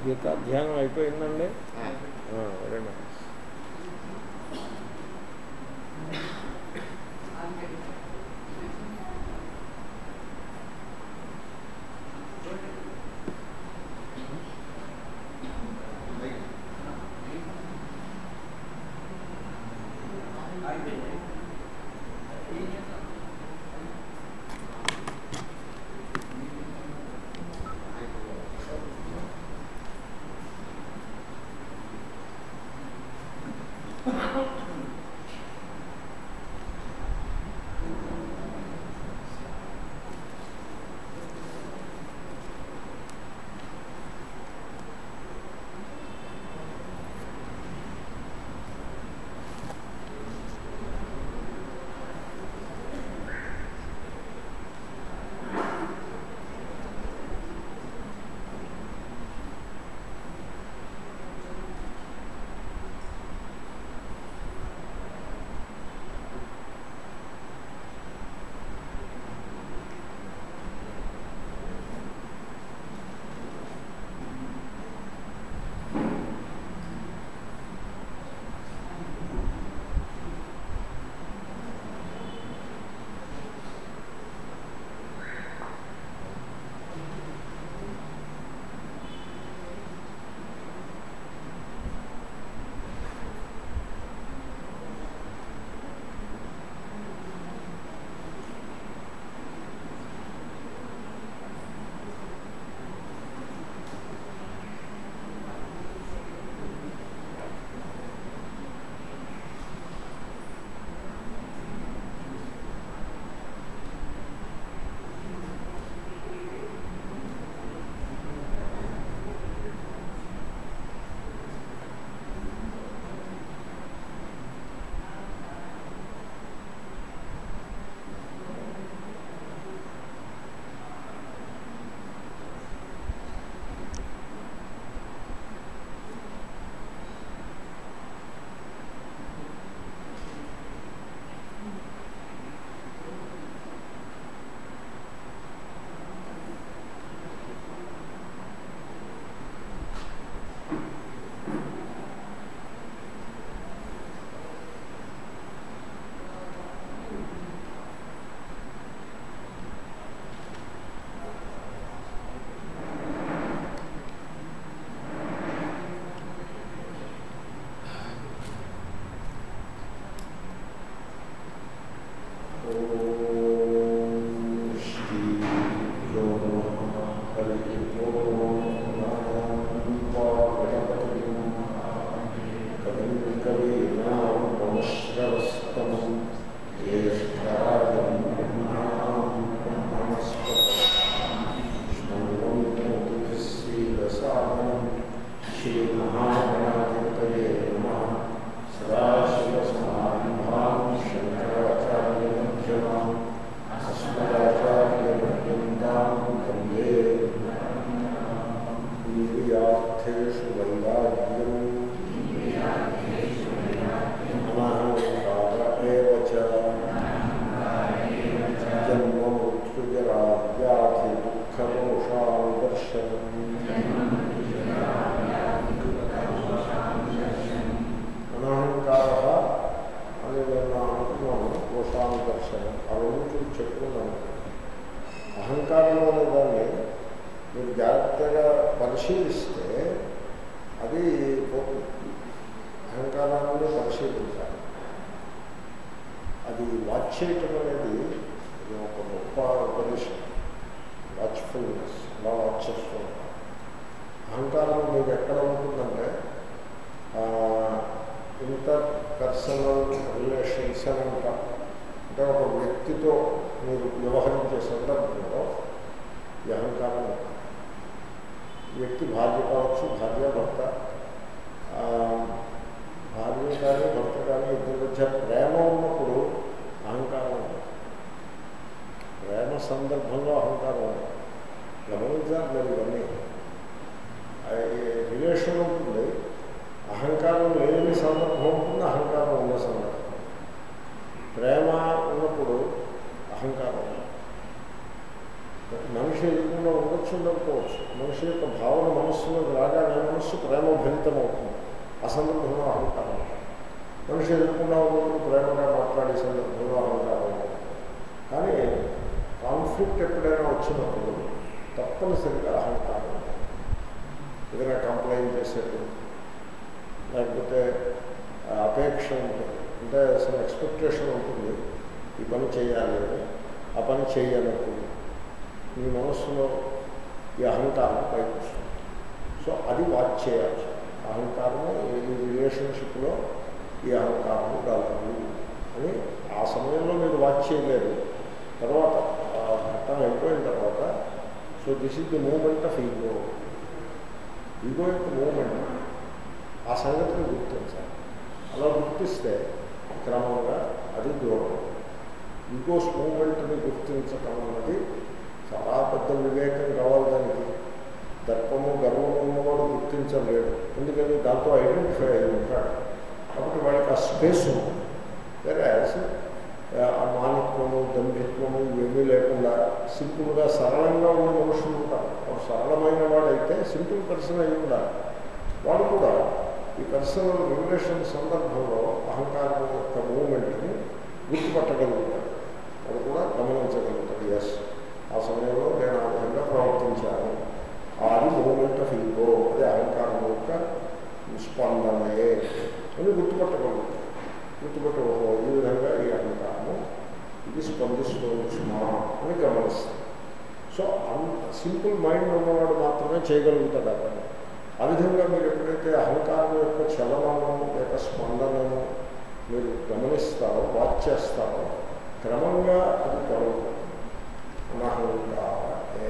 గీతా ధ్యానం అయిపోయిందండి very nice శ్రీమహాగణాధిపతయే నమః సదాశివసమారంభాం శంకరాచార్యమధ్యమాం అస్మదాచార్యపర్యంతాం వందే ఇంద్రియార్థేషు వైరాగ్యం అనహంకార ఏవ చ జన్మమృత్యుజరా వ్యాధి దుఃఖదోషాం దర్శనం అనహంకార అని నేను అనుకున్నాను దోషాను దర్శనం ఆ రోజు చెప్పుకున్నాను అహంకారం అనే దాన్ని మీరు జాగ్రత్తగా పరిశీలిస్తే అది పోతుంది అహంకారాన్ని పరిశీలించాలి అది వాచ్ చేయటం అనేది ఇది ఒక గొప్ప ఉపదేశం వాచ్ఫుల్నెస్ అలా వాచ్ చేస్తూ ఉంటాం అహంకారం మీకు ఎక్కడ ఉంటుందంటే ఇంటర్ పర్సనల్ రిలేషన్స్ అని ఉంటాం అంటే ఒక వ్యక్తితో మీరు వ్యవహరించే సందర్భంలో ఈ అహంకారం ఉంటుంది. వ్యక్తి భార్య కావచ్చు భార్య భర్త ఆ, భార్య కానీ భర్త కానీ ఇద్దరి మధ్య ప్రేమ ఉన్నప్పుడు అహంకారం ఉంటుంది ప్రేమ సందర్భంలో అహంకారం ఉంటుంది గమనించాలి మీరు ఇవన్నీ ఆ, ఈ రిలేషన్ ఉంటుంది అహంకారం లేని సందర్భం ఉంటుంది అహంకారం ఉన్న సందర్భం ప్రేమ ఉన్నప్పుడు అహంకారం ఉండదు. మనిషి ఎదుర్కొండా ఉండొచ్చు ఉండకపోవచ్చు మనిషి యొక్క భావన మనస్సులోకి రాగానే మనస్సు ప్రేమభరితం అవుతుంది ఆ సందర్భంలో అహంకారం మనిషి ఎదుర్కొండా ఉన్నప్పుడు ప్రేమగా మాట్లాడే సందర్భంలో అహంకారం ఉంటుంది. కానీ కాన్ఫ్లిక్ట్ ఎప్పుడైనా వచ్చినప్పుడు తప్పనిసరిగా అహంకారం ఉంటుంది. ఏదైనా కంప్లైంట్ చేసేది లేకపోతే ఆ, అపేక్ష ఉంటుంది అంటే అసలు ఎక్స్పెక్టేషన్ ఉంటుంది ఈ పని చేయాలి అని ఆ పని చేయనప్పుడు మీ మనస్సులో ఈ అహంకారం పైకి వస్తుంది సో అది వాచ్ చేయాలి అహంకారము ఈ రిలేషన్షిప్లో ఈ అహంకారము కలదు అని ఆ సమయంలో మీరు వాచ్ చేయలేరు తర్వాత ఆ ఘట్టం అయిపోయిన తర్వాత so this is the moment of ego ego యొక్క మూమెంట్ ఆ సంగతిని గుర్తించాలి అలా గుర్తిస్తే క్రమంగా అది దూరం ఈగోస్ మూమెంట్ని గుర్తించటం అన్నది చాలా పెద్ద వివేకం కావాలి దానికి దర్పము గర్వము ఉన్నవాడు గుర్తించలేడు ఎందుకని దాంతో ఐడెంటిఫై అయి ఉంటాడు కాబట్టి వాడికి ఆ స్పేస్ ఉంది వేరే ఆ మానిత్వము దంభిత్వము ఇవేమీ లేకుండా సింపుల్గా సరళంగా ఉన్న మనుషులు ఉంటారు వాడు సరళమైన వాడైతే సింపుల్ పర్సన్ అయి ఉండాలి వాడు కూడా ఈ పర్సనల్ రిలేషన్ సందర్భంలో అహంకారం యొక్క మూమెంట్ని గుర్తుపట్టగలుగుతాడు వాడు కూడా గమనించగలుగుతాడు ఎస్ ఆ సమయంలో నేను ఆ విధంగా ప్రవర్తించాను అది మూమెంట్ ఆఫ్ ఈగో అదే అహంకారం యొక్క స్పందనయే అని గుర్తుపట్టగలుగుతాడు గుర్తుపట్ట ఓహో ఈ విధంగా ఈ అహంకారము ఇది స్పందిస్తుంది సుమా అని గమనిస్తాం సో అంత సింపుల్ మైండ్ ఉన్నవాడు మాత్రమే చేయగలుగుతాడు ఆ పని ఆ విధంగా మీరు ఎప్పుడైతే అహంకారం యొక్క చలనము యొక్క స్పందనను మీరు గమనిస్తారో వాచ్ చేస్తారో క్రమంగా అది కలుగుతుంది అనహంకార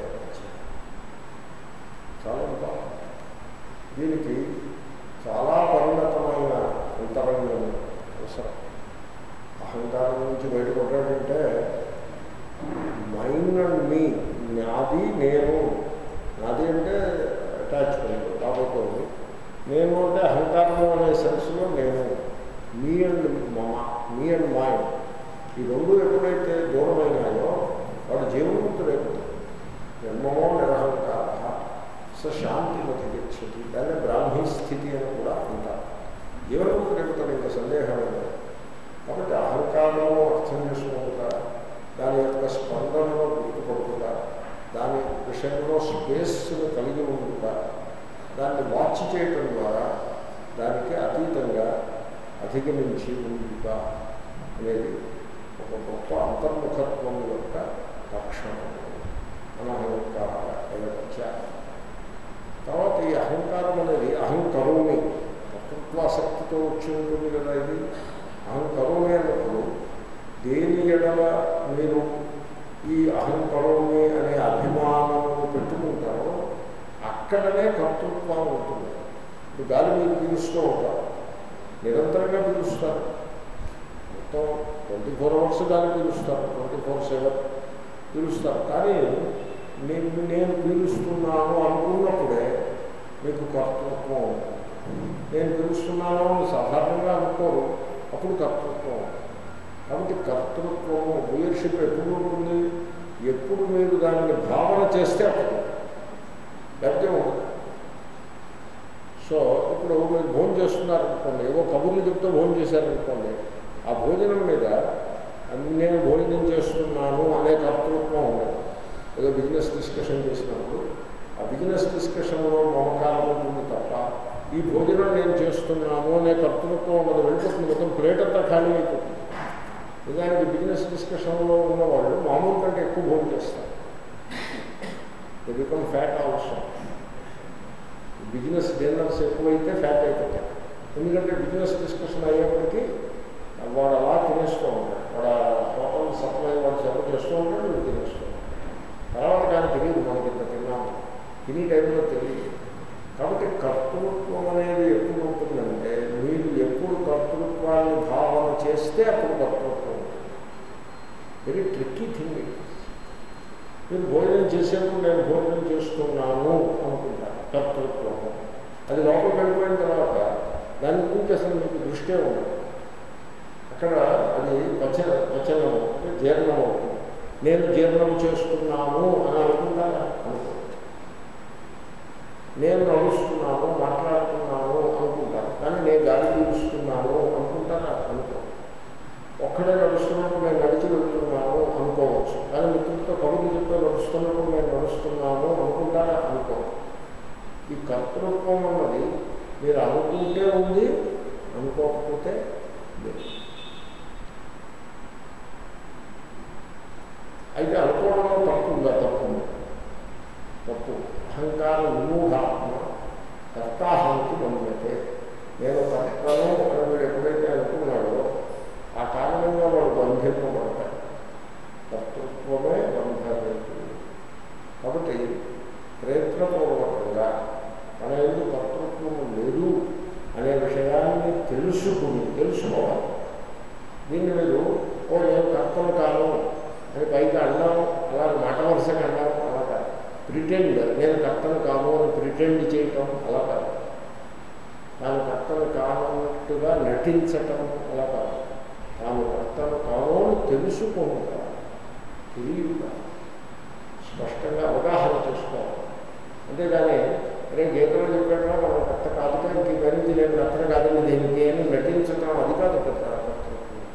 చాలా బాగుంది దీనికి చాలా పరిణతమైన అంతరంగం అవసరం అహంకారం నుంచి బయటపడ్డాడంటే మైండ్ అండ్ మీ నాది నేను నాది అంటే అటాచ్మెంట్ కాబట్టి నేను అంటే అహంకారము అనే సెన్స్లో నేను మీ అండ్ మమ మీ అండ్ మైండ్ ఈ రెండు ఎప్పుడైతే దూరమైనాయో వాడు జీవన్ముక్తుడైపోతాడు జన్మమో నిరహంకార స శాంతి మధిగచ్చతి దాన్ని బ్రాహ్మీ స్థితి అని కూడా అంటారు జీవన్ముక్తుడైపోతాడు ఇంకా సందేహం లేదు కాబట్టి అహంకారము అర్థం చేసుకుంటా దాని యొక్క స్పందనలో గుర్తుపడుతుందా దాని విషయంలో స్పేస్ను కలిగి ఉంటుందా దాన్ని వాచ్ చేయటం ద్వారా దానికి అతీతంగా అధిగమించి ఉండుట అనేది ఒక గొప్ప అంతర్ముఖత్వం యొక్క లక్షణం అనహంకార ఏవచ్చ తర్వాత ఈ అహంకారం అనేది అహంకరోమి కర్తృత్వాసక్తితో వచ్చి ఉంటుంది కదా ఇది అహంకరోమి అన్నప్పుడు దేని ఎడల మీరు ఈ అహంకరోమి అనే అభిమానము పెట్టుకుంటారో అక్కడనే కర్తృత్వం ఉంటుంది ఇప్పుడు గాలి మీరు పీలుస్తూ ఉంటారు నిరంతరంగా పీలుస్తారు మొత్తం ట్వంటీ ఫోర్ అవర్స్ గాలి పీలుస్తారు ట్వంటీ ఫోర్ సెవెన్ పీలుస్తారు కానీ నేను నేను పీలుస్తున్నాను అనుకున్నప్పుడే మీకు కర్తృత్వం ఉంటుంది నేను పీలుస్తున్నాను అని సాధారణంగా అనుకోరు అప్పుడు కర్తృత్వం ఉంటుంది కాబట్టి కర్తృత్వము లీడర్షిప్ ఎప్పుడు ఉంటుంది ఎప్పుడు మీరు దాన్ని భావన చేస్తే అప్పుడు లేకపోతే ఉండదు సో ఇప్పుడు మీరు భోజనం చేస్తున్నారనుకోండి ఏవో కబుర్లు చెప్తూ భోజనం చేశారనుకోండి ఆ భోజనం మీద నేను భోజనం చేస్తున్నాను అనే కర్తృత్వం ఉండదు ఏదో బిజినెస్ డిస్కషన్ చేసినప్పుడు ఆ బిజినెస్ డిస్కషన్లో మమకారం ఉంటుంది తప్ప ఈ భోజనం నేను చేస్తున్నాను అనే కర్తృత్వం ఉండదు వెళ్ళిపోతుంది మొత్తం ప్లేట్ అంతా ఖాళీ అయిపోతుంది నిజానికి బిజినెస్ డిస్కషన్లో ఉన్నవాళ్ళు మామూలు కంటే ఎక్కువ భోజనం చేస్తారు the become fat also business dinners ఎక్కువైతే ఫ్యాట్ అయిపోతాయి ఎందుకంటే బిజినెస్ డిస్కషన్ అయ్యేప్పటికీ వాడు అలా తినేస్తూ ఉంటాడు వాడు హోటల్ సప్లై వాడు సర్వ్ చేస్తూ ఉంటాడు వీడు తినేస్తూ ఉంటాడు తర్వాత కానీ తెలియదు మనకి ఇంత తిన్నాము తినే టైంలో తెలియదు కాబట్టి కర్తృత్వం అనేది ఎప్పుడు ఉంటుందంటే మీరు ఎప్పుడు కర్తృత్వాన్ని భావన చేస్తే అప్పుడు కర్తృత్వం ఉంటుంది వెరీ ట్రిక్కీ థింగ్ ఇట్ మీరు భోజనం చేసేప్పుడు నేను భోజనం చేస్తున్నాను అనుకుంటాను కర్తృత్వము అది లోపలికి వెళ్ళిపోయిన తర్వాత దాని గురించి అసలు మీకు దృష్టే ఉండదు అక్కడ అది పచ పచనము జీర్ణం అవుతుంది నేను జీర్ణం చేస్తున్నాను అని నేను నడుస్తున్నాను మాట్లాడుతున్నాను అనుకుంటాను కానీ నేను గాలి పీలుస్తున్నాను అనుకుంటాను అనుకో ఒక్కడే నడుస్తున్నప్పుడు నేను నడిచి వెళ్తున్నాను అనుకోవచ్చు కానీ మిత్రులతో కబుర్లు చెప్తే నడుస్తున్నప్పుడు నేను నడుస్తున్నాను అనుకుంటారా అనుకో ఈ కర్తృత్వం అన్నది మీరు అనుకుంటే ఉంది అనుకోకపోతే లేదు అయితే అనుకోవడంలో తప్పు ఉందా తప్పు ఉంది తప్పు అహంకార విమూఢాత్మ కర్తాహంకి నమ్మితే నేను కర్తను అని వీడు ఎప్పుడైతే అనుకున్నాడో ఆ కారణంగా వాడు బంధింపబడతాడు కర్తృత్వమే బంధలేదు కాబట్టి ప్రయత్నపూర్వకంగా మన ఎందుకు కర్తృత్వం లేదు అనే విషయాన్ని తెలుసుకుని తెలుసుకోవాలి దీన్ని మీరు ఓ నేను కర్తను కాను అని పైకి అన్నాము అలా మాట వరుసగా అన్నాము అలా కాదు ప్రిటెండ్ నేను కర్తను కాను అని ప్రిటెండ్ చేయటం అలా కాదు తాను కర్తను కానట్టుగా నటించటం అలా కాదు తాను కర్తను కాను అని తెలుసుకుంటా తెలియదు స్పష్టంగా అవగాహన చేసుకోవాలి అంతేగాని అరే గీతలో చెప్పాడో మనం కర్త కాదుగా ఇంక ఇవన్నీ నేను కర్తను కాదని దేనికి అని నటించటం అది కాదు కర్త కర్తృత్వం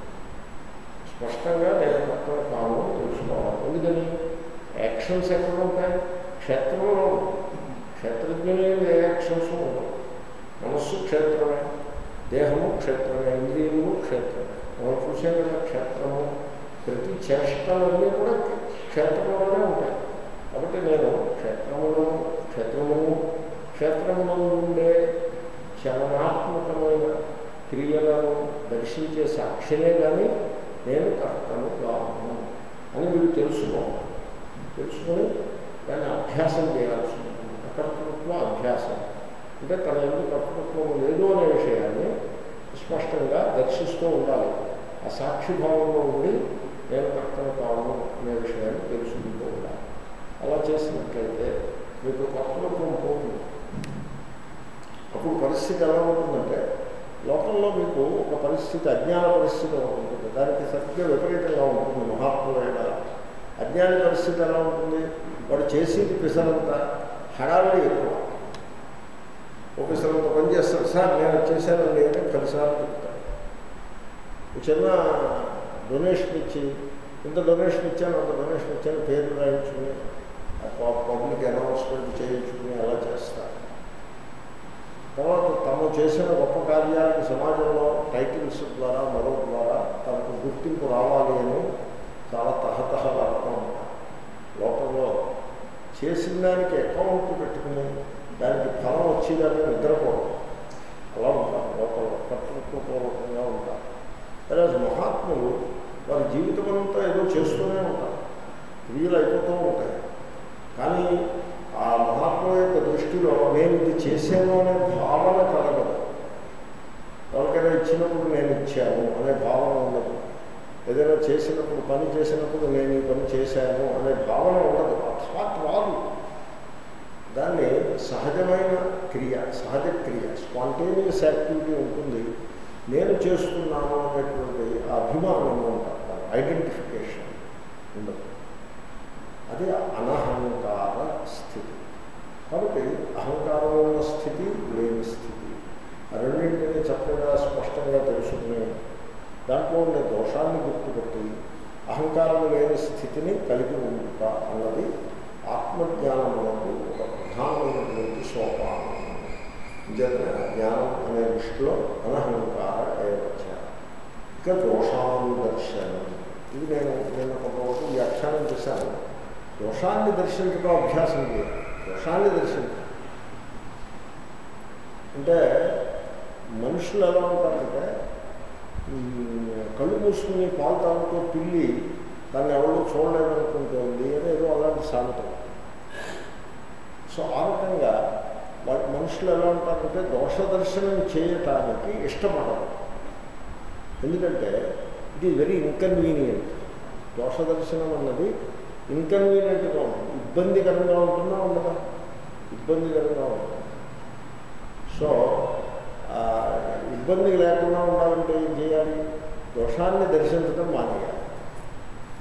స్పష్టంగా నేను కర్తను కాను తెలుసుకోవాలి ఎందుకని యాక్షన్స్ ఎక్కడ ఉంటాయి క్షేత్రంలో క్షేత్రజ్ఞులే ఏ యాక్షన్స్ ఉండవు మనస్సు క్షేత్రమే దేహము క్షేత్రమే ఇంద్రియము క్షేత్రమే మనం చూసే కదా క్షేత్రము ప్రతి చేష్టలన్నీ కూడా క్షేత్రంలోనే ఉంటాయి కాబట్టి నేను క్షేత్రమును క్షేత్రమును క్షేత్రములో ఉండే చలనాత్మకమైన క్రియలను దర్శించే సాక్షినే కానీ నేను కర్తను కాను అని మీరు తెలుసుకోవాలి తెలుసుకొని దాన్ని అభ్యాసం చేయాల్సి ఉంటుంది అకర్తృత్వ అభ్యాసం అంటే తన ఎందుకు కర్తృత్వం లేదు అనే విషయాన్ని స్పష్టంగా దర్శిస్తూ ఉండాలి ఆ సాక్షిభావంలో ఉండి నేను కర్తను కాను అనే విషయాన్ని తెలుసుకుంటూ ఉండాలి అలా చేసినట్లయితే మీకు కర్తృత్వం పోతుంది అప్పుడు పరిస్థితి ఎలా ఉంటుందంటే లోకంలో మీకు ఒక పరిస్థితి అజ్ఞాన పరిస్థితి ఒకటి ఉంటుంది దానికి సరిగ్గా విపరీతంగా ఉంటుంది మహాత్ములైన అజ్ఞాన పరిస్థితి ఎలా ఉంటుంది వాడు చేసేది పిసరంతా హడావిడి ఎక్కువ ఒక పిసరంత పని చేస్తాడు సార్ నేను చేశానండి అని పదిసార్లు చెప్తాడు ఒక చిన్న డొనేషన్ ఇచ్చి ఇంత డొనేషన్ ఇచ్చాను అంత డొనేషన్ ఇచ్చాను పేరు రాయించుకుని పబ్లిక్ అనౌన్స్మెంట్ చేయించుకుని అలా చేస్తారు తర్వాత తాము చేసిన గొప్ప కార్యాలకు సమాజంలో టైటిల్స్ ద్వారా మరో ద్వారా తనకు గుర్తింపు రావాలి అని చాలా తహతహలాడుతూ ఉంటారు లోపల చేసిన దానికి అకౌంట్ పెట్టుకుని దానికి ఫలం వచ్చేదాన్ని నిద్రపోవడం అలా ఉంటారు లోపల కర్తృత్వపూర్వకంగా ఉంటారు అదే మహాత్ములు వారి జీవితం అంతా ఏదో చేస్తూనే ఉంటారు క్రియలు అయిపోతూ ఉంటాయి కానీ ఆ మహాత్మ యొక్క దృష్టిలో నేను ఇది చేశాను అనే భావన కలగదు ఎవరికైనా ఇచ్చినప్పుడు నేను ఇచ్చాను అనే భావన ఉండదు ఏదైనా చేసినప్పుడు పని చేసినప్పుడు నేను ఈ పని చేశాను అనే భావన ఉండదు ఆ థాట్ రాదు దాన్ని సహజమైన క్రియ సహజ క్రియ స్పాంటేనియస్ యాక్టివిటీ ఉంటుంది నేను చేస్తున్నాను అనేటువంటి ఆ అభిమానం ఉంటారు ఐడెంటిఫికేషన్ ఉండదు అది అనహంకార స్థితి కాబట్టి అహంకారం ఉన్న స్థితి లేని స్థితి ఆ రెండింటినీ చక్కగా స్పష్టంగా తెలుసుకుని దాంట్లో ఉండే దోషాన్ని గుర్తుపెట్టి అహంకారం లేని స్థితిని కలిగి ఉంట అన్నది ఆత్మజ్ఞానములకు ఒక ప్రధానమైనటువంటి సోపానం నిజంగా జ్ఞానం అనే దృష్టిలో అనహంకార ఏవచ్చ ఇక దోషానుదర్శనం ఇది నేను నేను కొంతవరకు వ్యాఖ్యానం చేశాను దోషాన్ని దర్శించడం అభ్యాసం చేయాలి దోషాన్ని దర్శించాలి అంటే మనుషులు ఎలా ఉంటారంటే కళ్ళు మూసుకుని పాలు తాగుతూ పిల్లి దాన్ని ఎవరు చూడలేదనుకుంటుంది అని ఏదో అలాంటి సామెత సో ఆ రకంగా వాళ్ళ మనుషులు ఎలా ఉంటారంటే దోష దర్శనం చేయటానికి ఇష్టపడరు ఎందుకంటే ఇట్ ఈజ్ వెరీ ఇన్కన్వీనియంట్ దోష దర్శనం అన్నది ఇన్కన్వీనియంట్గా ఉంటుంది ఇబ్బందికరంగా ఉంటుందా ఉండదా ఇబ్బందికరంగా ఉంటుంది సో ఇబ్బంది లేకుండా ఉండాలంటే ఏం చేయాలి దోషాన్ని దర్శించడం మానేయాలి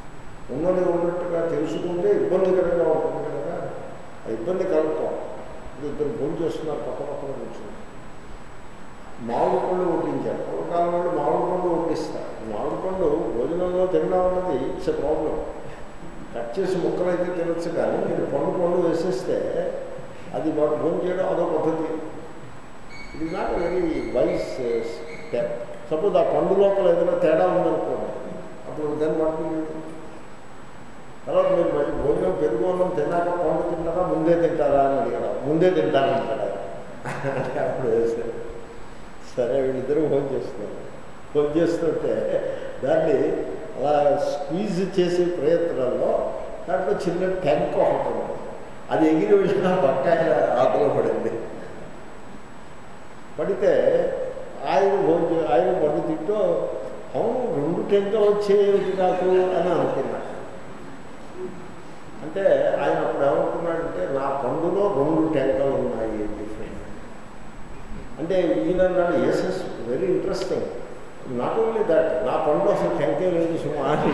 ఉన్నది ఉన్నట్టుగా తెలుసుకుంటే ఇబ్బందికరంగా ఉంటుంది కదా ఆ ఇబ్బంది కలుగుతాం ఇది ఇద్దరు భోజనం చేస్తున్నారు పక్క పక్కన కూర్చుని మామిడి పళ్ళు వడ్డించారు పూర్వకాలం వాళ్ళు మామిడి పళ్ళు వడ్డిస్తారు మామిడి పళ్ళు భోజనంలో తినడం అన్నది ఇట్స్ ఎ ప్రాబ్లం కట్ చేసి ముక్కలు అయితే తినచ్చు కానీ మీరు పండు పండు వేసేస్తే అది వాడు భోజనం చేయడం అదో పద్ధతి ఇది not very wise step suppose ఆ పండు లోపల ఏదైనా తేడా ఉందనుకోండి అప్పుడు దాన్ని పట్టుకుని తర్వాత మీరు మరి భోజనం పెరుగు అన్నం తిన్నాక పండు తింటారా ముందే తింటారా అని అడిగారు ముందే తింటారంటాడు అంటే అప్పుడు వేసారు సరే వీళ్ళిద్దరూ భోజనం చేస్తున్నారు భోజనం చేస్తుంటే దాన్ని అలా స్క్వీజ్ చేసే ప్రయత్నంలో దాంట్లో చిన్న ట్యాంక్ ఒకటి ఉంది అది ఎగిరి వెళ్ళిన బట్టాయి ఆకులో పడింది పడితే ఆయన భోజనం ఆయన పండు తింటూ అవును రెండు టెంకలు వచ్చేవి నాకు అని అనుకున్నాడు అంటే ఆయన అప్పుడు ఏమనుకున్నాడంటే నా పండులో రెండు టెంకలు ఉన్నాయి డిఫరెంట్ అంటే ఈయన అన్నాడు yes yes very interesting not only that నా పండు అసలు టెంకే లేదు సుమా అని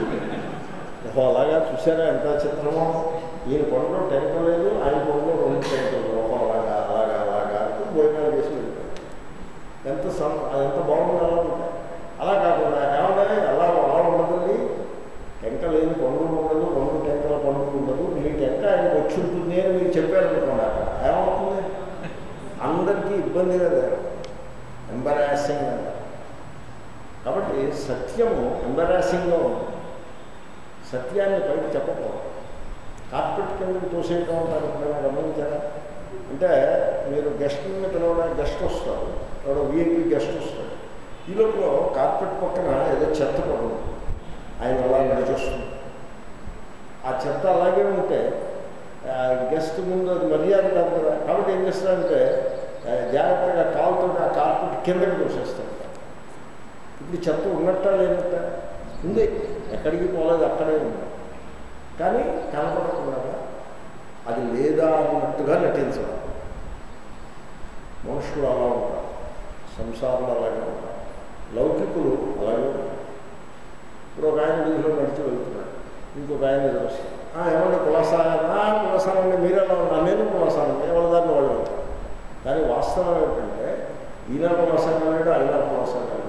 ఓహో అలాగా చూసారా ఎంత చిత్రమో ఈయన పండులో టెంక లేదు ఆయన పండులో రెండు టెంకలు ఓహో అలాగా అలాగా అలాగా అంటూ భోజనాలు చేసి వెళ్ళిపోయాడు ఎంత సం అది ఎంత బాగుంది అలా ఉంటాయి అలా కాకుండా ఏమన్నా అలా అలా ఉండదండి టెంక లేని పండు ఉండదు రెండు టెంకల పండు ఉండదు మీ టెంక ఆయనకు వచ్చి ఉంటుంది అని మీరు చెప్పారనుకోండి అక్కడ ఏమవుతుంది అందరికీ ఇబ్బంది కదా ఎంబరాసింగ్ అంట కాబట్టి సత్యము ఎంబరాసింగ్గా ఉంది సత్యాన్ని పైకి చెప్పకూడదు కార్పెట్ కిందకి తోసేయటం అంటారు ఎప్పుడైనా గమనించారా అంటే మీరు గెస్ట్ని పిలవడానికి గెస్ట్ వస్తారు ఎవడో వీఐపీ గెస్ట్ వస్తాడు ఈ లోపల కార్పెట్ పక్కన ఏదో చెత్త పడుతుంది ఆయన అలా నడిచొస్తుంది ఆ చెత్త అలాగే ఉంటే గెస్ట్ ముందు అది మర్యాద కాదు కదా కాబట్టి ఏం చేస్తారంటే ఆ, జాగ్రత్తగా కాలుతో ఆ కార్పెట్ కిందకి తోసేస్తాడు ఇప్పుడు చెత్త ఉన్నట్ట లేనట్ట ఉంది ఎక్కడికి పోలేదు అక్కడే ఉంది కానీ కనపడకుండా అది లేదా అన్నట్టుగా నటించడం మనుషులు అలా ఉంటారు సంసారంలో అలాగే ఉంటారు లౌకికులు అలాగే ఉంటారు ఇప్పుడు ఒక ఆయన వీధిలో నడిచి వెళ్తున్నాడు ఇంకొక ఆయన ఎదురొస్తాడు ఏమన్నా కులసానా కులసానండి మీరు ఎలా ఉన్నారు నేను కులసానండి ఎవరి దాన్ని వాళ్ళు ఉంటారు కానీ వాస్తవం ఏంటంటే ఈయన కులసానాడు ఆయన కులసానాడు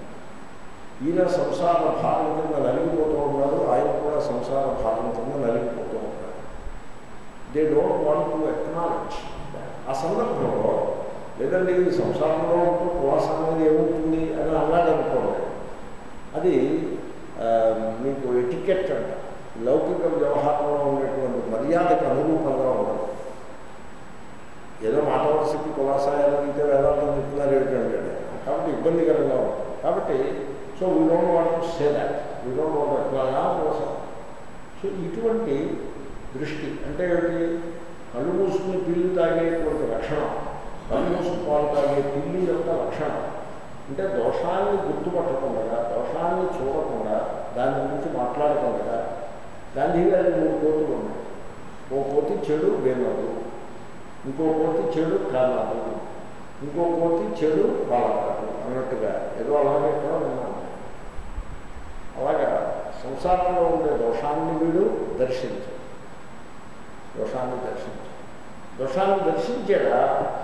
ఈయన సంసార భారం కింద నలిగిపోతూ ఉన్నాడు ఆయన కూడా సంసార భారం కింద నలిగిపోతూ ఉన్నాడు they don't want to acknowledge ఆ సందర్భంలో లేదండి ఈ సంసారంలో ఉంటూ కులాసం అనేది ఏముంటుంది అని అన్నాడు అనుకోండి అది ఆ, మీకు ఎటికెట్ అంట లౌకిక వ్యవహారంలో ఉండేటువంటి మర్యాదకు అనురూపంగా ఉండదు ఏదో మాట వరుసకి కులాసాయాలు అయితే వేదాంతం చెప్తున్నారు ఏమిటంటే కాబట్టి ఇబ్బందికరంగా ఉంటుంది కాబట్టి so we don't want say that we don't want ఎట్లాగా కోసం సో ఇటువంటి దృష్టి అంటే ఏమిటి కళ్ళు మూసుకుని పిల్లి తాగేటువంటి లక్షణం కళ్ళు మూసుకు పాలు తాగే పిల్లి యొక్క లక్షణం అంటే దోషాన్ని గుర్తుపట్టకుండా దోషాన్ని చూడకుండా దాని గురించి మాట్లాడకుండా గాంధీ గారి మూడు కోతులు ఉన్నాయి ఓ కోతి చెడు వినదు ఇంకో కోతి చెడు కానదు ఇంకో కోతి చెడు పాలకాదు అన్నట్టుగా ఏదో అలాగే కూడా విన్నాను అలాగా సంసారంలో ఉండే దోషాన్ని వీడు దర్శించు దోషాన్ని దర్శించు దోషాన్ని దర్శించాడా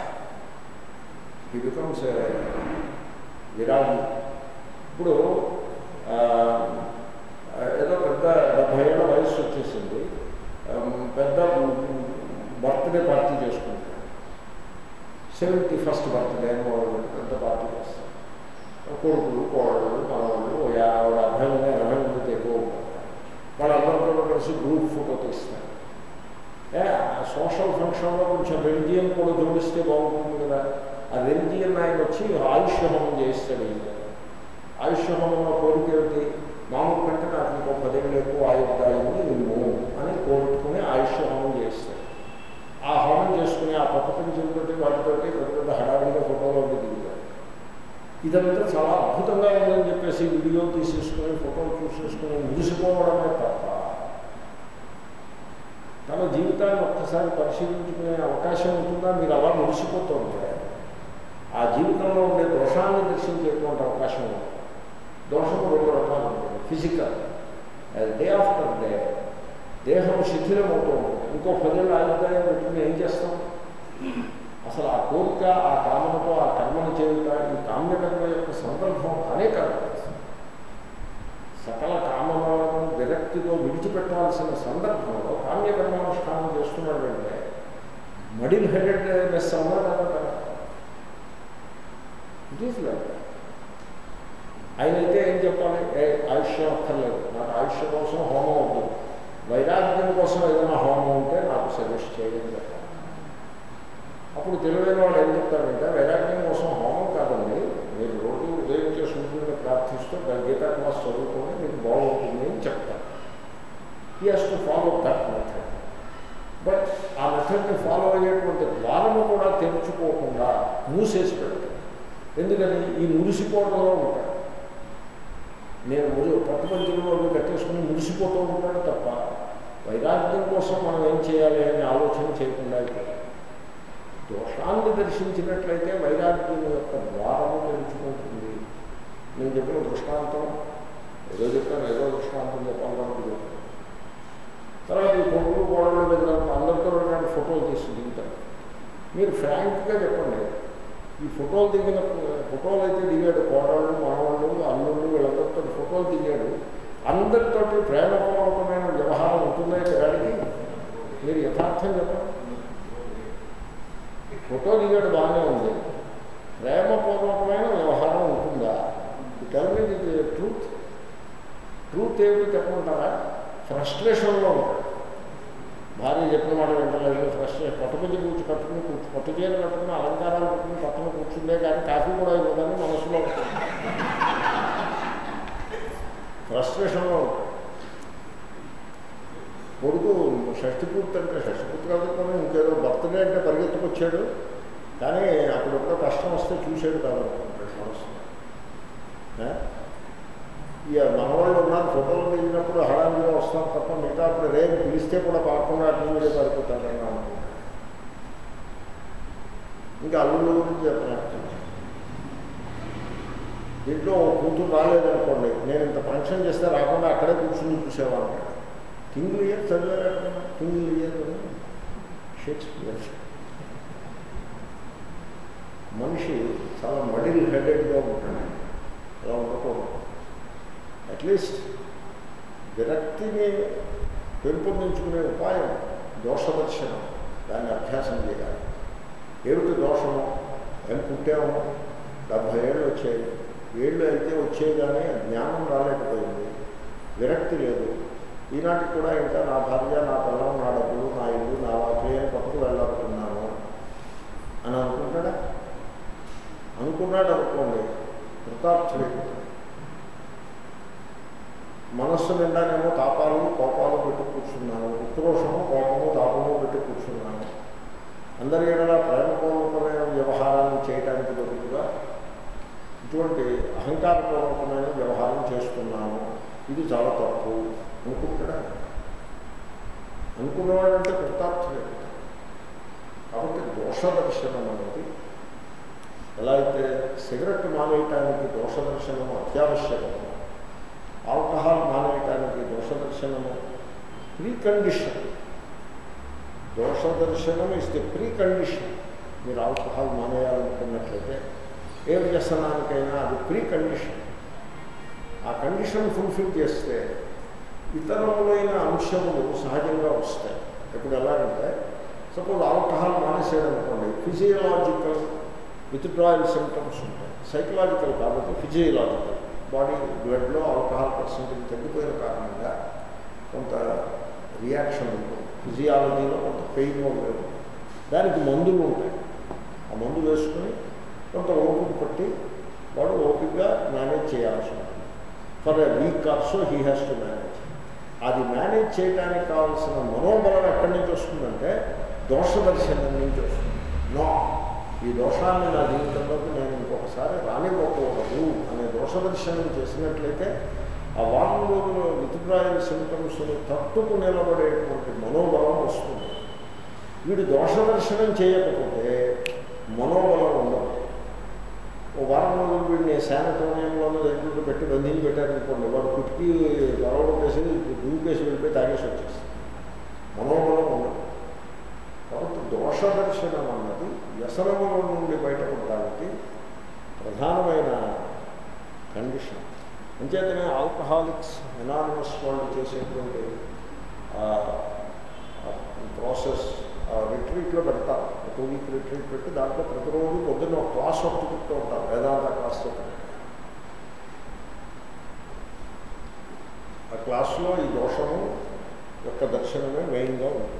ఈ బికమ్స్ విరాగి ఇప్పుడు ఆ, ఏదో పెద్ద డెబ్భై ఏళ్ళ వయసు వచ్చేసింది ఆ, పెద్ద బర్త్డే పార్టీ చేసుకుంటాడు సెవెంటీ ఫస్ట్ బర్త్డే అని వాళ్ళు పెద్ద పార్టీ చేస్తారు కొడుకులు కోడళ్ళు మనవాళ్ళు ఓ యాభై అరవై మంది ఎనభై మంది ఎక్కువ ఉంటారు వాళ్ళందరితో కలిసి గ్రూప్ ఫోటో తీస్తారు ఏ, ఆ సోషల్ ఫంక్షన్లో కొంచెం రెలిజియన్ కూడా జోడిస్తే బాగుంటుంది కదా ఆ రెలిజియన్ ఆయన వచ్చి ఆయుష్ హోమం చేయిస్తాడు ఈయన. ఆయుష్ హోమంలో కోరిక ఏమిటి మామూలు కంటే నాకు ఇంకో పదేళ్ళు ఎక్కువ ఆయుర్దాయింది నువ్వు అని కోరుకుని ఆయుష్ హోమం చేయిస్తాడు ఆ హోమం చేసుకుని ఆ పక్క పెంచులతోటి వాటితోటి పెద్ద పెద్ద హడావిడిగా ఫోటోలో దిగుతాడు ఇదంతా చాలా అద్భుతంగా ఉందని చెప్పేసి వీడియో తీసేసుకుని ఫోటోలు చూసేసుకుని మురిసిపోవడమే తప్ప తన జీవితాన్ని ఒక్కసారి పరిశీలించుకునే అవకాశం ఉంటుందా మీరు అలా మురిసిపోతూ ఉంటారు ఆ జీవితంలో ఉండే దోషాన్ని దర్శించేటువంటి అవకాశం ఉంది దోషం రెండు రకాలు ఉంటుంది ఫిజికల్ డే ఆఫ్టర్ డే దేహం శిథిలమవుతూ ఉంటుంది ఇంకో పదేళ్ళు ఆయుర్దాయం పెట్టుకుని ఏం చేస్తాం అసలు ఆ కోరిక ఆ కామనతో ఆ కర్మను చేయుట ఈ కామ్యకర్మ యొక్క సందర్భం కానే కాదు సకల కామలను విరక్తితో విడిచిపెట్టాల్సిన సందర్భంలో కామ్యకర్మానుష్ఠానం చేస్తున్నాడు అంటే మడిల్ హెడెడ్నెస్ అవ్వడం కదా ఇట్ ఈస్ లైక్ ఆయన అయితే ఏం చెప్పాలి ఏ ఆయుష్యం అక్కర్లేదు నాకు ఆయుష్య కోసం హోమం వద్దు వైరాగ్యం కోసం ఏదైనా హోమం ఉంటే నాకు సజెస్ట్ చేయని చెప్పాలి అప్పుడు తెలివైన వాడు ఏం చెప్తాడంటే వైరాగ్యం కోసం హోమం కాదండి మీరు రోజు ఉదయం చేసి ఉంటుంది ప్రార్థిస్తూ గీతా క్లాస్ చదువుకొని మీకు బాగుంటుంది అని చెప్తారు ఈ he's to follow that method but ఆ మెథడ్ని ఫాలో అయ్యేటువంటి ద్వారము కూడా తెరుచుకోకుండా మూసేసి పెడతాడు ఎందుకని ఈ మురిసిపోవడంలో ఉంటాడు నేను మురి పట్టుపంచులు అవి కట్టేసుకుని మురిసిపోతూ ఉంటాడు తప్ప వైరాగ్యం కోసం మనం ఏం చేయాలి అనే ఆలోచన చేయకుండా అయిపోతాడు దోషాన్ని దర్శించినట్లయితే వైరాగ్యం యొక్క ద్వారము తెరుచుకుంటుంది నేను చెప్పిన దృష్టాంతం ఏదో చెప్పాను ఏదో దృష్టాంతం చెప్పాలని చెప్పాను తర్వాత ఈ కొడుకులు గోడలు వెళ్ళినప్పుడు అందరితో రెండు ఫోటోలు తీసి దిగుతారు మీరు ఫ్రాంక్గా చెప్పండి ఈ ఫోటోలు దిగిన ఫోటోలు అయితే దిగాడు కోడళ్ళు మనవాళ్ళు అల్లుళ్ళు వీళ్ళందరితో ఫోటోలు దిగాడు అందరితోటి ప్రేమపూర్వకమైన వ్యవహారం ఉంటుందా గాడికి మీరు యథార్థం చెప్పండి ఫోటో దిగాడు బాగానే ఉంది ప్రేమపూర్వకమైన వ్యవహారం ఉంటుందా టెల్ మీ ట్రూత్ ట్రూత్ ఏమిటి చెప్పమంటారా ఫ్రస్ట్రేషన్లో ఉంటాడు భార్య చెప్పిన మాట వింటలేదు ఫ్రస్ట్రేషన్ పట్టుకొచ్చి కూర్చు కట్టుకుని కూర్చు పట్టు చీర కట్టుకుని అలంకారాలు కట్టుకుని పక్కన కూర్చుందే కానీ కాఫీ కూడా ఇవ్వదని మనసులో ఉంటుంది ఫ్రస్ట్రేషన్లో ఉంటాడు కొడుకు షష్టి పూర్తి అంటే షష్టి పూర్తి కాబట్టి ఇంకేదో బర్త్డే అంటే పరిగెత్తుకొచ్చాడు కానీ అప్పుడెప్పుడో కష్టం వస్తే చూసాడు కాదనుకుంటాడు మనసు ఇక మనవాళ్ళు ఉన్నారు ఫోటోలు దిగినప్పుడు హడావిడిగా వస్తాం తప్ప మిగతా అప్పుడు రేపు పిలిస్తే కూడా పాడకుండా అటు మీదే పడిపోతాడని అనుకుంటాడు ఇంకా అల్లుళ్ళ గురించి చెప్పినట్టు దీంట్లో ఓ కూతురు రాలేదనుకోండి నేను ఇంత ఫంక్షన్ చేస్తే రాకుండా అక్కడే కూర్చుని చూసేవాడు కింగ్ ఇయర్ చదివారు కింగ్ ఇయర్ షేక్స్పియర్ మనిషి చాలా మడిల్ హెడెడ్గా ఉంటాడు అలా ఉండకూడదు అట్లీస్ట్ విరక్తిని పెంపొందించుకునే ఉపాయం దోషదర్శనం దాన్ని అభ్యాసం చేయాలి ఏమిటి దోషము ఏం పుట్టాము డెబ్భై ఏళ్ళు వచ్చాయి ఏళ్ళు అయితే వచ్చాయి కానీ జ్ఞానం రాలేకపోయింది విరక్తి లేదు ఈనాటికి కూడా ఇంకా నా భార్య నా పిల్లం నా డబ్బులు నా ఇల్లు నా వాకి అని పక్కకు వెళ్ళాలనుకున్నాను అని అనుకుంటాడా అనుకున్నాడు అనుకోండి కృతార్థుడైపోతాడు మనస్సు నిండానేమో తాపాలు కోపాలు పెట్టి కూర్చున్నాను ఉక్రోషము కోపము తాపము పెట్టి కూర్చున్నాను అందరి ఏడలా ప్రేమపూర్వకమైన వ్యవహారాన్ని చేయడానికి బదులుగా ఇటువంటి అహంకారపూర్వకమైన వ్యవహారం చేస్తున్నాను ఇది చాలా తప్పు అనుకుంటాడా అనుకున్నవాడంటే కృతార్థుడే కాబట్టి దోషదర్శనం అనేది ఎలా అయితే సిగరెట్ మానేయటానికి దోషదర్శనము అత్యావశ్యకము ఆల్కహాల్ మానేయటానికి దోషదర్శనము ప్రీ కండిషన్ దోషదర్శనం ఇస్ ది ప్రీ కండిషన్ మీరు ఆల్కహాల్ మానేయాలనుకున్నట్లయితే ఏ వ్యసనానికైనా అది ప్రీ కండిషన్ ఆ కండిషన్ ఫుల్ఫిల్ చేస్తే ఇతరములైన అంశములు సహజంగా వస్తాయి ఇప్పుడు ఎలాగంటే సపోజ్ ఆల్కహాల్ మానేసేయడనుకోండి ఫిజియలాజికల్ విత్డ్రాయల్ సిమ్టమ్స్ ఉంటాయి సైకలాజికల్ కాబట్టి ఫిజియలాజికల్ బాడీ బ్లడ్లో ఆల్కహాల్ పర్సెంటేజ్ తగ్గిపోయిన కారణంగా కొంత రియాక్షన్ ఉంటుంది ఫిజియాలజీలో కొంత పెయిన్ ఉంటుంది దానికి మందులు ఉంటాయి ఆ మందు వేసుకుని కొంత ఓపిక పట్టి వాడు ఓపికగా మేనేజ్ చేయాల్సి ఉంటుంది for a week also he has to manage అది మేనేజ్ చేయడానికి కావాల్సిన మనోబలం ఎక్కడి నుంచి వస్తుందంటే దోషదర్శనం నుంచి వస్తుంది నో ఈ దోషాన్ని నా జీవితంలోకి నేను ఇంకొకసారి రానివ్వకూడదు అనే దోషదర్శనం చేసినట్లయితే ఆ వారం రోజుల విత్డ్రాయల్ సిమ్టమ్స్ని తట్టుకు నిలబడేటువంటి మనోబలం వస్తుంది వీడు దోషదర్శనం చేయకపోతే మనోబలం ఉండదు ఓ వారం రోజులు వీడిని శానిటోరియంలోనూ దగ్గర పెట్టి బంధించి పెట్టారనుకోండి వాడు కుట్టికి గొడవలు వేసి దూకేసి వెళ్ళిపోయి తాగేసి వచ్చేస్తుంది మనోబలం ఉండదు కాబట్టి దోష దర్శనం అన్నది వ్యసనముల నుండి బయటపడడానికి ప్రధానమైన కండిషన్ అంచేతనే ఆల్కహాలిక్స్ ఎనానమస్ వాళ్ళు చేసేటువంటి ప్రాసెస్ రిట్రీట్లో పెడతారు టూ వీక్ రిట్రీట్ పెట్టి దాంట్లో ప్రతిరోజు పొద్దున్న ఒక క్లాస్ ఒకటి చెప్తూ ఉంటారు వేదాంత క్లాస్ చెప్పి ఆ క్లాస్లో ఈ దోషము యొక్క దర్శనమే మెయిన్గా ఉంటుంది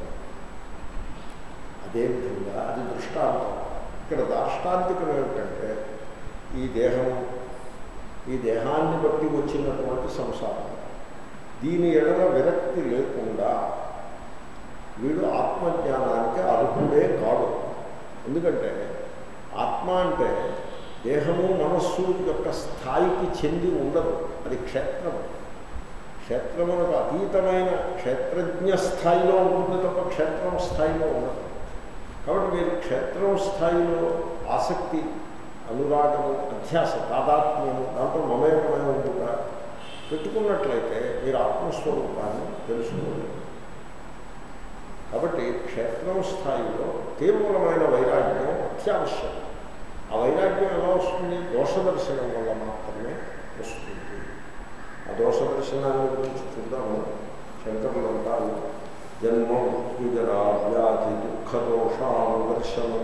అదేవిధంగా అది దృష్టాంతం ఇక్కడ దాష్టాంతికం ఏమిటంటే ఈ దేహము ఈ దేహాన్ని బట్టి వచ్చినటువంటి సంసారం దీని ఎడల విరక్తి లేకుండా వీడు ఆత్మజ్ఞానానికి అర్హుడే కాడు ఎందుకంటే ఆత్మ అంటే దేహము మనస్సు యొక్క స్థాయికి చెంది ఉండదు అది క్షేత్రము క్షేత్రమునకు అతీతమైన క్షేత్రజ్ఞ స్థాయిలో ఉంటుంది తప్ప క్షేత్రం స్థాయిలో ఉండదు కాబట్టి మీరు క్షేత్రం స్థాయిలో ఆసక్తి అనురాగము అధ్యాస తాదాత్మ్యము దాంట్లో మమేకమైన ఉండుట పెట్టుకున్నట్లయితే మీరు ఆత్మస్వరూపాన్ని తెలుసుకోలేదు కాబట్టి క్షేత్రం స్థాయిలో తీవ్రమైన వైరాగ్యం అత్యావశ్యం ఆ వైరాగ్యం ఎలా వస్తుంది దోష దర్శనం వల్ల మాత్రమే వస్తుంది ఆ దోష దర్శనాన్ని గురించి చూద్దాము శంకరులు అంటారు జన్మ మృత్యుజరా వ్యాధి దుఃఖ దోషానుదర్శనం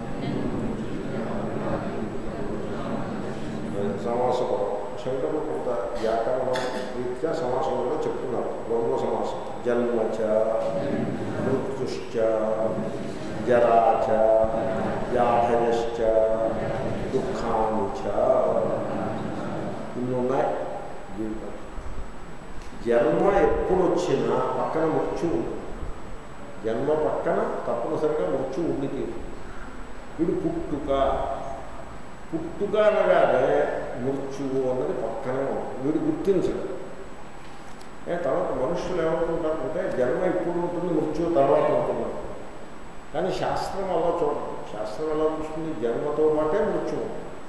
సమాసపదం శంకరులు కొంత వ్యాకరణం రీత్యా సమాసం కూడా చెప్తున్నారు ద్వంద్వ సమాసం జన్మచ మృత్యుశ్చ జరాచ వ్యాధయశ్చ దుఃఖాని చ ఇన్ని ఉన్నాయి జీవితం జన్మ ఎప్పుడు వచ్చినా పక్కన మృత్యు ఉంటుంది జన్మ పక్కన తప్పనిసరిగా మృత్యు ఉండి తీరు వీడు పుట్టుక పుట్టుక అనగానే మృత్యువు అన్నది పక్కనే ఉంటుంది వీడు గుర్తించడు ఏ తర్వాత మనుషులు ఏమనుకుంటారంటే జన్మ ఇప్పుడు ఉంటుంది మృత్యువు తర్వాత ఉంటుంది కానీ శాస్త్రం అలా చూడదు శాస్త్రం ఎలా చూస్తుంది జన్మతో పాటే మృత్యువు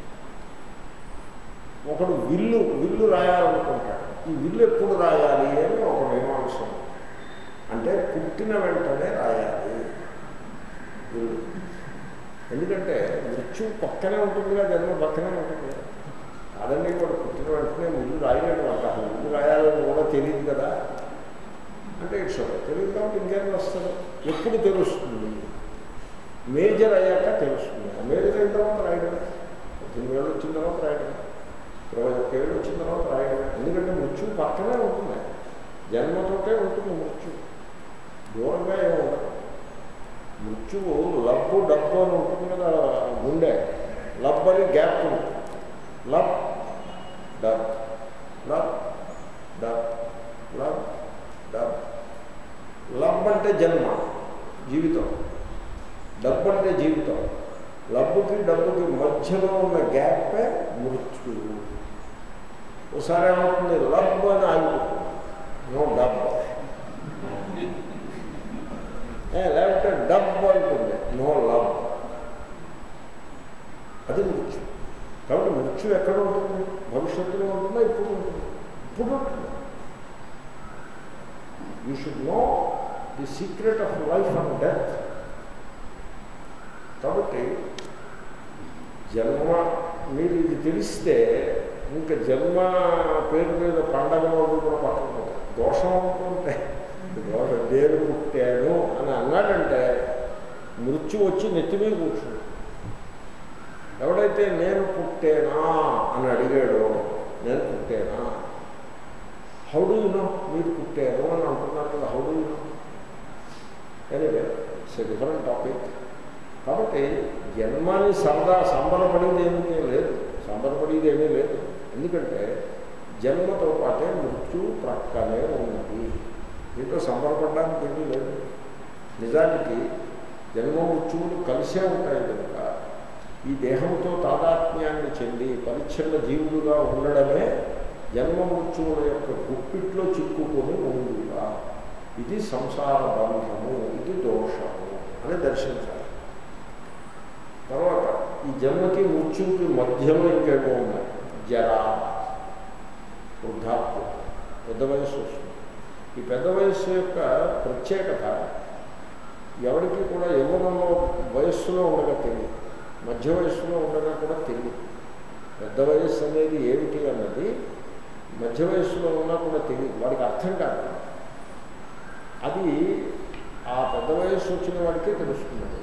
ఒకడు విల్లు విల్లు రాయాలనుకుంటాడు ఈ విల్లు ఎప్పుడు రాయాలి అని ఒక మీమాంసం అంటే పుట్టిన వెంటనే రాయాలి విల్లు ఎందుకంటే మృత్యు పక్కనే ఉంటుందిగా జన్మ పక్కనే ఉంటుంది కదా కాదండి కూడా పుట్టిన వెంటనే ముందు రాయలేడు అంట ముందు రాయాలని కూడా తెలియదు కదా అంటే ఇట్స్ ఓకే తెలియదు కాబట్టి ఇంకేం వస్తుంది ఎప్పుడు తెలుస్తుంది మేజర్ అయ్యాక తెలుస్తుంది ఆ మేజర్ అయిన తర్వాత రాయడమే పద్దెనిమిది వేలు వచ్చిన తర్వాత రాయడమే ఇరవై ఒక్క ఏళ్ళు వచ్చిన తర్వాత రాయడమే ఎందుకంటే మృత్యు పక్కనే ఉంటుంది జన్మతోటే ఉంటుంది మృత్యు దూరంగా ఏమి ఉండదు మృత్యువు లబ్బు డబ్బు అని ఉంటుంది కదా గుండె లబ్ అని గ్యాప్ ఉంటుంది lub dub lub dub lub dub lub అంటే జన్మ జీవితం డబ్బు అంటే జీవితం లబ్బుకి డబ్బుకి మధ్యలో ఉన్న గ్యాపే మృత్యువు ఒకసారి ఏమవుతుంది లబ్ అని ఆగిపోతుంది నో డబ్బు లేకపోతే డబ్బు అంటుంది నో లవ్ అది మృత్యు కాబట్టి మృత్యు ఎక్కడ ఉంటుంది భవిష్యత్తులో ఉంటుందా ఇప్పుడు ఉంటుంది ఇప్పుడు ఉంటుంది you should know the secret of life and death కాబట్టి జన్మ మీరు ఇది తెలిస్తే ఇంకా జన్మ పేరు మీద పండగ వాళ్ళు కూడా పక్కన దోషం అనుకుంటే దోషం దేరు పుట్టాను అని అన్నాడంటే మృత్యు వచ్చి నెత్తి మీద కూర్చుంది ఎవడైతే నేను పుట్టేనా అని అడిగాడో నేను పుట్టేనా హౌడు యూనో మీరు పుట్టారు అని అంటున్నారు కదా how do you know anyway it's a different topic కాబట్టి జన్మని సరదా సంబరపడేది ఏమీ లేదు సంబరపడేది ఏమీ లేదు ఎందుకంటే జన్మతో పాటే మృత్యు ప్రక్కనే ఉన్నది దీంట్లో సంబరపడడానికి ఏమీ లేదు నిజానికి జన్మ మృత్యువులు కలిసే ఉంటాయి కనుక ఈ దేహంతో తాదాత్మ్యాన్ని చెంది పరిచ్ఛిన్న జీవులుగా ఉండడమే జన్మ మృత్యువుల యొక్క గుప్పిట్లో చిక్కుకొని ఉండుగా ఇది సంసార బంధము ఇది దోషము అని దర్శించాలి తర్వాత ఈ జన్మకి మృత్యువుకి మధ్యలో ఇంకేమో ఉన్నాయి జర వృద్ధాప్యం పెద్ద వయస్సు వస్తుంది ఈ పెద్ద వయస్సు యొక్క ప్రత్యేకత ఎవరికి కూడా యవ్వనంలో వయస్సులో ఉండగా తెలియదు మధ్య వయస్సులో ఉండగా కూడా తెలియదు పెద్ద వయస్సు అనేది ఏమిటి అన్నది మధ్య వయస్సులో ఉన్నా కూడా తెలియదు వాడికి అర్థం కాదు అది ఆ పెద్ద వయస్సు వచ్చిన వాడికే తెలుస్తుంది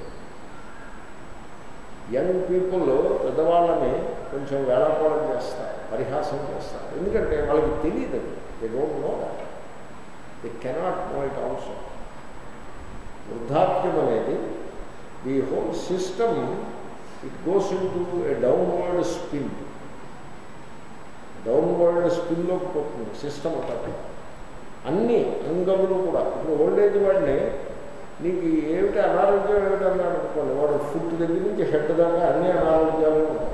యంగ్ పీపుల్ పెద్దవాళ్ళని కొంచెం వేళాకోళం చేస్తారు పరిహాసం చేస్తారు ఎందుకంటే వాళ్ళకి తెలియదు they don't know that they cannot know it also వృద్ధాప్యం అనేది the whole system it goes into a downward spin downward స్పిన్లోకి పోతుంది సిస్టమ్ ఒకటి అన్ని అంగములు కూడా ఇప్పుడు ఓల్డేజ్ వాడిని నీకు ఏమిటి అనారోగ్యం ఏమిటి అన్నాడు అనుకోండి వాడు ఫుడ్ దగ్గర నుంచి హెడ్ దాకా అన్ని అనారోగ్యాలు ఉంటాయి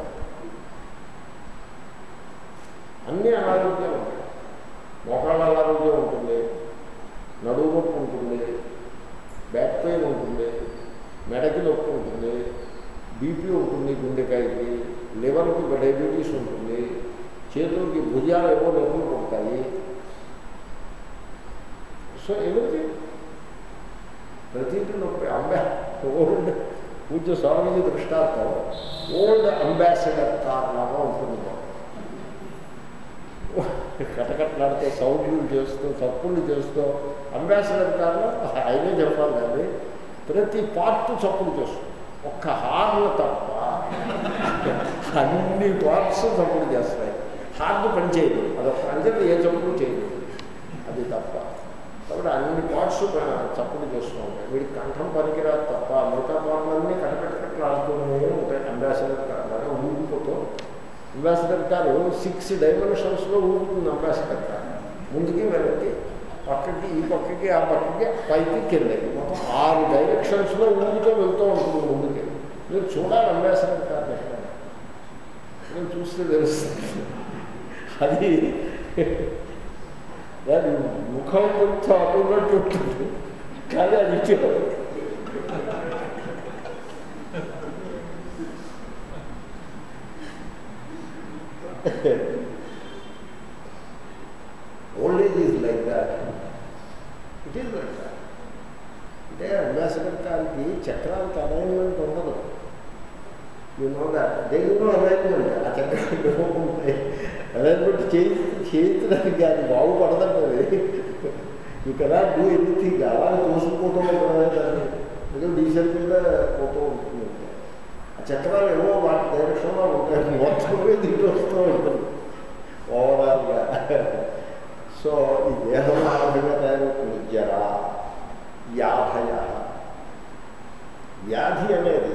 అన్ని అనారోగ్యాలు ఉంటాయి మోకాళ్ళ అనారోగ్యం ఉంటుంది నడువు నొప్పి ఉంటుంది బ్యాక్ పెయిన్ ఉంటుంది మెడకి నొప్పి ఉంటుంది బీపీ ఉంటుంది గుండెకాయకి లివర్కి డయాబెటీస్ ఉంటుంది చేతులకి భుజాలు ఏవో నొప్పులు పుడతాయి సో ఎవ్రీథింగ్ ప్రతిదీ నొప్పి అంబా ఓల్డ్ పూజ్య స్వామీజీ దృష్టార్థం ఓల్డ్ అంబాసిడర్ కార్ లాగా ఉంటుంది కటకట్లాడితే సౌండ్లు చేస్తూ చప్పుళ్ళు చేస్తూ అంబాసిడర్ కార్లో ఆయనే చెప్పాలి కానీ ప్రతి పార్ట్ చప్పులు చేస్తుంది ఒక్క హార్న్ తప్ప అన్ని పార్ట్స్ చప్పుడు చేస్తాయి హార్న్ పనిచేయదు అదొక అంటే ఏ చప్పుడు చేయదు అది తప్ప కాబట్టి అన్ని పార్ట్స్ చప్పుడు చేస్తూ ఉంటాయి వీడికి కంఠం పనికిరాదు తప్ప మిగతా పాటలన్నీ కటకటకట్లు ఆడుతూనే ఉంటాయి అంబాసిడర్ కార్ లాగా ఊగిపోతూ అంబాసిడర్ కారు సిక్స్ డైమెన్షన్స్లో ఊగుతుంది అంబాసిడర్ కార్ ముందుకి వెనక్కి పక్కకి ఈ పక్కకి ఆ పక్కకి పైకి కిందకి మొత్తం ఆరు డైరెక్షన్స్లో ఊగుతూ వెళ్తూ ఉంటుంది ముందుకి మీరు చూడాలి అంబాసిడర్ కార్ ఎక్కడ నేను చూస్తే తెలుస్తుంది అది దాని ముఖం కొంచెం అటున్నట్టు ఉంటుంది కానీ అది ఇచ్చేవాడు old age is like that it is like that అంటే అంబాసిడర్ కారికి చక్రానికి అలైన్మెంట్ ఉండదు you know that they you know alignment ఆ చక్రాలు ఉంటాయి అలైన్మెంట్ చేయి చేయించడానికి అది బాగుపడదండి యూ కెనాట్ డూ ఎనీథింగ్ అలా తోసుకుపోతూ ఉండడమే దాన్ని ఏదో డీసెల్ మీద పోతూ ఉంటుంది ఆ చక్రాలు ఏవో వాటి డైరెక్షన్లో ఉంటాయి మొత్తం దిగి వస్తూ ఉంటుంది ఓవరాల్గా సో ఈ దేహం ఆ విధంగా తయారవుతుంది జర వ్యాధయ వ్యాధి అనేది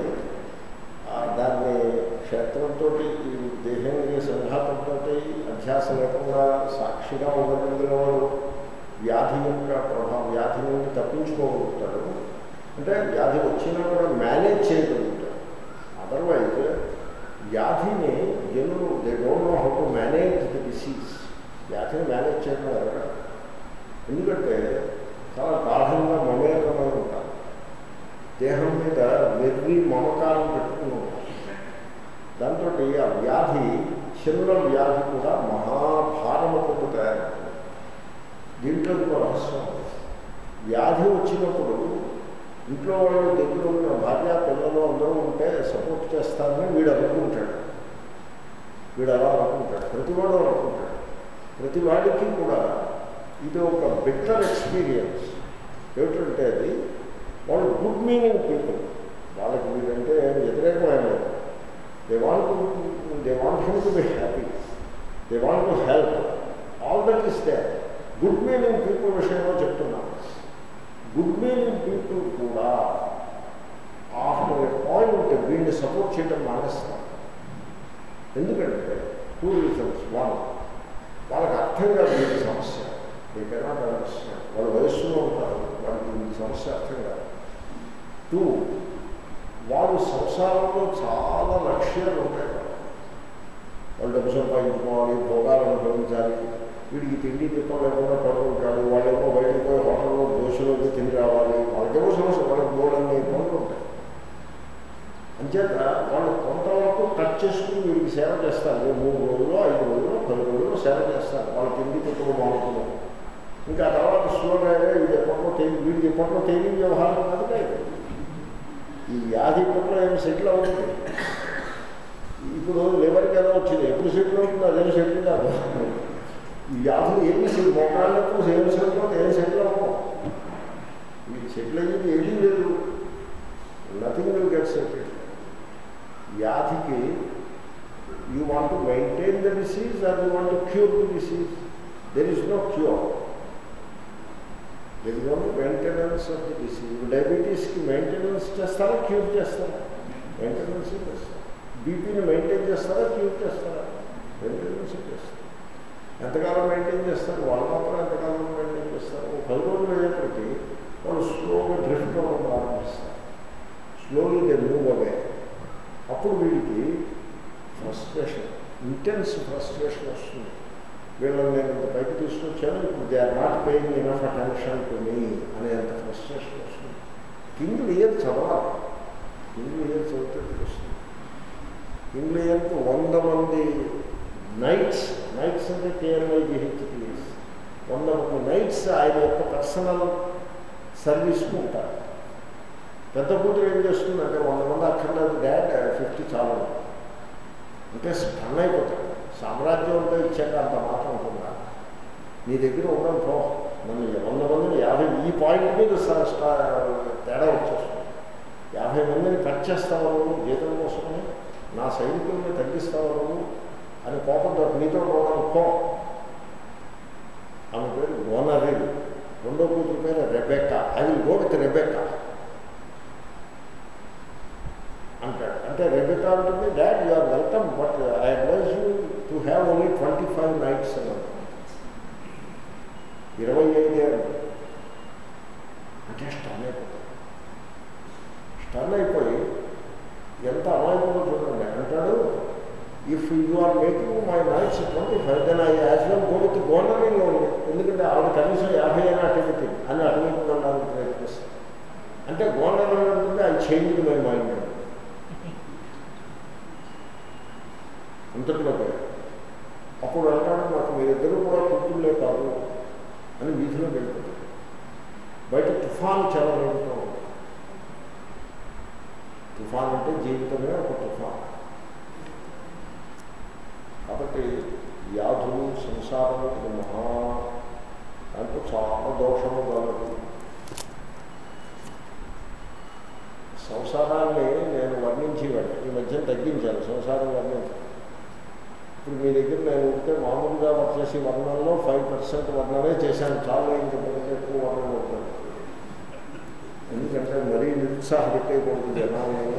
దాన్ని క్షేత్రంతో ఈ దేహానికి సంఘాతంతో అధ్యాస లేకుండా సాక్షిగా ఉండగలిగిన వాడు వ్యాధి యొక్క ప్రభావం వ్యాధి నుండి తప్పించుకోగలుగుతాడు అంటే వ్యాధి వచ్చినా కూడా మేనేజ్ చేయగలుగుతాడు అదర్వైజ్ వ్యాధిని జనులు they don't know how to manage the disease వ్యాధిని మేనేజ్ చేయడం ఎరగడం ఎందుకంటే చాలా గాఢంగా మమేకమై ఉంటారు దేహం మీద వెర్రి మమకారం పెట్టుకుని ఉంటారు దాంతో ఆ వ్యాధి చిన్న వ్యాధి కూడా మహాభారము కింద తయారవుతుంది దీంట్లో ఇంకో రహస్యం వ్యాధి వచ్చినప్పుడు ఇంట్లో వాళ్ళు దగ్గర ఉన్న భార్య పిల్లలు అందరూ ఉంటే సపోర్ట్ చేస్తారని వీడు అనుకుంటాడు వీడు అలా అనుకుంటాడు ప్రతివాడు అనుకుంటాడు ప్రతి వాడికి కూడా ఇది ఒక బెటర్ ఎక్స్పీరియన్స్ ఏమిటంటే అది వాళ్ళు గుడ్ మీనింగ్ పీపుల్ వాళ్ళకి వీడంటే వ్యతిరేకమైన they want they want him to be happy they want to help all that is they good meaning people విషయంలో చెప్తున్నాను గుడ్ మీనింగ్ పీపుల్ కూడా ఆఫ్టర్ ఎ పాయింట్ వీడిని సపోర్ట్ చేయడం మానేస్తారు ఎందుకంటే టూ రీజన్స్ వన్ వాళ్ళకి అర్థం కాదు వీడి సమస్య దే కెనాట్ అండర్స్టాండ్ వాళ్ళు వయస్సులో ఉంటారు వాళ్ళకి వీడి సమస్య అర్థం కాదు టూ వాడు సంసారంలో చాలా లక్ష్యాలు ఉంటాయి వాళ్ళు డబ్బు సంపాదించుకోవాలి భోగాలు అనుభవించాలి వీడికి తిండి తిప్పం లేకుండా పడుకుంటాడు వాళ్ళేమో బయటకు పోయి హోటల్లో దోశలోకి తిని రావాలి వాళ్ళకేమో సమస్య వాళ్ళకి బోర్డన్ని పనులు ఉంటాయి అంచేత వాళ్ళు కొంతవరకు కట్ చేసుకుని వీడికి సేవ చేస్తారు మూడు రోజులు ఐదు రోజులు పది రోజులు సేవ చేస్తారు వాళ్ళు తిండి తిప్పలు బాగుంటున్నారు ఇంకా ఆ తర్వాత స్లోగా వీడి ఎప్పట్లో తేలి వీడికి ఎప్పట్లో తేలి వ్యవహారం కాదు ఈ వ్యాధి ఇప్పట్లో ఏమి సెటిల్ అవుతుంది ఇప్పుడు లివర్కి ఏదో వచ్చింది ఎప్పుడు సెటిల్ అవుతుంది అదేం సెటిల్ కాదు ఈ వ్యాధులు ఏమి సెటిల్ మోకాళ్ళకు ఏం సెటిల్ అవుతుంది ఏం సెటిల్ అవ్వవు ఈ సెటిల్ అయ్యేది ఏమీ లేదు నథింగ్ విల్ గెట్ సెటిల్ వ్యాధికి you want to maintain the disease or you want to cure the disease there is no cure there is only maintenance of the disease డయాబెటీస్కి maintenance చేస్తారా cure చేస్తారా maintenance చేస్తారా బీపీని maintain చేస్తారా cure చేస్తారా maintenance చేస్తారు ఎంతకాలం మెయింటైన్ చేస్తారు వాళ్ళు మాత్రం ఎంతకాలం మెయింటైన్ చేస్తారు ఒక పది రోజులు అయ్యేప్పటికీ వాళ్ళు స్లోగా డ్రిఫ్ట్ అవ్వడం ప్రారంభిస్తారు స్లోలీ దే మూవ్ అవే అప్పుడు వీడికి ఫ్రస్ట్రేషన్ ఇంటెన్స్ ఫ్రస్ట్రేషన్ వస్తుంది వీళ్ళని నేను ఇంత పైకి తీసుకొచ్చాను ఇప్పుడు they are not paying enough attention to me అనేంత ఫ్రస్ట్రేషన్ వస్తుంది కింగ్ ఇయర్ చదవాలి కింగ్ ఇయర్ చదివితే తెలుస్తుంది కింగ్ ఇయర్కి వంద మంది నైట్స్ నైట్స్ అంటే కేఎంఐ జిహెచ్పిఎస్ వంద మంది నైట్స్ ఆయన యొక్క పర్సనల్ సర్వీస్కు ఉంటారు పెద్ద కూతురు ఏం చేస్తుంది అంటే వంద మంది అక్కర్లేదు డాడ్ ఫిఫ్టీ చాలు అంటే స్టన్ అయిపోతాడు సామ్రాజ్యం అంతా ఇచ్చాక అంత మాత్రం ఉంటుందా నీ దగ్గర ఉండడం పో నన్ను వంద మందిని యాభై ఈ పాయింట్ మీద స- స్టా- తేడా వచ్చేస్తుంది యాభై మందిని కట్ చేస్తావు నువ్వు జీతం కోసమని నా సైనికుల్ని తగ్గిస్తావు నువ్వు అని కోపంతో నీతో ఉండడం పో ఆమె పేరు గోనరీలు రెండో కూతురు పేరు Rebecca I will go with Rebecca అంటాడు అంటే రెబెకా ఉంటుంది dad you are welcome but I advise you to have only twenty five nights అని అంటాడు. ఇరవై ఐదే అంటాడు. అంటే స్టన్ అయిపోతాడు స్టన్ అయిపోయి ఎంత అమాయకంగా చూడండి అంటాడు if you are making my nights twenty five then I as well go with గోనరీలో ఎందుకంటే ఆవిడ కనీసం యాభై అయినా అటువైపు అని అటువైపు వెళ్ళడానికి ప్రయత్నిస్తాను అంటే గోనరీ ఉంటుంది ఐ చేంజ్ మై మైండ్ అంతట్లో పోయాడు అప్పుడు అంటాడు నాకు మీరిద్దరూ కూడా కూతుళ్ళే కాదు అని వీధిలో వెళ్ళిపోతాడు బయట తుఫాన్ చెలరేగుతూ ఉంది తుఫాన్ అంటే జీవితమే ఒక తుఫాన్ కాబట్టి వ్యాధులు సంసారం ఇది మహా దాంట్లో చాలా దోషము కలదు సంసారాన్ని నేను వర్ణించేవాడు ఈ మధ్య తగ్గించాను సంసారం వర్ణించాను ఇప్పుడు మీ దగ్గర నేను ఉంటే మామూలుగా వచ్చేసి వర్ణంలో ఫైవ్ పర్సెంట్ వర్ణమే చేశాను చాలా ఇంకా కొంచెం ఎక్కువ వర్ణం అవుతుంది ఎందుకంటే మరీ నిరుత్సాహపెట్టేయకూడదు జనాలని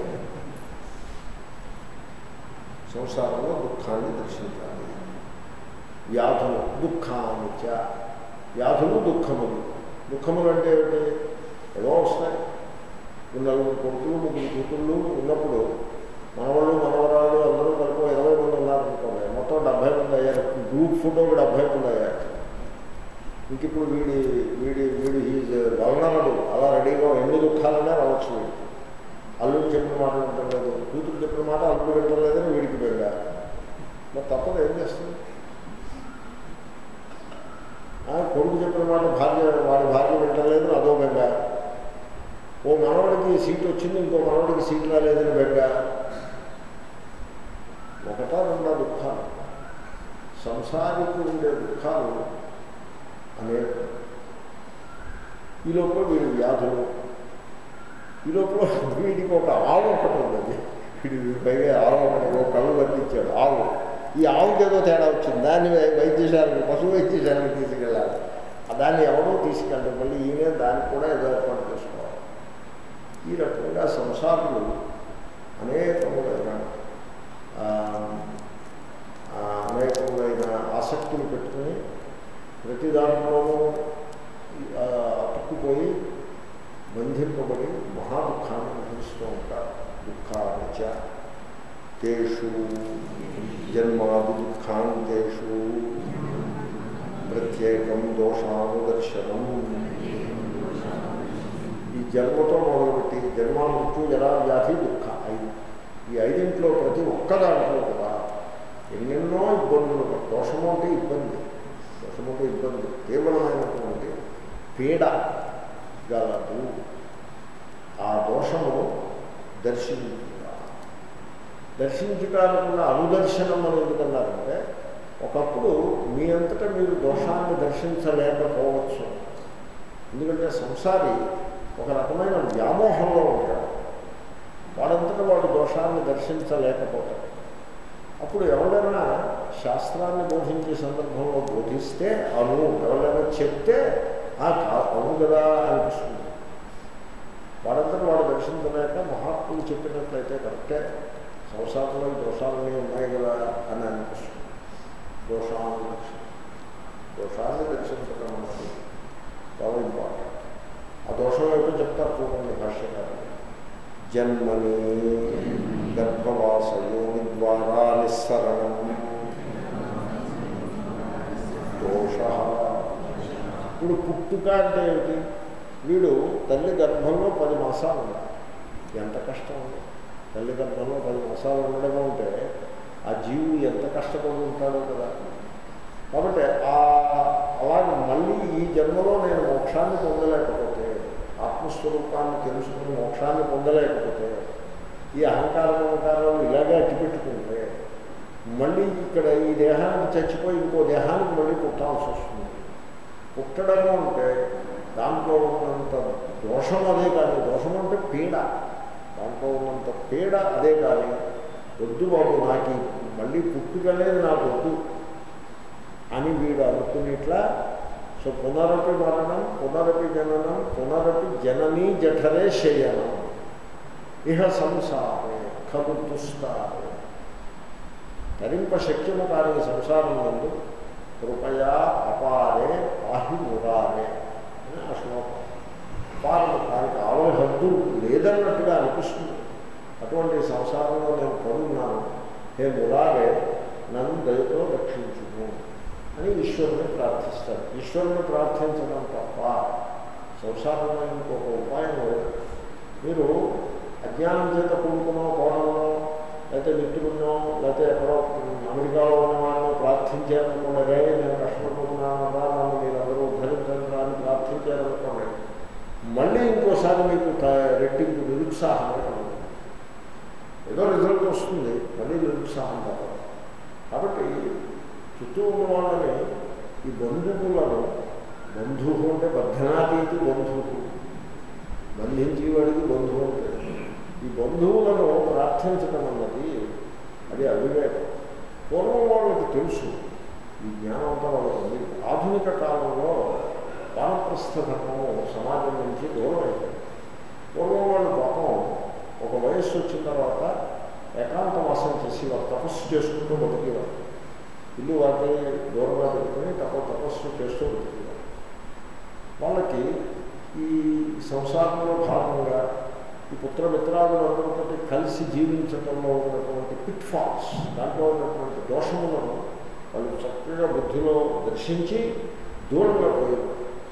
సంసారంలో దుఃఖాన్ని దర్శించాలి వ్యాధులు దుఃఖాన్ని చ వ్యాధులు దుఃఖములు దుఃఖములు అంటే ఏమిటి ఏవో వస్తాయి నలుగురు కొడుకులు ముగ్గురు కూతుళ్ళు ఉన్నప్పుడు మనవాళ్ళు మనవరాళ్ళు అందరూ కలిపి ఇరవై మంది ఉన్నారనుకోండి మొత్తం డెబ్బై మంది అయ్యారు గ్రూప్ ఫోటో డెబ్బై మంది అయ్యారు ఇంక ఇప్పుడు వీడి వీడి వీడి ఈజ్ వలనడు అలా రెడీగా ఎన్ని దుఃఖాలనే రావచ్చు వీడికి అల్లుడు చెప్పిన మాట వింటలేదు కూతురు చెప్పిన మాట అల్లుడు వింటలేదని వీడికి బెంగ మరి తప్పదు ఏం చేస్తుంది ఆ, కొడుకు చెప్పిన మాట భార్య వాడి భార్య వింటలేదు అదో బెంగ ఓ మనవడికి సీట్ వచ్చింది ఇంకో మనవడికి సీట్ రాలేదని బెంగ ఒకటా రెండా దుఃఖాలు సంసారికి ఉండే దుఃఖాలు అనేక ఈ లోపల వీడి వ్యాధులు ఈ లోపల వీడికి ఒక ఆవు ఒకటి ఉన్నది వీడి పైగా ఆవు ఒకటి ఒక కళ్ళు వర్తించాడు ఆవు ఈ ఆవుకి ఏదో తేడా వచ్చింది దాన్ని వై- వైద్యశాలకు పశు వైద్యశాలకు తీసుకెళ్ళాలి ఆ దాన్ని ఎవరో తీసుకెళ్ళాలి మళ్ళీ ఈయనే దానికి కూడా ఏదో ఏర్పాటు చేసుకోవాలి ఈ రకంగా సంసారులు అనేకములైన ఆ, ఆ, అనేకములైన ఆసక్తులు పెట్టుకుని ప్రతి దాంట్లోనూ ఆ, అతుక్కుపోయి బంధింపబడి మహా దుఃఖాన్ని అనుభవిస్తూ ఉంటారు దుఃఖానిచ తేషు జన్మాది దుఃఖాంతేషు ప్రత్యేకం దోషానుదర్శనం ఈ జన్మతో మొదలుపెట్టి జన్మ మృత్యు జరా వ్యాధి దుఃఖ ఐదు ఈ ఐదింట్లో ప్రతి ఒక్క దాంట్లో కూడా ఎన్నెన్నో ఇబ్బందులు ఉన్నాయి. దోషము అంటే ఇబ్బంది దోషము అంటే ఇబ్బంది తీవ్రమైనటువంటి పీడ గలదు ఆ దోషము దర్శించుట దర్శించుటానికి అనుదర్శనం అని ఎందుకన్నారంటే ఒకప్పుడు మీ అంతటా మీరు దోషాన్ని దర్శించలేకపోవచ్చు ఎందుకంటే సంసారి ఒక రకమైన వ్యామోహంలో ఉంటాడు వాడంతటా వాడు దోషాన్ని దర్శించలేకపోతాడు అప్పుడు ఎవరైనా శాస్త్రాన్ని బోధించే సందర్భంలో బోధిస్తే అను ఎవరైనా చెప్తే ఆ కా- అవును కదా అనిపిస్తుంది వాడంతటా వాడు దర్శించలేక మహాత్ములు చెప్పినట్లయితే కరెక్టే సంసారంలో ఈ దోషాలన్నీ ఉన్నాయి కదా అని అనిపిస్తుంది దోషాన్ని దర్శనం దోషాన్ని దర్శించడం అన్నది చాలా ఇంపార్టెంట్ ఆ దోషం ఏమిటో చెప్తారు చూడండి భాష్యకారు జన్మని గర్భవాసయోని ద్వారా నిస్సరణం దోష ఇప్పుడు పుట్టుక అంటే ఏమిటి వీడు తల్లి గర్భంలో పది మాసాలు ఉండాలి ఎంత కష్టం ఉంది తల్లి గర్భంలో పది మాసాలు ఉండడం అంటే ఆ జీవుడు ఎంత కష్టపడి ఉంటాడో కదా కాబట్టి ఆ అలాగే మళ్ళీ ఈ జన్మలో నేను మోక్షాన్ని పొందలేకపోతే ఆత్మస్వరూపాన్ని తెలుసుకుని మోక్షాన్ని పొందలేకపోతే ఈ అహంకారం అహంకారాలు ఇలాగే అట్టిపెట్టుకుంటే మళ్ళీ ఇక్కడ ఈ దేహానికి చచ్చిపోయి ఇంకో దేహానికి మళ్ళీ పుట్టాల్సి వస్తుంది పుట్టడము అంటే దాంట్లో ఉన్నంత దోషం అదే కానీ దోషం అంటే పీడ దాంట్లో ఉన్నంత పీడ అదే కానీ వద్దు బాబు నాకు ఈ మళ్ళీ పుట్టుకనేది నాకు వద్దు అని వీడు అనుకునేట్లా సో పునరపి మరణం పునరపి జననం పునరపి జననీ జఠరే శయనం ఇహ సంసారే ఖలు దుస్తారే తరింప శక్యము కాని సంసారం నందు కృపయా అపారే ఆహి మురారే అని ఆ శ్లోకం అపారం దానికి ఆలో హద్దు లేదన్నట్టుగా అనిపిస్తుంది అటువంటి సంసారంలో నేను పడున్నాను హే మురారే నన్ను దయతో రక్షించుము అని ఈశ్వరుని ప్రార్థిస్తారు ఈశ్వరుని ప్రార్థించడం తప్ప సంసారంలో ఇంకొక ఉపాయం లేదు మీరు అజ్ఞానం చేత కూడుకున్నో కోణంలో లేకపోతే మిత్రున్నో లేకపోతే ఎక్కడో అమెరికాలో ఉన్న వాళ్ళని ప్రార్థించారనుకోండి రే నేను కష్టపడుతున్నాను రా నన్ను మీరు అందరూ ఉద్ధరించండి రా అని ప్రార్థించారనుకోండి మళ్ళీ ఇంకోసారి మీకు త- రెట్టింపు నిరుత్సాహం కలుగుతుంది ఏదో రిజల్ట్ వస్తుంది మళ్ళీ నిరుత్సాహం తప్పదు కాబట్టి చుట్టూ ఉన్న వాళ్ళని ఈ బంధువులను బంధువు అంటే బద్ధనాతీతి బంధువు బంధించేవాడికి బంధువు అంటే ఈ బంధువులను ప్రార్థించడం అన్నది అది అవివేకం పూర్వం వాళ్ళకి తెలుసు ఈ జ్ఞానం అంతా వాళ్ళకి ఉంది ఆధునిక కాలంలో వానప్రస్థ ధర్మము సమాజం నుంచి దూరం అయిపోయింది పూర్వం వాళ్ళు పాపం ఒక వయస్సు వచ్చిన తర్వాత ఏకాంతవాసం చేసి వారు తపస్సు చేసుకుంటూ బతికేవారు ఇల్లు వారిని దూరంగా పెట్టుకుని తప తపస్సు చేస్తూ బతికేవారు వాళ్ళకి ఈ సంసారంలో భాగంగా ఈ పుత్ర మిత్రాదులందరితో కలిసి జీవించడంలో ఉన్నటువంటి పిట్ ఫాల్స్ దాంట్లో ఉన్నటువంటి దోషములను వాళ్ళు చక్కగా బుద్ధిలో దర్శించి దూరంగా పోయారు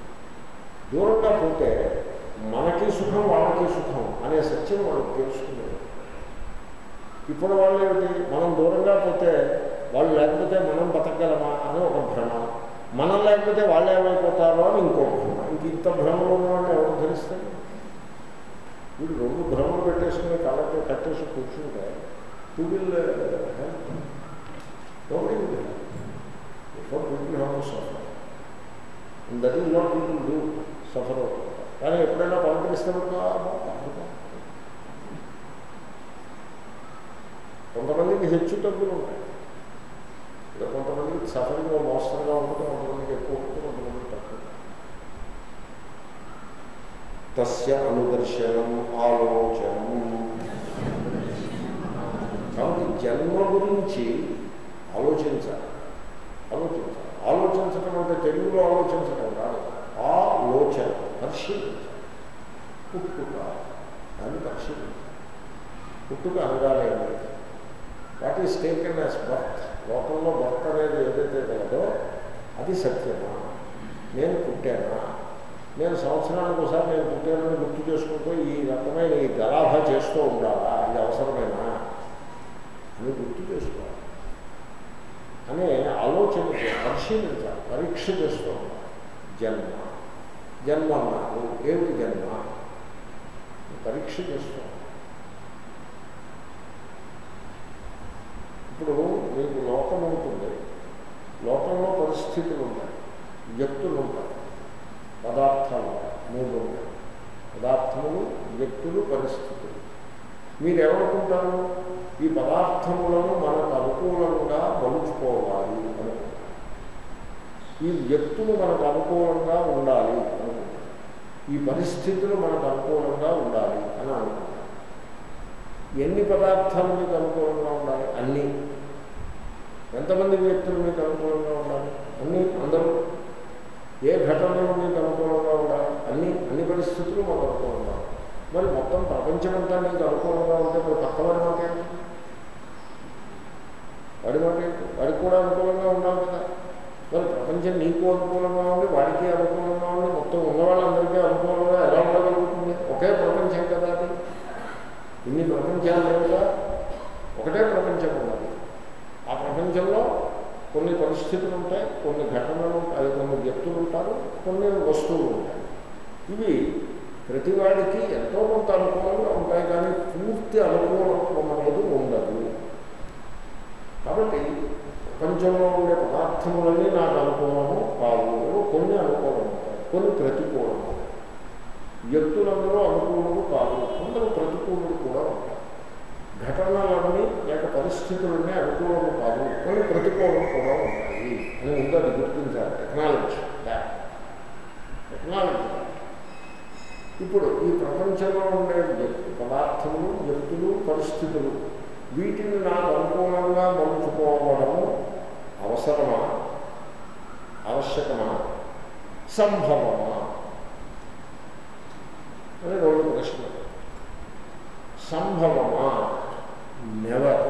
దూరంగా పోతే మనకి సుఖం వాళ్ళకి సుఖం అనే సత్యం వాళ్ళకి తెలుసుకున్నారు ఇప్పుడు వాళ్ళు ఏమిటి మనం దూరంగా పోతే వాళ్ళు లేకపోతే మనం బతకగలమా అని ఒక భ్రమ మనం లేకపోతే వాళ్ళు ఏమైపోతారో అని ఇంకో భ్రమ ఇంక ఇంత భ్రమలో ఉన్నవాడిని ఎవరు ధరిస్తారు వీడు రెండు భ్రమలు పెట్టేసుకుని కళ్ళకి కట్టేసి కూర్చుంటే too will before people have suffer that is not people do suffer అవుతుంది కానీ ఎప్పుడైనా పలకరిస్తే కొంతమందికి హెచ్చు తగ్గులు ఉంటాయి ఇలా కొంతమందికి సఫరింగ్ మోస్తరుగా ఉంటుంది కొంతమందికి ఎక్కువ ఉంటుంది కొంతమందికి తక్కువ తస్య అనుదర్శనం ఆలోచనం కాబట్టి జన్మ గురించి ఆలోచించాలి ఆలోచించాలి ఆలోచించడం అంటే తెలుగులో ఆలోచించడం కాదు ఆలోచన పరిశీలించాలి పుట్టుక దాన్ని పరిశీలించాలి పుట్టుక అనగానే what is taken as birth లోకంలో బర్త్ అనేది ఏదైతే కలదో అది సత్యమా నేను పుట్టానా నేను సంవత్సరానికి ఒకసారి నేను పుట్టానని గుర్తు చేసుకుంటూ ఈ రకమైన ఈ గలాభ చేస్తూ ఉండాలా ఇది అవసరమేనా అని గుర్తు చేసుకోవాలి అనే ఆలోచన చేయాలి, పరిశీలించాలి పరీక్ష చేస్తూ ఉండాలి జన్మ జన్మ అన్నారు ఏమిటి జన్మ పరీక్ష చేస్తూ ఉండాలి. ఇప్పుడు మీకు లోకం ఉంటుంది లోకంలో పరిస్థితులు ఉంటాయి వ్యక్తులు ఉంటాయి పదార్థాలు ఉంటాయి మూడు ఉంటాయి పదార్థములు వ్యక్తులు పరిస్థితులు మీరు ఏమనుకుంటారు ఈ పదార్థములను మనకు అనుకూలంగా మలుచుకోవాలి అనుకుంటారు ఈ వ్యక్తులు మనకు అనుకూలంగా ఉండాలి అనుకుంటారు ఈ పరిస్థితులు మనకు అనుకూలంగా ఉండాలి అని అనుకుంటారు ఎన్ని పదార్థాలు మీకు అనుకూలంగా ఉండాలి అన్నీ ఎంతమంది వ్యక్తులు మీకు అనుకూలంగా ఉండాలి అన్నీ అందరూ ఏ ఘటనలు మీకు అనుకూలంగా ఉండాలి అన్ని అన్ని పరిస్థితులు మాకు అనుకూలంగా ఉండాలి మరి మొత్తం ప్రపంచమంతా నీకు అనుకూలంగా ఉంటే మరి పక్కవాడి మాట ఏంటి వాడి మాట ఏంటి వాడికి కూడా అనుకూలంగా ఉండాలి కదా మరి ప్రపంచం నీకు అనుకూలంగా ఉంది వాడికి అనుకూలంగా ఉంది మొత్తం ఉన్న వాళ్ళందరికీ అనుకూలంగా ఎలా ఉండగలుగుతుంది ఒకే ప్రపంచం కదా అది ఇన్ని ప్రపంచాలు లేవుగా ఒకటే ప్రపంచం ఉన్నది ఆ ప్రపంచంలో కొన్ని పరిస్థితులు ఉంటాయి కొన్ని ఘటనలు అది కొన్ని వ్యక్తులు ఉంటారు కొన్ని వస్తువులు ఉంటాయి ఇవి ప్రతివాడికి ఎంతో కొంత అనుకూలంగా ఉంటాయి కానీ పూర్తి అనుకూలం అనేది ఉండదు కాబట్టి ప్రపంచంలో ఉండే పదార్థములన్నీ నాకు అనుకూలము కావు కొన్ని అనుకూలం ఉంటాయి కొన్ని ప్రతికూలం ఉంటాయి వ్యక్తులందరూ అనుకూలము కాదు కొందరు ప్రతికూలులు కూడా ఉంటాయి ఘటనలన్నీ లేక పరిస్థితులన్నీ అనుకూలము కాదు కొన్ని ప్రతికూలం కూడా ఉంటాయి అని ముందు అది గుర్తించాలి టెక్నాలజీ టెక్నాలజీ ఇప్పుడు ఈ ప్రపంచంలో ఉండే వ్యక్తి పదార్థములు వ్యక్తులు పరిస్థితులు వీటిని నాకు అనుకూలంగా మలుచుకోవడము అవసరమా ఆవశ్యకమా సంభవమా అని రెండు ప్రశ్నలు సంభవమా నెవర్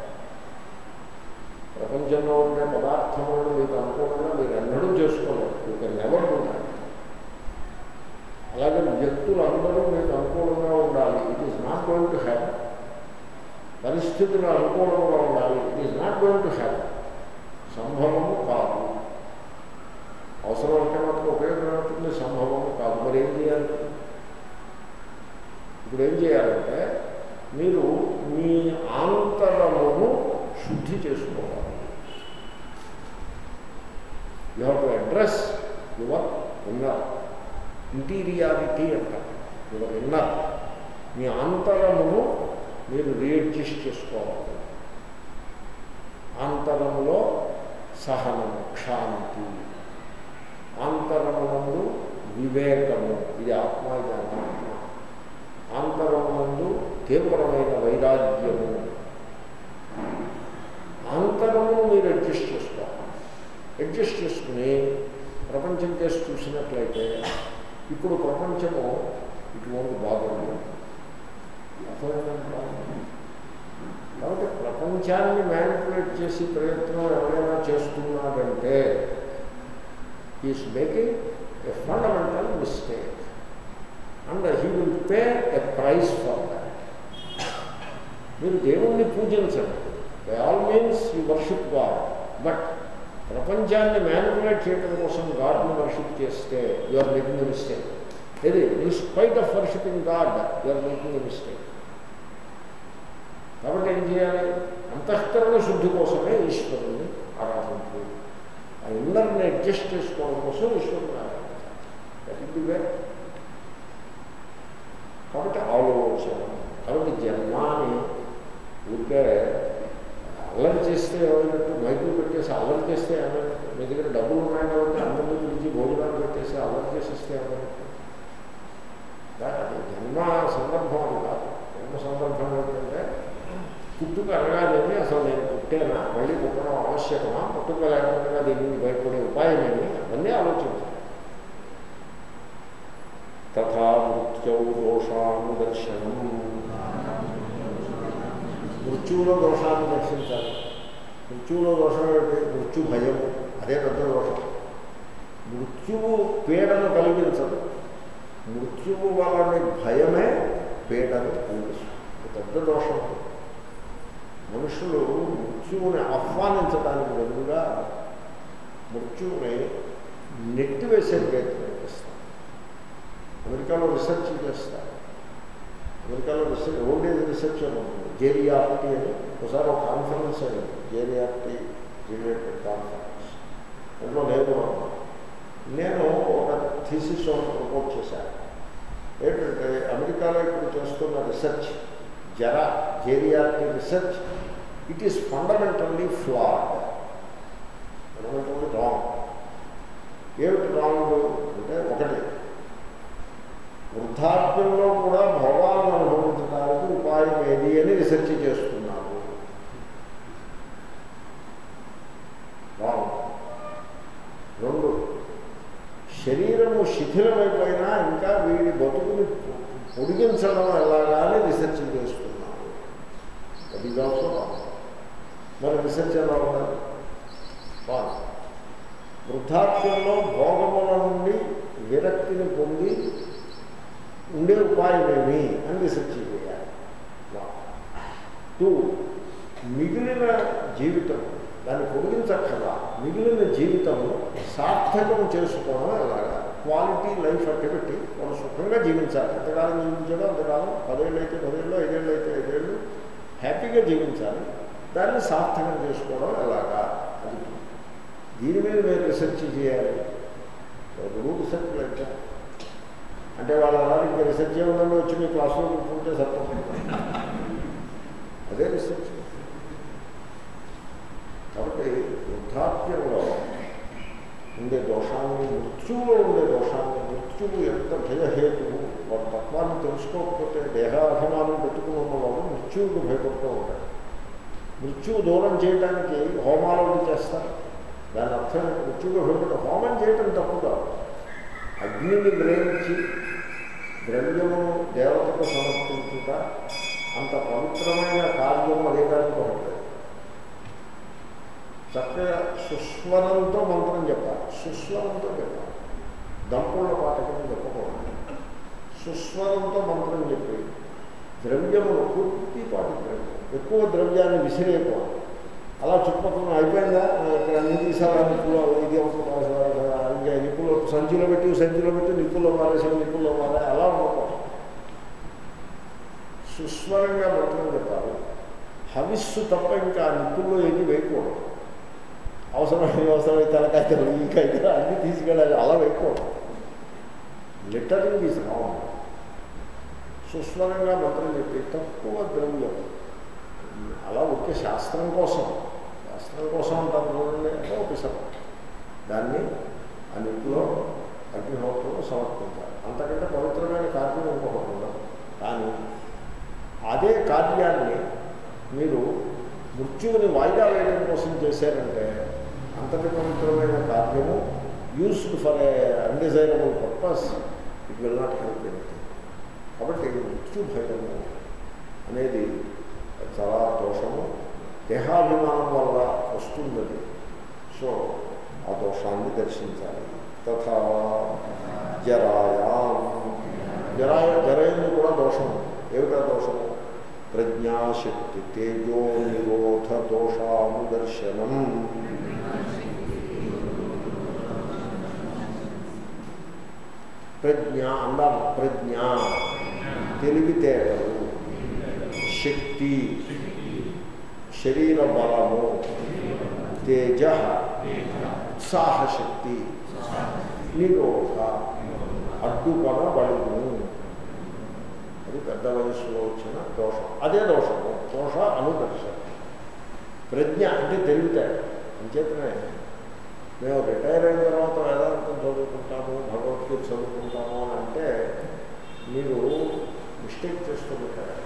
ప్రపంచంలో ఉండే పదార్థములను మీకు అనుకూలంగా మీరు ఎన్నడూ చేసుకోలేదు మీకు నెవర్ ఉండాలి అలాగే వ్యక్తులు అందరూ మీకు అనుకూలంగా ఉండాలి it is not going to happy పరిస్థితులు అనుకూలంగా ఉండాలి it is not going to happy సంభవము కాదు అవసరం అంటే మాత్రం ఉపయోగం అవుతుంది సంభవము కాదు మరి ఏం చేయాలి ఇప్పుడు ఏం చేయాలంటే మీరు మీ ఆంతరమును శుద్ధి చేసుకోవాలి you have to address your inner interiority అంటారు యువర్ ఇన్నర్ మీ ఆంతరమును మీరు రీఅడ్జస్ట్ చేసుకోవాలి ఆంతరములో సహనము క్షాంతి ఆంతరమునందు వివేకము ఇది ఆత్మ ఇది అనాత్మ ఆంతరమునందు తీవ్రమైన వైరాగ్యము ఆంతరము మీరు అడ్జస్ట్ చేసుకోవాలి అడ్జస్ట్ చేసుకుని ప్రపంచం చేసి చూసినట్లయితే ఇప్పుడు ప్రపంచము ఇటువంటి బాగుంది అర్థమైందంటారా కాబట్టి ప్రపంచాన్ని మ్యానిపులేట్ చేసి ప్రయత్నం ఎవరైనా చేస్తున్నాడంటే is making a fundamental mistake and he will pay a price for that మీరు దేవుణ్ణి పూజించండి by all means you worship god but ప్రపంచాన్ని మ్యానిపులేట్ చేయడం కోసం గాడ్ని వర్షిప్ చేస్తే you are making a mistake ఇది in spite of worshipping god you are making a mistake కాబట్టి ఏం చేయాలి అంతఃకరణ శుద్ధి కోసమే ఈశ్వరుని ఆరాధించు ఆ ఇన్నర్ని అడ్జస్ట్ చేసుకోవడం కోసం ఈశ్వరుని ఆరాధించాలి దట్ ఇస్ ది వే కాబట్టి ఆలోచన కాబట్టి జన్మాని ఊరికే అల్లరి చేస్తే ఏమైనట్టు మైకులు పెట్టేసి అల్లరి చేస్తే ఏమైనట్టు మీ దగ్గర డబ్బులు ఉన్నాయి కాబట్టి అందరినీ పిలిచి భోజనాలు పెట్టేసి అల్లరి చేసేస్తే ఏమైనట్టు అది జన్మ సందర్భం అని కాదు జన్మ సందర్భం ఏంటంటే పుట్టుక అనగానేమి అసలు నేను పుట్టేనా మళ్ళీ పుట్టడం ఆవశ్యకమా పుట్టుక లేకుండా దీని నుంచి బయటపడే ఉపాయం ఏమి అవన్నీ ఆలోచించాలి తథా మృత్యౌ దోషాను దర్శనం మృత్యువులో దోషాన్ని దర్శించాలి మృత్యువులో దోషం ఏంటి మృత్యు భయం అదే పెద్ద దోషం మృత్యువు పీడను కలిగించదు మృత్యువు వలని భయమే పీడను కలిగిస్తుంది పెద్ద దోషం మనుషులు మృత్యువుని ఆహ్వానించడానికి బదులుగా మృత్యువుని నెట్టివేసే ప్రయత్నం చేస్తారు అమెరికాలో రీసెర్చ్ చేస్తారు అమెరికాలో రీసెర్చ్ ఓల్డ్ ఏజ్ రీసెర్చ్ అని ఉంటుంది జేరియాపిటీ అని ఒకసారి ఒక కాన్ఫరెన్స్ అయింది జేరియార్టీ రిలేటెడ్ కాన్ఫరెన్స్ అందులో నేను నేను ఒక థీసిస్ ఒకటి ప్రపోజ్ చేశాను ఏంటంటే అమెరికాలో ఇప్పుడు చేస్తున్న రీసెర్చ్ జరా జేరియార్టీ research it is fundamentally flawed fundamentally wrong ఏమిటి రాంగ్ అంటే ఒకటి వృద్ధాప్యంలో కూడా భోగాలను అనుభవించడానికి ఉపాయం ఏది అని రీసెర్చ్ చేస్తున్నారు రాంగ్ రెండు శరీరము శిథిలమైపోయినా ఇంకా వీడి బతుకుని పొడిగించడం ఎలాగానే రీసెర్చ్ చేస్తున్నారు అది ఆల్సో రాంగ్ మరి రీసెర్చ్ ఎలా ఉండాలి రాంగ్ వృద్ధాప్యంలో భోగముల నుండి విరక్తిని పొంది ఉండే ఉపాయమేమి అని రీసెర్చ్ చేయాలి టూ మిగిలిన జీవితం దాన్ని పొడిగించక్కర్లా మిగిలిన జీవితం సార్థకం చేసుకోవడం ఎలాగా క్వాలిటీ లైఫ్ అట్టబెట్టి వాళ్ళు సుఖంగా జీవించాలి ఎంతకాలం జీవించాడో అంతకాలం పదేళ్ళు అయితే పదేళ్ళు ఐదేళ్ళు అయితే ఐదేళ్ళు హ్యాపీగా జీవించాలి దాన్ని సార్థకం చేసుకోవడం ఎలాగా అది దీని మీద మీరు రీసెర్చ్ చేయాలి రూల్ రీసెర్చ్ లేదా అంటే వాళ్ళు అలా ఇంకా రీసెర్చ్ చేయకుండా వచ్చి మీ క్లాస్లో కూర్చుంటే సరిపోతుంది అదే రీసెర్చ్ కాబట్టి వృద్ధాప్యంలో ఉండే దోషాన్ని మృత్యువులో ఉండే దోషాన్ని మృత్యువు ఎంత భయహేతువు వాళ్ళ తత్వాన్ని తెలుసుకోకపోతే దేహాభిమానం పెట్టుకుని ఉన్నవాడు మృత్యువుకు భయపడుతూ ఉంటాడు మృత్యువు దూరం చేయడానికి హోమాలు చేస్తారు దాని అర్థం మృత్యువుకు భయపడి హోమం చేయటం తప్పు కాదు అగ్నిని గ్రహించి ద్రవ్యమును దేవతకు సమర్పించుట అంత పవిత్రమైన కార్యం అదే కానీ కొరట్లేదు చక్కగా సుస్వరంతో మంత్రం చెప్పాలి సుస్వరంతో చెప్పాలి దంపుళ్ళ పాట కింద చెప్పకూడదు సుస్వరంతో మంత్రం చెప్పి ద్రవ్యమును కొద్దిపాటి ద్రవ్యం ఎక్కువ ద్రవ్యాన్ని విసిరేయకూడదు అలా చుట్టుపక్కల అయిపోయిందా ఇక్కడ అన్ని తీసారా నిప్పులో ఇది ఇంకా నిప్పులో సంచిలో పెట్టి సంచిలో పెట్టి నిప్పుల్లో మారేసి నిప్పుల్లో మారే అలా ఉండకూడదు సుస్వరంగా మంత్రం చెప్పాలి హవిస్సు తప్ప ఇంకా ఆ నిప్పుల్లో ఏది వేయకూడదు అవసరమైన అవసరమైన తలకాయతలు ఈ కాయతలు అన్నీ తీసుకెళ్ళాలి అలా వేయకూడదు లిటరింగ్ ఈజ్ రాంగ్ సుస్వరంగా మంత్రం చెప్పి తక్కువ ద్రవ్యం అలా ఒకే శాస్త్రం కోసం శాస్త్రం కోసం అంటారు చూడండి అంటే ఒకసారి దాన్ని ఆ నిప్పులో అగ్నిహోత్రంలో సమర్పించాలి అంతకంటే పవిత్రమైన కార్యం ఇంకొకటి ఉండదు కానీ అదే కార్యాన్ని మీరు మృత్యువుని వాయిదా వేయడం కోసం చేశారంటే అంతటి పవిత్రమైన కార్యము used for a undesirable purpose it will not help anything కాబట్టి మృత్యు భయము అనేది చాలా దోషము దేహాభిమానం వల్ల వస్తున్నది సో ఆ దోషాన్ని దర్శించాలి తథా జరాయా జరాయ జరయందు కూడా దోషం ఏమిటా దోషము ప్రజ్ఞాశక్తి తేజో నిరోధ దోషానుదర్శనం ప్రజ్ఞ అందాము ప్రజ్ఞ తెలివితేటలు శక్తి శరీర బలము తేజ ఉత్సాహశక్తి నిరోధ అడ్డుపడ బలము అది పెద్ద వయస్సులో వచ్చిన దోషం అదే దోషము దోష అనుదర్శనం ప్రజ్ఞ అంటే తెలివితేట అంచేతనే మేము రిటైర్ అయిన తర్వాత వేదాంతం చదువుకుంటాము భగవద్గీత చదువుకుంటాము అని అంటే మీరు మిస్టేక్ చేస్తుంటారు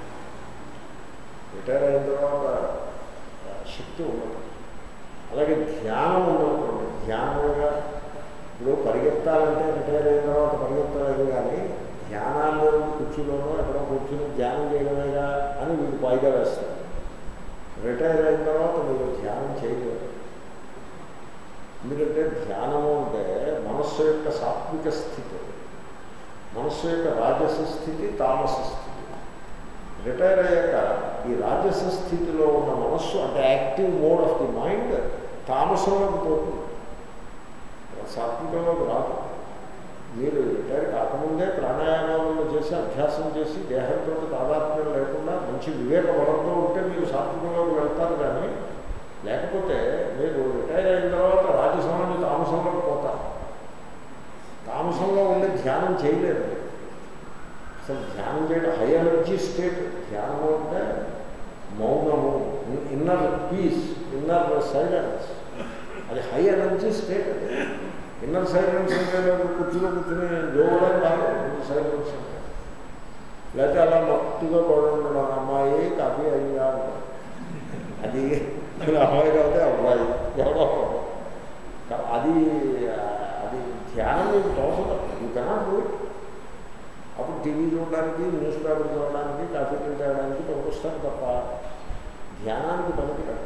రిటైర్ అయిన తర్వాత శక్తి ఉండదు అలాగే ధ్యానం ఉండదు ధ్యానంగా ఇప్పుడు పరిగెత్తాలంటే రిటైర్ అయిన తర్వాత పరిగెత్తలేదు కానీ ధ్యానాల్లో కూర్చులోనో ఎక్కడో కూర్చుని ధ్యానం చేయడమేగా అని మీకు వాయిదా వేస్తారు రిటైర్ అయిన తర్వాత మీరు ధ్యానం చేయలేరు ఎందుకంటే ధ్యానము అంటే మనస్సు యొక్క సాత్విక స్థితి మనస్సు యొక్క రాజస స్థితి తామస స్థితి రిటైర్ అయ్యాక ఈ రాజస స్థితిలో ఉన్న మనస్సు అంటే active mode of the mind తామసంలోకి పోతుంది సాత్వికంలోకి రాదు మీరు రిటైర్ కాకముందే ప్రాణాయామాలను చేసి అభ్యాసం చేసి దేహంతో తాదాత్మ్యం లేకుండా మంచి వివేక బలంతో ఉంటే మీరు సాత్వికంలోకి వెళ్తారు కానీ లేకపోతే మీరు రిటైర్ అయిన తర్వాత రాజ్యసభలో తామసంలోకి పోతారు తామసంలో ఉండి ధ్యానం చేయలేరు అసలు ధ్యానం చేయడం హై ఎనర్జీ స్టేట్ ధ్యానం అంటే మౌనము ఇన్నర్ పీస్ ఇన్నర్ సైలెన్స్ అది హై ఎనర్జీ స్టేట్ అది ఇన్నర్ సైలెన్స్ అంటే కూర్చుని కూర్చుని జోగడం కాదు ఇన్నర్ సైలెన్స్ అంటే లేకపోతే అలా మత్తుగా పడుతున్నాడు అమ్మాయి కాఫీ అయ్యిందా అంటారు అది అమ్మాయి కాబట్టి అబ్బాయి ఎవడో కా- అది అది ధ్యానం మీకు తోసదు యూ కెనాట్ డూ ఇట్ అప్పుడు టీవీ చూడడానికి న్యూస్ పేపర్ చూడడానికి కాఫీ టీ తాగడానికి పనికొస్తాను తప్ప ధ్యానానికి పనికిరాదు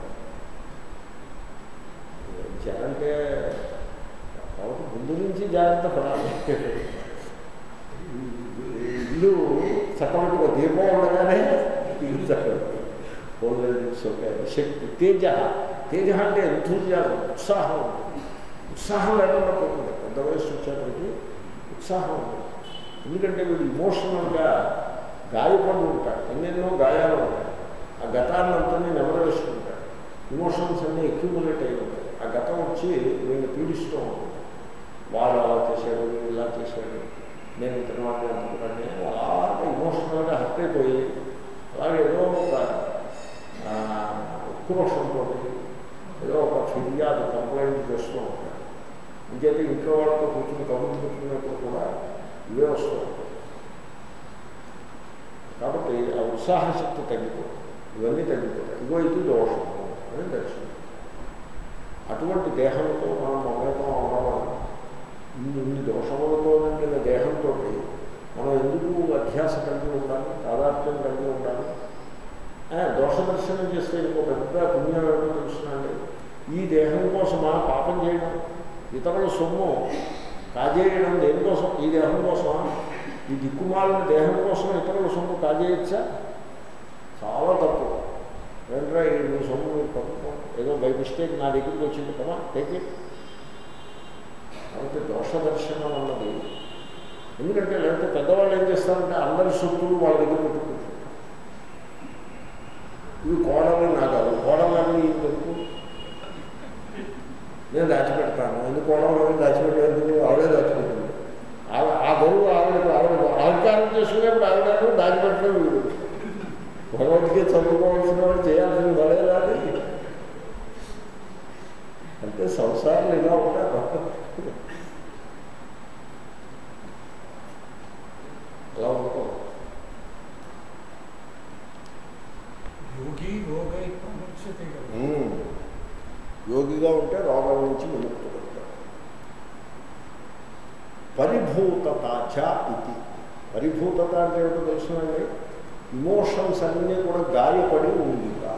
అంటే కాబట్టి ముందు నుంచి జాగ్రత్త పడాలి ఇల్లు చక్కబెట్టుకో దీపం ఉండగానే ఇల్లు చక్కబెట్టు ఓకే శక్తి తేజ తేజ అంటే ఎంతూజాలు ఉత్సాహం ఉత్సాహం లేకుండా పోతుంది పెద్ద వయసు వచ్చేప్పటికి ఉత్సాహం ఉంటుంది ఎందుకంటే వీడు ఇమోషనల్గా గాయపడి ఉంటాడు ఎన్నెన్నో గాయాలు ఉంటాయి ఆ గతాన్నంతా నెమరు వేసుకుంటాడు ఇమోషన్స్ అన్నీ అక్యూములేట్ అయి ఉంటాయి ఆ గతం వచ్చి వీడిని పీడిస్తూ ఉంటుంది వాడు అలా చేశాడు వీడు ఇలా చేశాడు నేను ఇతని వాడిని అనుకున్నాను అలాగే ఇమోషనల్గా హర్ట్ అయిపోయి అలాగే ఏదో ఒక ఆ, ఉక్రోషంతో ఏదో ఒక ఫిర్యాదు కంప్లైంట్ చేస్తూ ఉంటాడు ఇంకైతే ఇంట్లో వాళ్ళతో కూర్చుని కబుర్లు పెట్టుకున్నప్పుడు కూడా ఇవే వస్తూ ఉంటాయి కాబట్టి ఆ ఉత్సాహ శక్తి తగ్గిపోతుంది ఇవన్నీ తగ్గిపోతాయి ఇగో ఇది దోషము అని దర్శనం అటువంటి దేహంతో మనం మమేకం అవడం ఇన్ని ఇన్ని దోషములతో నిండిన దేహంతో మనం ఎందుకు అధ్యాస కలిగి ఉండాలి తాదాత్మ్యం కలిగి ఉండాలి ఆ, దోష దర్శనం చేస్తే ఇంకో పెద్ద పుణ్యం ఏమో తెలుస్తున్నాండి ఈ దేహం కోసమా పాపం చేయడం ఇతరుల సొమ్ము కాజేయడం దేనికోసం ఈ దేహం కోసమా ఈ దిక్కుమాలిన దేహం కోసం ఇతరుల సొమ్ము కాజేయచ్చా చాలా తప్పు వెంటనే నీ సొమ్ము మీరు పట్టుకో ఏదో బై మిస్టేక్ నా దగ్గరికి వచ్చింది కదా టేక్ ఇట్ కాబట్టి దోష దర్శనం అన్నది ఎందుకంటే లేకపోతే పెద్దవాళ్ళు ఏం చేస్తారంటే అందరి సొత్తులు వాళ్ళ దగ్గర పెట్టుకుంటారు ఇవి కోడలు నాగాలు కోడలని ఎందుకు నేను దాచిపెడతాను ఎందుకు కోడలు దాచిపెట్టేందుకు ఆవిడే దాచిపెట్టింది ఆవిడ ఆ గొడవ ఆవిడ ఆవిడ అలంకారం చేసుకునేప్పుడు ఆవిడ దాచిపెట్టడం వీడు భగవద్గీత చదువుకోవాల్సిన వాడు చేయాల్సింది భలే రాదు అంటే సంసారాలు ఇలా ఉంటారు అలా ఉంటాం యోగి యోగై ప్రముచ్యతే కదా ఉమ్. యోగిగా ఉంటే రోగం నుంచి విముక్తి పడతాడు పరిభూతత చ ఇది పరిభూతత అంటే ఏమిటో తెలుసునండి ఇమోషన్స్ అన్నీ కూడా గాయపడి ఉందిగా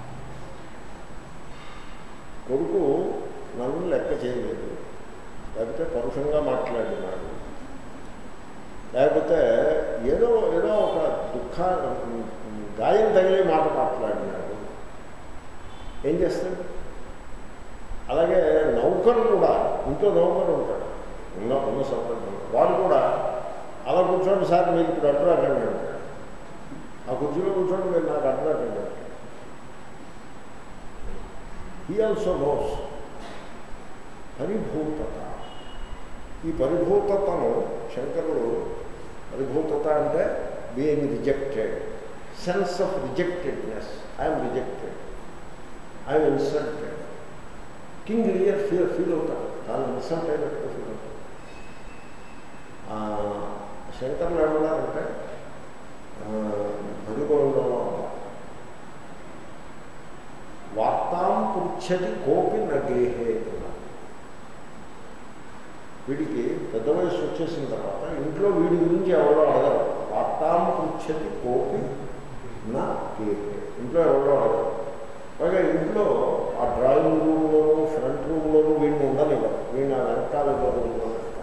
కొడుకు నన్ను లెక్క చేయలేదు లేకపోతే పరుషంగా మాట్లాడినాడు లేకపోతే ఏదో ఏదో ఒక దుఃఖ గాయం తగిలే మాట మాట్లాడినాడు ఏం చేస్తాడు అలాగే నౌకరు కూడా ఇంట్లో నౌకరు ఉంటాడు ఉన్న ఉన్న సందర్భంలో వాడు కూడా అలా కూర్చోండి సార్ మీరు ఇప్పుడు అడ్డురాకండి అంటాడు ఆ కుర్చీలో కూర్చోండి మీరు నాకు అడ్డురాకండి అంటాడు హీ ఆల్సో నోస్ పరిభూతత ఈ పరిభూతతను శంకరుడు పరిభూతత అంటే being rejected sense of rejectedness I'm rejected I'm insulted King Lear feel feel అవుతాడు తాను ఇన్సల్ట్ అయినట్టు ఫీల్ అవుతాడు ఆ, శంకర్లు ఏమన్నారంటే భజగోవిందంలో వార్తాం పృచ్చతి కోపి నగేహే అన్నారు వీడికి పెద్ద వయసు వచ్చేసిన తర్వాత ఇంట్లో వీడి గురించి ఎవరో అడగరు వార్తాం పృచ్చతి కోపి నా గేహే ఇంట్లో ఎవరో అడగరు పైగా ఇంట్లో ఆ డ్రాయింగ్ రూమ్లోనూ ఫ్రంట్ రూమ్లోనూ వీడిని ఉండనివ్వరు వీడిని ఆ వెనకాల రూమ్లో పెడతారు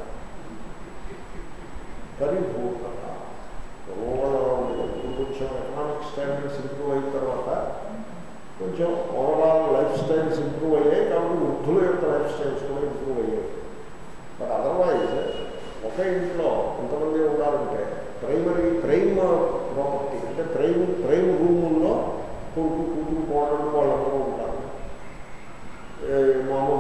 పరిభూతత ఓవరాల్ ఇప్పుడు కొంచెం ఎకనామిక్ స్టాండర్డ్స్ ఇంప్రూవ్ అయిన తర్వాత కొంచెం ఓవరాల్ లైఫ్ స్టైల్స్ ఇంప్రూవ్ అయ్యాయి కాబట్టి వృద్ధుల యొక్క లైఫ్ స్టైల్స్ కూడా ఇంప్రూవ్ అయ్యాయి బట్ అదర్వైజ్ ఒక ఇంట్లో ఎంతమంది ఉండాలంటే ప్రైమరీ ప్రైమ్ ప్రాపర్టీ అంటే ప్రైమ్ ప్రైమ్ రూముల్లో కొడుకు కూతురు కోడళ్ళు వాళ్ళందరూ ఉంటారు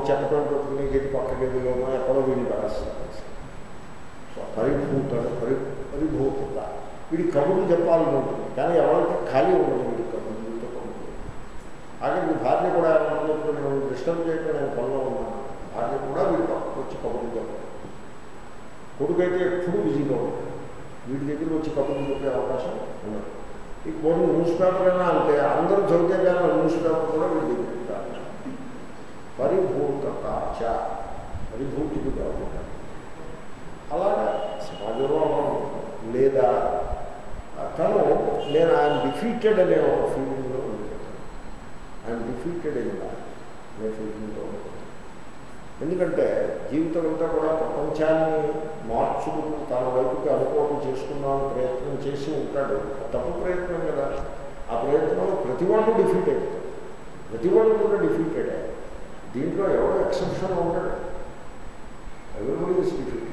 చెట్టపంట పెట్టుకుని గది పక్క గదిలోనో ఎక్కడో వీడిని పడేస్తారు సో పరిభూత పరి పరిభూతత వీడి కబుర్లు చెప్పాలని ఉంటుంది కానీ ఎవరికి ఖాళీ ఉండదు వీడి కబుర్లు వీడితో కబుర్లు ఆఖరికి భార్య కూడా ఏమన్నప్పుడు నేను డిస్టర్బ్ చేయకుండా నేను పనిలో ఉన్నాను భార్య కూడా వీడి పక్కకు వచ్చి కబుర్లు చెప్పాలి కొడుకైతే ఎప్పుడు బిజీగా ఉంటాడు వీడి దగ్గరికి వచ్చి కబుర్లు చెప్పే అవకాశం ఉండదు ఈ కొన్ని న్యూస్ పేపర్ అయినా అంటే అందరూ చదివితే కానీ న్యూస్ పేపర్ కూడా వీడి దగ్గరికి రాదు పరిభూతత చ పరిభూతిగా ఉంటాడు అలాగా సమాజంలో అలా ఉంటుంది. లేదా తను నేను ఆయన డిఫీటెడ్ అనే ఒక ఫీలింగ్లో ఉండిపోతాను ఆయన డిఫీటెడ్ అయిన అనే ఫీలింగ్లో ఉండిపోతాను ఎందుకంటే జీవితం అంతా కూడా ప్రపంచాన్ని మార్చుకుని తన వైపుకి అనుకోవడం చేసుకుందాం ప్రయత్నం చేసి ఉంటాడు తప్పు ప్రయత్నం కదా ఆ ప్రయత్నంలో ప్రతి వాళ్ళు డిఫీట్ అవుతారు ప్రతి వాళ్ళు కూడా డిఫీటెడ్ దీంట్లో ఎవరో ఎక్సెప్షన్ ఉండడు ఎవరి ఇస్ డిఫీటెడ్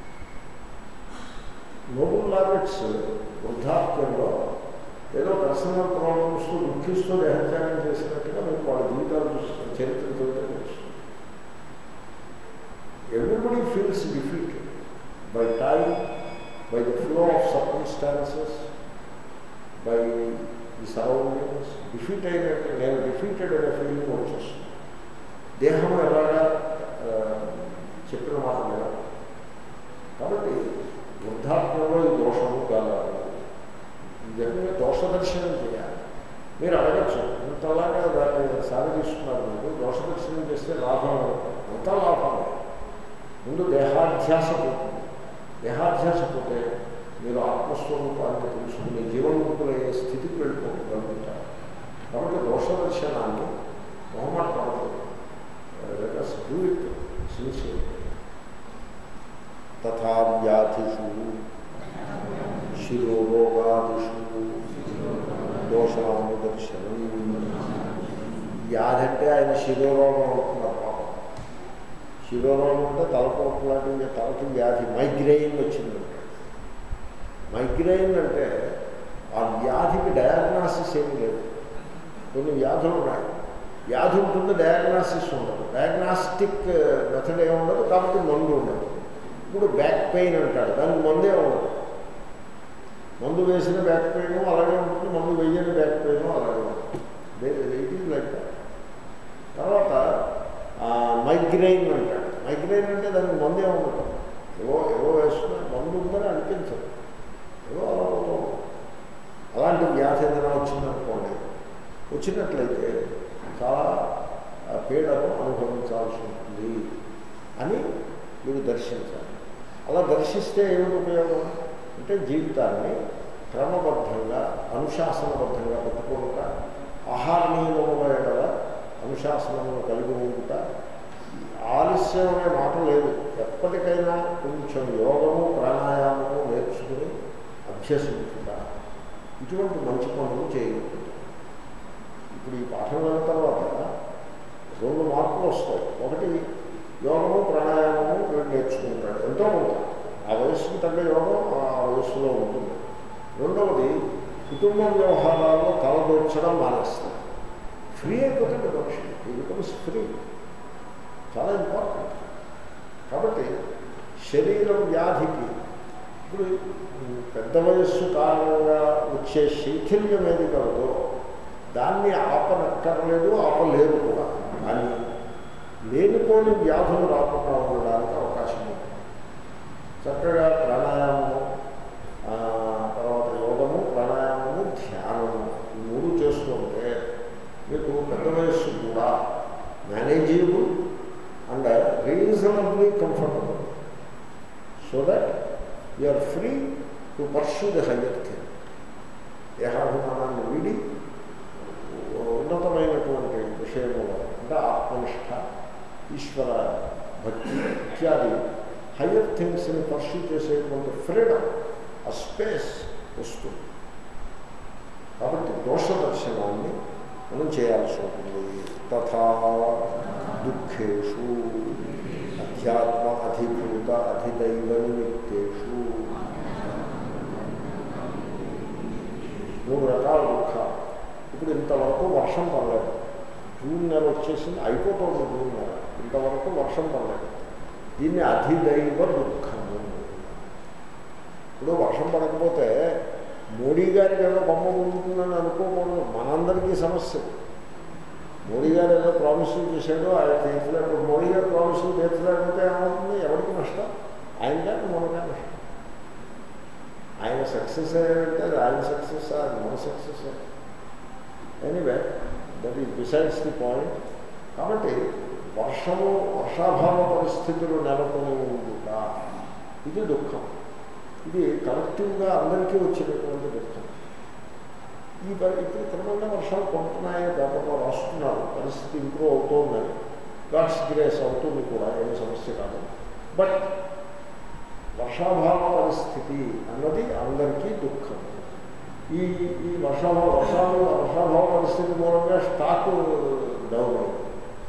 నోబుల్ లారెట్స్ వృద్ధాప్యంలో ఏదో పర్సనల్ ప్రాబ్లమ్స్ దుఃఖిస్తూ దేహత్యాగం చేసినట్టుగా మీకు వాళ్ళ జీవితాలు చూస్తున్న చరిత్రతో తెలుస్తుంది everybody feels defeated by time by the flow of circumstances by the surroundings defeat అయినట్టు నేను డిఫీటెడ్ అనే ఫీలింగ్ వచ్చేస్తుంది దేహం ఎలాగా ఆ, చెప్పిన మాట మీద కాబట్టి వృద్ధాత్మంలో ఈ దోషము కాదు నిజంగా దోష దర్శనం చేయాలి మీరు అడగచ్చు ఇంతలాగా దాన్ని సాగదీస్తున్నారు మీరు దోష దర్శనం చేస్తే లాభం అంతా లాభమే ముందు దేహాధ్యాస పోతుంది దేహాధ్యాస పోతే మీరు ఆత్మస్వరూపాన్ని తెలుసుకుని జీవన్ముక్తులయ్యే స్థితికి వెళ్ళిపోగలుగుతారు కాబట్టి దోష దర్శనాన్ని మొహమాట పడదు డూ ఇట్ సిన్సియర్ తథా వ్యాధిషు శిరోరోగాదిషు దోషానుదర్శనం వ్యాధి అంటే ఆయన శిరోరోగం అవుతున్నారు పాపం శిరోరోగం అంటే తలపోటు లాంటి తలకి వ్యాధి మైగ్రెయిన్ వచ్చిందంటే మైగ్రెయిన్ అంటే ఆ వ్యాధికి డయాగ్నాసిస్ ఏమీ లేదు కొన్ని వ్యాధులు ఉన్నాయి వ్యాధి ఉంటుంది డయాగ్నాసిస్ ఉండదు డయాగ్నాస్టిక్ మెథడ్ ఏమి ఉండదు కాబట్టి మందు ఉండదు ఇప్పుడు బ్యాక్ పెయిన్ అంటాడు దానికి మందే ఉండదు మందు వేసిన బ్యాక్ పెయిన్ అలాగే ఉంటుంది మందు వేయని బ్యాక్ పెయిన్ అలాగే ఉంటుంది ఇట్ ఈజ్ లైక్ దట్ తర్వాత మైగ్రెయిన్ అంటాడు మైగ్రెయిన్ అంటే దానికి మందే ఉండదు ఏవో ఏవో వేస్తున్నా మందు ఉందని అనిపించదు ఏవో అలా పోతూ ఉంటుంది. అలాంటి వ్యాధి ఏదైనా వచ్చిందనుకోండి వచ్చినట్లయితే చాలా ఆ, పీడను అనుభవించాల్సి ఉంటుంది అని మీరు దర్శించాలి అలా దర్శిస్తే ఏమిటి ఉపయోగం అంటే జీవితాన్ని క్రమబద్ధంగా అనుశాసనబద్ధంగా పెట్టుకుంటా ఆహార నియమముల ఎడల అనుశాసనములు కలిగి ఉంట ఆలస్యం అనే మాట లేదు ఎప్పటికైనా కొంచెం యోగము ప్రాణాయామము నేర్చుకుని అభ్యసించుట ఇటువంటి మంచి పనులు చేయకూడదు ఇప్పుడు ఈ పాఠం విన్న తర్వాత రెండు మార్పులు వస్తాయి ఒకటి యోగము ప్రాణాయామము వీడు నేర్చుకుంటాడు ఎంతో కొంత ఆ వయస్సుకి తగ్గ యోగం ఆ వయస్సులో ఉంటుంది రెండవది కుటుంబ వ్యవహారాల్లో తలదూర్చడం మానేస్తాడు ఫ్రీ అయిపోతుంది మనిషి ఈ బికమ్స్ ఫ్రీ చాలా ఇంపార్టెంట్ కాబట్టి శరీరం వ్యాధికి ఇప్పుడు ఉమ్, పెద్ద వయస్సు కారణంగా వచ్చే శైథిల్యం ఏది కలదో దాన్ని ఆపనక్కర్లేదు ఆపలేరు కూడా కానీ లేనిపోని వ్యాధులు రాకుండా ఉండడానికి అవకాశం ఉంది చక్కగా ప్రాణాయామము ఆ, తర్వాత యోగము ప్రాణాయామము ధ్యానము ఈ మూడు చేస్తూ ఉంటే మీకు పెద్ద వయస్సు కూడా manageable and reasonably comfortable so that you are free to pursue the higher thing దేహాభిమానాన్ని వీడి ఉన్నతమైనటువంటి విషయములు అంటే ఆత్మనిష్ట ఈశ్వర భక్తి ఇత్యాది హయ్యర్ థింగ్స్ని పర్సూ చేసేటువంటి ఫ్రీడమ్ ఆ స్పేస్ వస్తుంది కాబట్టి దోష దర్శనాన్ని మనం చేయాల్సి ఉంటుంది తథా దుఃఖేషు అధ్యాత్మ అధిభూత అధిదైవ నిమిత్తేషు మూడు రకాల దుఃఖాలు ఇప్పుడు ఇంతవరకు వర్షం పడలేదు జూన్ నెల వచ్చేసింది అయిపోతుంది జూన్ నెల ఇంతవరకు వర్షం పడలేదు దీన్ని అధిదైవ దుఃఖము ఇప్పుడు వర్షం పడకపోతే మోడీ గారికి ఏదో బొమ్మ ఉంటుందని అనుకోకూడదు మనందరికీ సమస్య మోడీ గారు ఏదో ప్రామిసులు చేశాడో ఆయన తీర్చలేకపోతే మోడీ గారు ప్రామిసులు తీర్చలేకపోతే ఏమవుతుంది ఎవరికి నష్టం ఆయన కానీ మనకే నష్టం ఆయన సక్సెస్ అంటే అది ఆయన సక్సెస్ అది మన success anyway that is besides the point కాబట్టి వర్షము వర్షాభావ పరిస్థితులు నెలకొని ఉండుట ఇది దుఃఖం ఇది కలెక్టివ్గా అందరికీ వచ్చినటువంటి దుఃఖం ఈ పరి ఇప్పుడు క్రమంగా వర్షాలు పడుతున్నాయి పేపర్లో రాస్తున్నారు పరిస్థితి ఇంప్రూవ్ అవుతోందని గాడ్స్ గ్రేస్ అవుతుంది కూడా ఏమి సమస్య కాదు బట్ వర్షాభావ పరిస్థితి అన్నది అందరికీ దుఃఖం ఈ ఈ వర్షాభావ వర్షాలు వర్షాభావ పరిస్థితి మూలంగా స్టాక్ డౌన్ అవుతుంది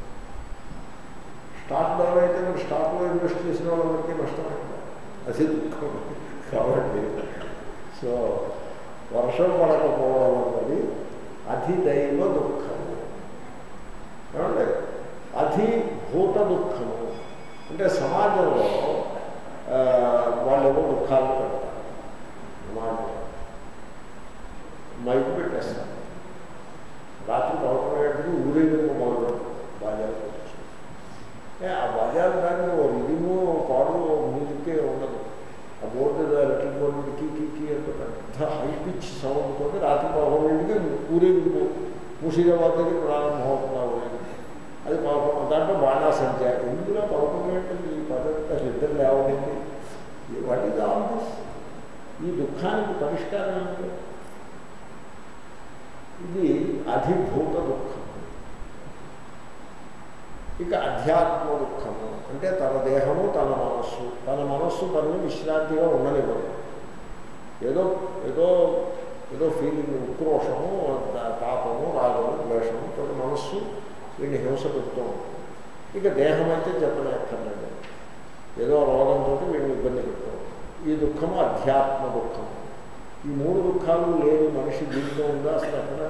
స్టాక్ డౌన్ అయితే మరి స్టాక్లో ఇన్వెస్ట్ చేసిన వాళ్ళందరికీ నష్టమైంది అది దుఃఖం కాబట్టి సో వర్షం పడకపోవడం అన్నది అధిదైవ దుఃఖము ఏమండి అధిభూత దుఃఖము అంటే సమాజంలో వాళ్ళు ఏవో దుఃఖాలు పెడతారు సమాజంలో మైకు పెట్టేస్తారు రాత్రి పదకొండు ఊరేగింపు మొదలు బాజాలు ఆ బాజాలు దాన్ని ఓ రిదిము పాడు మ్యూజిక్కే ఉండదు ఆ board electric board key key key అంటే పెద్ద హై పిచ్ సౌండ్ తోటి రాత్రి పదకొండింటికి ఊరేగింపు ముషీరాబాద్ దగ్గర ప్రారంభం అవుతున్నా ఊరేగింపు అది పదకొండు దాంట్లో బాణాసంఖ్య ఇందులో పదకొండు గంటలు ఈ పద్ధతి ఇద్దరు లేవడింది వాట్ ఈజ్ ఆల్ దిస్ ఈ దుఃఖానికి పరిష్కారం ఏంటి ఇది అధిభూత దుఃఖం ఇక అధ్యాత్మ దుఃఖము అంటే తన దేహము తన మనస్సు తన మనస్సు తనని విశ్రాంతిగా ఉండనివ్వదు ఏదో ఏదో ఏదో ఫీలింగ్ ఉక్రోషము తాపము రాగము ద్వేషము తన మనస్సు వీడిని హింస పెడుతూ ఉంటుంది ఇక దేహం అయితే చెప్పలేక్కర్లేదు ఏదో రోగంతో వీడిని ఇబ్బంది పెడుతూ ఈ దుఃఖము అధ్యాత్మ దుఃఖం ఈ మూడు దుఃఖాలు లేని మనిషి జీవితం ఉందా అసలు ఎక్కడ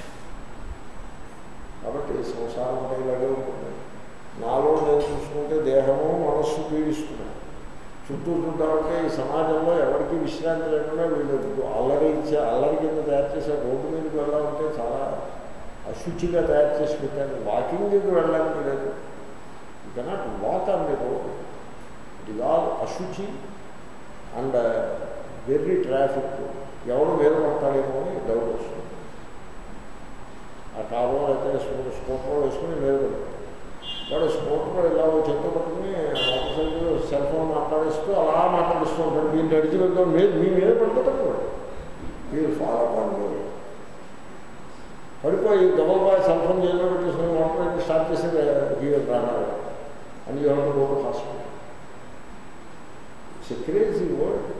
కాబట్టి సంసారం అంటే ఇలాగే ఉంటుంది నాలో నేను చూసుకుంటే దేహము మనస్సు పీడిస్తున్నాయి చుట్టూ చూద్దామంటే ఈ సమాజంలో ఎవరికి విశ్రాంతి లేకుండా వీళ్ళు అల్లరి ఇచ్చే అల్లరి కింద తయారు చేసే రోడ్డు మీదకి వెళ్ళాలంటే చాలా అశుచిగా తయారు చేసి పెట్టాను వాకింగ్కి వెళ్ళడానికి లేదు you cannot walk on the road it is all అశుచి అండ్ వెర్రీ ట్రాఫిక్ ఎవరు మీద పడతాడేమో అని డౌట్ వస్తుంది ఆ కారు అయితే స్కూటర్ వేసుకుని మీద పడతాడు వాడు స్కూటర్ ఇలా చెత్త పట్టుకుని మోటార్ సైకిల్ సెల్ ఫోన్ మాట్లాడిస్తూ అలా మాట్లాడిస్తూ ఉంటాడు మీరు నడిచి వెళ్తాం మీరు మీ మీద పడిపోతాడు వాడు మీరు ఫాలో అవ్వండి పడిపోయి డబల్ బాయ్ సెల్ ఫోన్ జైల్లో పెట్టేసుకుని మోటార్ సైకిల్ స్టార్ట్ చేసి హీరో ప్రాణాలు అని ఎవరు గోపు hospital it's crazy word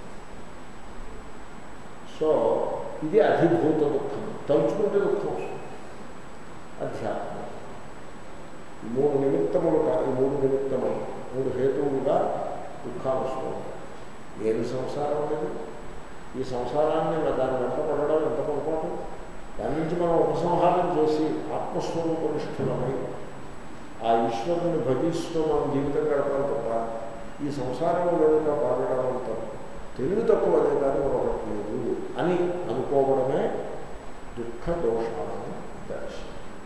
so ఇది అధిభూత దుఃఖం తలుచుకుంటే దుఃఖం వస్తుంది అధ్యాత్మం ఈ మూడు నిమిత్తములు ఈ మూడు నిమిత్తములు మూడు హేతువులుగా దుఃఖాలు వస్తుంది ఏది సంసారం అనేది ఈ సంసారాన్ని దాని వెంట పడడం ఎంత పొరపాటు దాని నుంచి మనం ఉపసంహారం చేసి ఆత్మస్వరూపనిష్ఠులమై ఆ ఈశ్వరుని భజిస్తూ మనం జీవితం గడపాలి తప్ప ఈ సంసారం వెనుక పాడడం అంత తెలివి తక్కువ అదే కానీ మరొకటి లేదు అని అనుకోవడమే దుఃఖ దోషాలను దర్శనం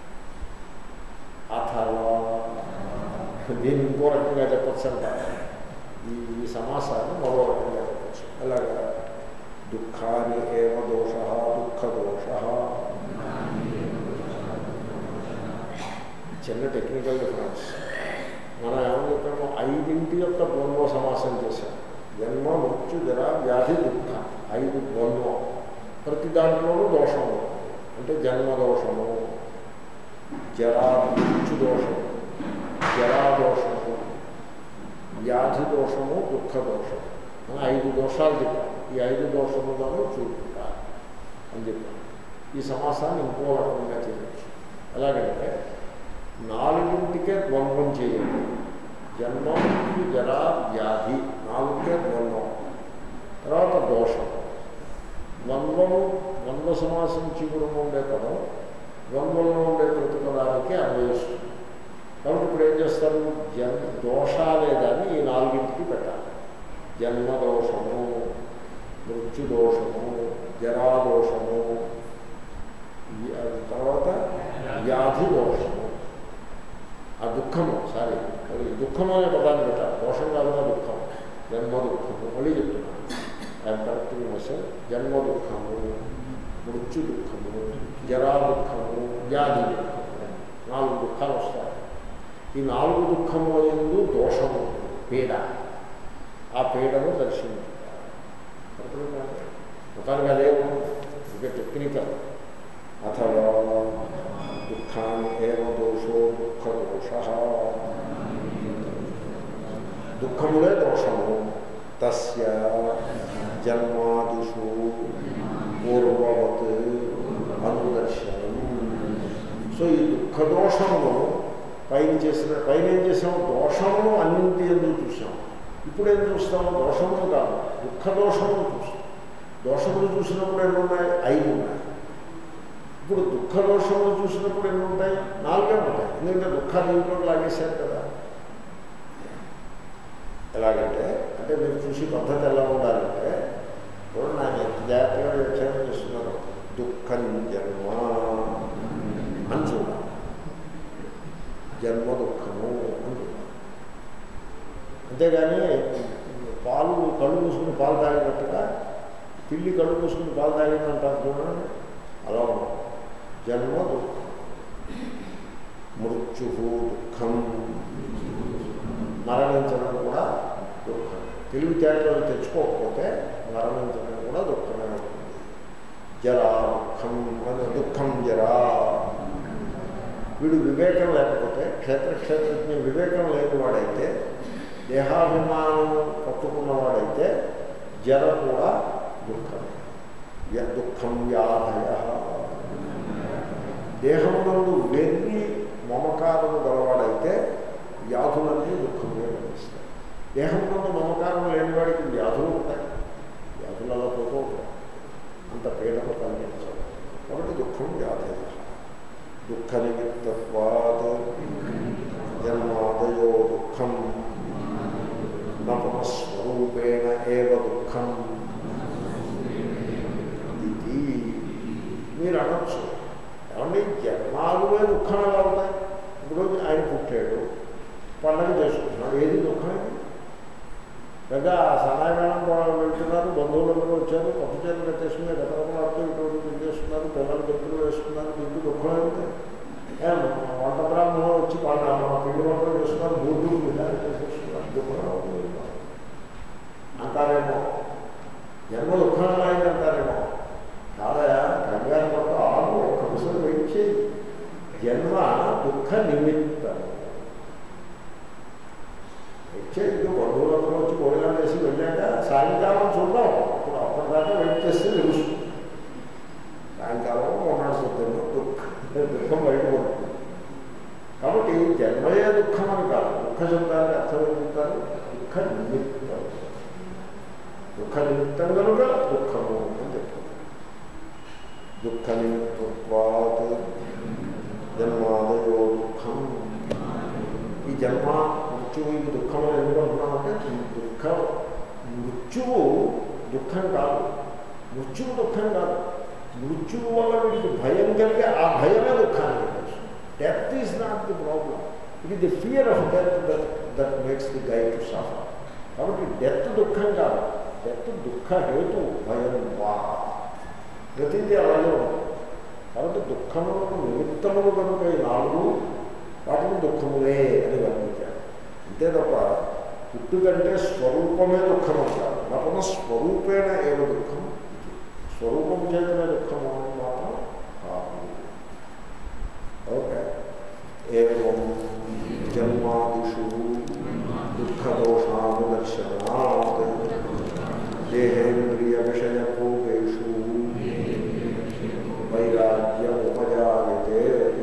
అథవా దీన్ని ఇంకో రకంగా చెప్పచ్చు అంట ఈ ఈ సమాసాన్ని మరో రకంగా చెప్పచ్చు అలాగా దుఃఖాన్ని ఏవ దోష దుఃఖ దోష చిన్న టెక్నికల్ డిఫరెన్స్ మనం ఏమని చెప్పాము ఐదింటి యొక్క ద్వంద్వ సమాసం చేశాం జన్మ మృత్యు జర వ్యాధి దుఃఖ ఐదు ద్వంద్వం ప్రతి దాంట్లోనూ దోషం ఉంటుంది అంటే జన్మ దోషము జరా మృత్యు దోషము జరా దోషము వ్యాధి దోషము దుఃఖ దోషము అని ఐదు దోషాలు చెప్పాం ఈ ఐదు దోషములను చూపుట అని చెప్పాం ఈ సమాసాన్ని ఇంకో రకంగా చేయవచ్చు ఎలాగంటే నాలుగింటికే ద్వంద్వం చేయండి జన్మ మృత్యు జరా వ్యాధి నాలుగుకే ద్వంద్వం తర్వాత దోషం ద్వంద్వము ద్వంద్వ సమాసం చిగురుము ఉండే పదం ద్వంద్వంలో ఉండే ప్రతిపదానికి అన్వయిస్తుంది కాబట్టి ఇప్పుడు ఏం చేస్తారు జన్ దోష అనేదాన్ని ఈ నాలుగింటికి పెట్టాలి జన్మదోషము మృత్యుదోషము జరాదోషము వ్య- తర్వాత వ్యాధి దోషము ఆ దుఃఖము సారీ అది దుఃఖము అనే పదాన్ని పెట్టాలి దోషం కాదుగా దుఃఖం జన్మ దుఃఖము మళ్ళీ చెప్తున్నాను ఐఎమ్ కరెక్టింగ్ మెసేజ్ జన్మ దుఃఖము మృత్యు దుఃఖము జరా దుఃఖము వ్యాధి దుఃఖము నాలుగు దుఃఖాలు వస్తాయి ఈ నాలుగు దుఃఖముల ఎందు దోషము ఉంటుంది, పీడ ఆ పీడను దర్శించాలి మొత్తానికి అదే ఇక టెక్నికల్ అథవా దుఃఖాన్ని ఏవ దోషో దుఃఖ దోష దుఃఖములే దోషము తస్య జన్మాదిషు పూర్వవత్ అనుదర్శనం సో ఈ దుఃఖ దోషమును పైన చేసిన పైన ఏం చేసాం దోషమును అన్నింటి ఎందుకు చూసాం ఇప్పుడు ఏం చూస్తాము దోషములు కాదు దుఃఖ దోషములు చూస్తాం దోషములు చూసినప్పుడు ఎన్ని ఉన్నాయి ఐదు ఉన్నాయి ఇప్పుడు దుఃఖ దోషములు చూసినప్పుడు ఎన్ని ఉంటాయి నాలుగే ఉంటాయి ఎందుకంటే దుఃఖాన్ని ఇంట్లో లాగేశారు కదా ఎలాగంటే అంటే మీరు చూసి పద్ధతి ఎలా ఉండాలంటే చూడండి ఆయన ఎంత జాగ్రత్తగా వ్యాఖ్యానం చేస్తున్నారు దుఃఖం జన్మ అని చూడాలి జన్మ దుఃఖము అని చూడాలి అంతేగాని పాలు కళ్ళు మూసుకుని పాలు తాగినట్టుగా పిల్లి కళ్ళు మూసుకుని పాలు తాగినంటారు చూడండి అలా ఉంది జన్మ దుఃఖం మృత్యు దుఃఖం మరణించడం కూడా దుఃఖం తెలివితేటలు తెచ్చుకోకపోతే మరణించడం కూడా దుఃఖమే ఉంటుంది జరా దుఃఖం అనే దుఃఖం జరా వీడు వివేకం లేకపోతే క్షేత్రక్షేత్రజ్ఞ వివేకం లేని వాడైతే దేహాభిమానం పట్టుకున్నవాడైతే జర కూడా దుఃఖం వ్య- దుఃఖం వ్యాధయ దేహమునందు వెర్రి మమకారము గలవాడైతే వ్యాధులన్నీ దుఃఖంగా కనిపిస్తాయి దేహమునందు మమకారం లేనివాడికి వ్యాధులు ఉంటాయి వ్యాధులు అలా పోతూ ఉంటాయి అంత పీడను కలిగించాలి కాబట్టి దుఃఖం వ్యాధయ దుఃఖ నిమిత్తత్వాత్ జన్మాదయో దుఃఖం నపునస్వరూపేణ ఏవ దుఃఖం ఇది మీరు అనొచ్చు ఏమండి జన్మాలువే దుఃఖం ఎలా ఉన్నాయి ఇప్పుడు ఆయన పుట్టాడు పండగ చేసుకుంటున్నాడు ఏది దుఃఖమైంది లేదా సనాయమేళం వెళ్తున్నారు బంధువులందరూ వచ్చారు కొత్త చేతులు కట్టేసుకుని రకరకాలతో ఇటువంటి చేస్తున్నారు పిల్లలు చెప్పులు వేసుకున్నారు దీనికి దుఃఖమైంది ఏ, వంట బ్రాహ్మణులు వచ్చి పంట పిండి వంటలు చేస్తున్నారు బూర్డు విధానం చేసేస్తున్నారు దుఃఖం అవుతుంది. అంటారేమో జన్మ దుఃఖం అయింది అంటారేమో కాదయా కంగారు పట్ల ఆడు ఒక విషయం వెయిట్ చేయి జన్మ దుఃఖ నిమిత్తం వచ్చేది బంధువులందరూ వచ్చి భోజనం చేసి వెళ్ళాక సాయంకాలం చూద్దాం అప్పుడు అప్పటిదాకా వెయిట్ చేస్తే తెలుస్తుంది సాయంకాలం మొన్నటి పొద్దున్న దుఃఖం దుఃఖం బయటపడుతుంది కాబట్టి జన్మయే దుఃఖం అని కాదు దుఃఖ శబ్దానికి అర్థం ఏం చెప్తారు దుఃఖ నిమిత్తం దుఃఖ నిమిత్తం కనుక దుఃఖము అని చెప్తారు దుఃఖ నిమిత్తత్వాత్ జన్మాదయో దుఃఖం ఈ జన్మ మృత్యువు ఇది దుఃఖం అని ఎందుకు అంటున్నామంటే దుఃఖం మృత్యువు దుఃఖం కాదు మృత్యువు దుఃఖం కాదు మృత్యువు వల్ల వీడికి భయం కలిగి ఆ భయమే దుఃఖాన్ని death is not the problem it is the fear of death that that makes the guy to suffer కాబట్టి డెత్ దుఃఖం కాదు డెత్ దుఃఖ హేతు భయం వా ప్రతిదీ అలాగే ఉంటుంది కాబట్టి దుఃఖములకు నిమిత్తములు కనుక ఈ నాలుగు వాటిని దుఃఖములే అని వర్ణించారు అంతే తప్ప పుట్టుకంటే స్వరూపమే దుఃఖం అంటారు నపన స్వరూపేణ ఏవ దుఃఖం ఇది. స్వరూపం చేతనే దుఃఖము అని మాత్రం కాదు ఓకే ఏం జన్మాదిషు దుఃఖదోషానుదర్శనాత్ దేహేంద్రియ విషయభోగేషు వైరాగ్యముపజాయతే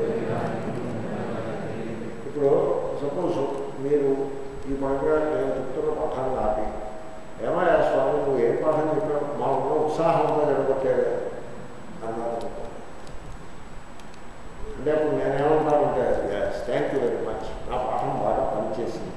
ఇప్పుడు సపోజ్ మీరు ఈ పరంగా నేను చెప్తున్న పాఠాన్ని ఆపి ఏమయ్యా స్వామి నువ్వు ఏం పాఠం చెప్పావు మా ఉన్న ఉత్సాహంగా జరగొట్టాడు అన్నారు అనుకో. అంటే అప్పుడు నేనేమంటానంటే థ్యాంక్ యూ వెరీ మచ్ నా పాఠం బాగా పనిచేసింది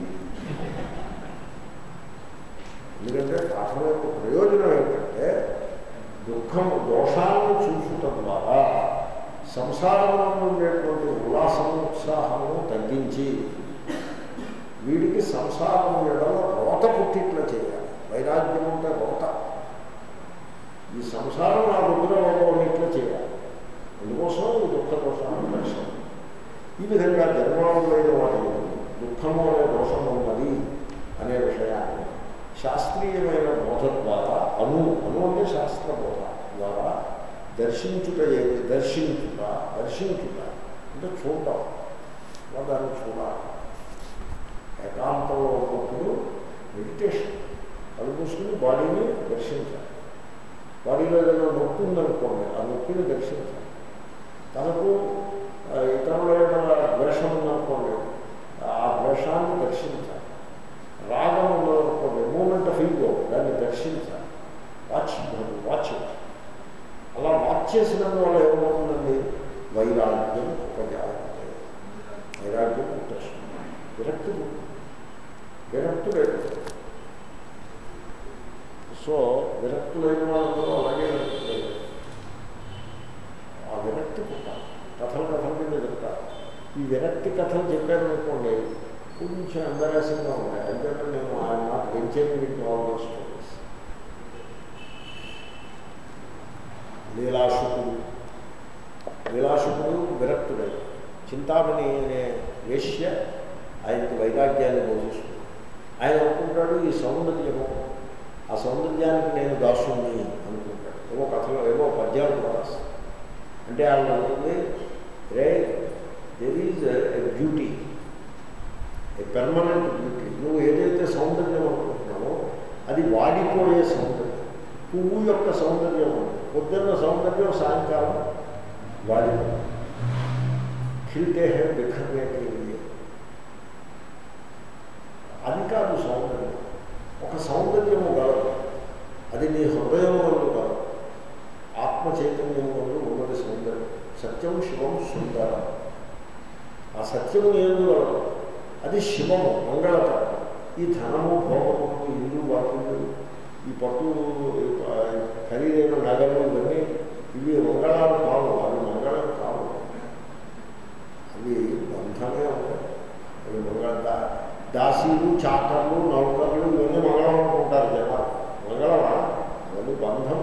యొక్క ప్రయోజనం ఏంటంటే దుఃఖము దోషాలను చూసుట ద్వారా సంసారంలో ఉండేటువంటి ఉల్లాసము ఉత్సాహము తగ్గించి వీడికి సంసారం ఎడల రోత పుట్టిట్లా చేయాలి వైరాగ్యం అంటే రోత ఈ సంసారం నా రుద్రలోకం ఇట్లా చేయాలి అందుకోసం ఈ దుఃఖ దోషాలను దర్శనం ఈ విధంగా జన్మాంగులైన వాటి దుఃఖము అనే దోషము ఉన్నది అనే విషయాన్ని శాస్త్రీయమైన బోధ ద్వారా అను అను అంటే శాస్త్ర బోధ ద్వారా దర్శించుట ఏది దర్శించుట దర్శించుట అంటే చూడటం అలా దాన్ని చూడాలి ఏకాంతంలో ఉన్నప్పుడు మెడిటేషన్ అది చూసుకుని బాడీని దర్శించాలి బాడీలో ఏదైనా నొప్పి ఉందనుకోండి ఆ నొప్పిని దర్శించాలి తనకు ఆ, ఇతరుల యొక్క ద్వేషం ఉందనుకోండి ఆ ద్వేషాన్ని దర్శించాలి రాగం ఉన్నదనుకోండి మూమెంట్ ఆఫ్ ఈగో దాన్ని దర్శించాలి వాచ్ వాచ్ ఇట్. అలా వాచ్ చేసినందువల్ల ఏమవుతుందండి వైరాగ్యం ఉపజాతే వైరాగ్యం పుట్టేస్తుంది విరక్తి పుట్టింది. విరక్తులేదు సో విరక్తులైన వాళ్ళందరూ అలాగే విరక్తులేదు ఆ విరక్తి పుట్టాలి కథలు కథల కింద చెప్తారు ఈ విరక్తి కథలు చెప్పారనుకోండి కొంచెం ఎంబరాసింగ్గా ఉంటాయి ఎందుకంటే నేను ఆయన నాకు venture with all those stories లీలాశుకుడు లీలాశుకుడు విరక్తుడై చింతామణి అనే వేశ్య ఆయనకి వైరాగ్యాన్ని బోధిస్తుంది ఆయన అనుకుంటాడు ఈ సౌందర్యము ఆ సౌందర్యానికి నేను దాసుని అనుకుంటాడు ఏవో కథలో ఏవో పద్యాలు కూడా రాస్తాడు. అంటే ఆయన అనుకుంది రే there is a beauty a permanent beauty నువ్వు ఏదైతే సౌందర్యం అనుకుంటున్నావో అది వాడిపోయే సౌందర్యం పువ్వు యొక్క సౌందర్యం ఉంది. పొద్దున్న సౌందర్యం సాయంకాలం వాడిపోతుంది ఖిల్తే హే బిఖర్నే కే లియే. అది కాదు సౌందర్యం ఒక సౌందర్యము గలదు అది నీ హృదయం వల్ల కాదు ఆత్మ చైతన్యం వల్ల ఉన్నది సౌందర్యం సత్యం శివం సుందరం ఆ సత్యము ఏది గలదు అది శివము మంగళకరం ఈ ధనము భోగము ఇల్లు వాకిళ్ళు ఈ పట్టు ఈ ప- ఖరీదైన నగలు ఇవన్నీ ఇవి మంగళాలు కావు అవి మంగళం కావు అవి బంధమే ఉంటాయి అవి మంగళ దా- దాసీలు చాకర్లు నౌకర్లు ఇవన్నీ మంగళం అనుకుంటారు జనాలు మంగళమా అవన్నీ బంధం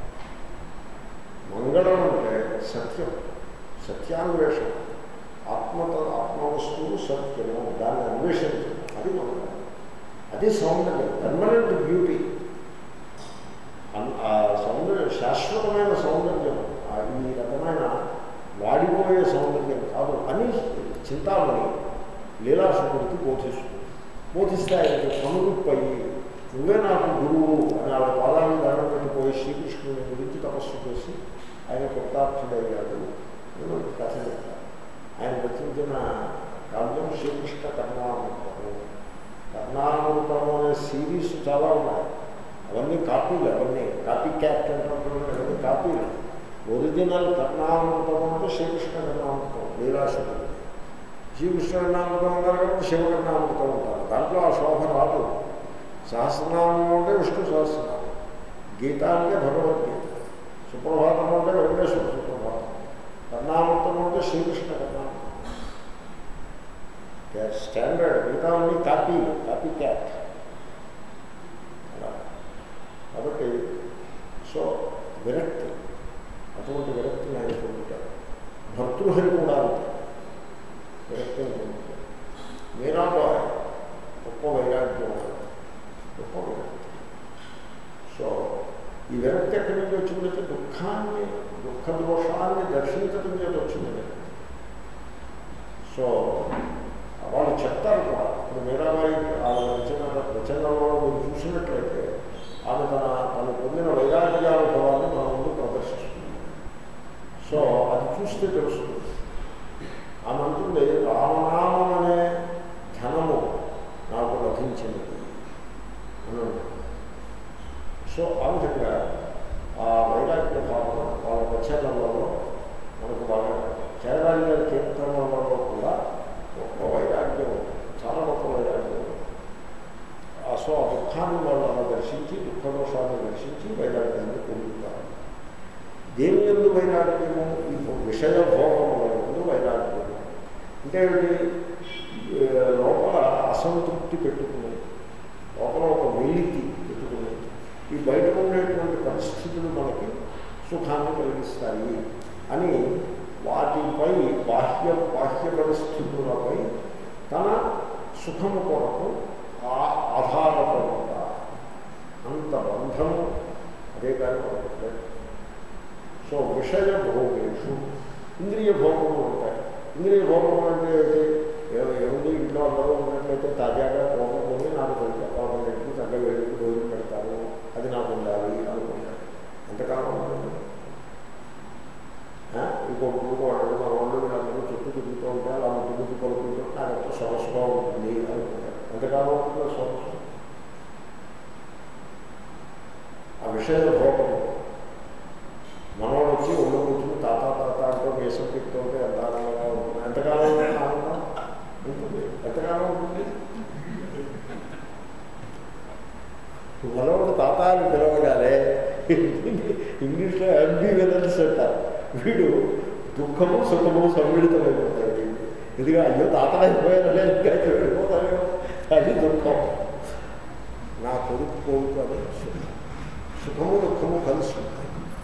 మంగళం అంటే సత్యం సత్యాన్వేషణ ఆత్మత ఆత్మవస్తువు సత్యము దాన్ని అన్వేషించడం అది మంగళం అది సౌందర్యం పర్మనెంట్ బ్యూటీ అన్- ఆ సౌందర్యం శాశ్వతమైన సౌందర్యం ఆ ఈ రకమైన వాడిపోయే సౌందర్యం కాదు అని చింతామణి లీలాసుకుడికి బోధిస్తుంది బోధిస్తే ఆయనకి కనులుప్పయి నువ్వే నాకు గురువు అని ఆవిడ పాదాలను దండం పెట్టిపోయి శ్రీకృష్ణుని గురించి తపస్సు చేసి ఆయన కృతార్థుడయ్యాడు నేను ఒక కథ చెప్తాను ఆయన రచించిన కావ్యం శ్రీకృష్ణ కర్ణామృతము కర్ణామృతము అనే సిరీస్ చాలా ఉన్నాయి అవన్నీ కాపీలు అవన్నీ కాపీ క్యాట్ అంటున్నటువంటి అవన్నీ కాపీలు ఒరిజినల్ కర్ణామృతం అంటే శ్రీకృష్ణ కర్ణామృతం లీలాశుడు శ్రీకృష్ణ కర్ణామృతం ఉన్నారు కాబట్టి శివకర్ణామృతం ఉంటారు దాంట్లో ఆ శోభ రాదు సహస్రనామం అంటే విష్ణు సహస్రనామం గీత అంటే భగవద్గీత సుప్రభాతం అంటే వెంకటేశ్వర సుప్రభాతం కర్ణామృతం అంటే శ్రీకృష్ణ కర్ణామృతం స్టాండర్డ్ మిగతా అన్ని కాపీ కాపీ క్యాట్ అలా కాబట్టి సో విరక్తి అటువంటి విరక్తిని ఆయన పొందుతారు భర్తృహరి కూడా అంతే విరక్తిని పొందుతారు మీరాబాయ్ గొప్ప వైరాగ్యం గొప్ప విరక్తి సో ఈ విరక్తి ఎక్కడి నుంచి వచ్చిందంటే దుఃఖాన్ని దుఃఖ దోషాన్ని దర్శించడం చేత వచ్చింది సో వాళ్ళు చెప్తారు కూడా ఇప్పుడు మీరాబాయి ఆమె రచన రచనలో మీరు చూసినట్లయితే ఆమె తన తను పొందిన వైరాగ్యానుభవాన్ని మన ముందు ప్రదర్శిస్తుంది సో అది చూస్తే తెలుస్తుంది ఆమె అంటుంది రామనామం అనే ధనము నాకు లభించినది అని అంటుంది. సో ఆ విధంగా ఆ వైరాగ్య భావన వాళ్ళ రచనలలో మనకు బాగా చేరాలి గారి కీర్తనలలో కూడా గొప్ప వైరాగ్యం ఉంది. చాలా గొప్ప వైరాగ్యం ఉంది. ఆ సో ఆ దుఃఖాన్ని వాళ్ళు అలా దర్శించి దర్శించి దుఃఖ దోషాన్ని దర్శించి వైరాగ్యాన్ని పొందుతారు దేని ఎందు వైరాగ్యము ఈ విషయ భోగముల ఎందు వైరాగ్యము అంటే ఏమిటి? ఏ, లోపల అసంతృప్తి పెట్టుకుని లోపల ఒక వెలితి పెట్టుకుని ఈ బయట ఉండేటువంటి పరిస్థితులు మనకి సుఖాన్ని కలిగిస్తాయి అని వాటిపై బాహ్య బాహ్య పరిస్థితులపై తన సుఖము కొరకు ఆ- ఆధారపడుట అంత బంధము అదే కానీ మరొకటి సో విషయ భోగేషు ఇంద్రియ భోగములు ఉంటాయి ఇంద్రియ భోగములు అంటే ఏంటి? ఏ- ఏముంది ఇంట్లో అందరూ ఉన్నట్లయితే తాజాగా కోపం కొని నాకు పెడతారు ఇంటికి తగ్గ వేడికి రోజులు పెడతారు అది నాకు ఉండాలి అనుకుంటారు ఎంతకాలం ఉంటుంది ఆ? ఇంకో ఇంకో వాళ్ళు మా వాళ్ళు వీళ్ళందరూ చుట్టూ తిరుగుతూ ఉంటే అలా ముద్దు ముద్దు పలుకుంటూ నాకు ఎంత సొగసుగా ఉంటుంది అనుకుంటారు ఎంతకాలం ఉంటుందో సొగసు ఆ విషయ భోగము మనవాడు వచ్చి ఒళ్ళు కూర్చుని తాత తాత అంటూ వేసం పెడుతూ ఉంటే ఎంత ఆనందంగా ఉంటుంది ఎంతకాలం ఉంటుంది ఆనందం ఉంటుంది ఎంతకాలం ఉంటుంది మనవాడు తాత అని పిలవగానే ఇంగ్లీష్లో అంబివెలెన్స్ అంటారు వీడు దుఃఖము సుఖము సమ్మిళితమైపోతాయి ఇదిగా అయ్యో తాత అయిపోయారనే ఇంకా వెళ్ళిపోతాను అది దుఃఖం నా కొడుకు కొడుకు అని సుఖం. సుఖము దుఃఖము కలిసి ఉంటాయి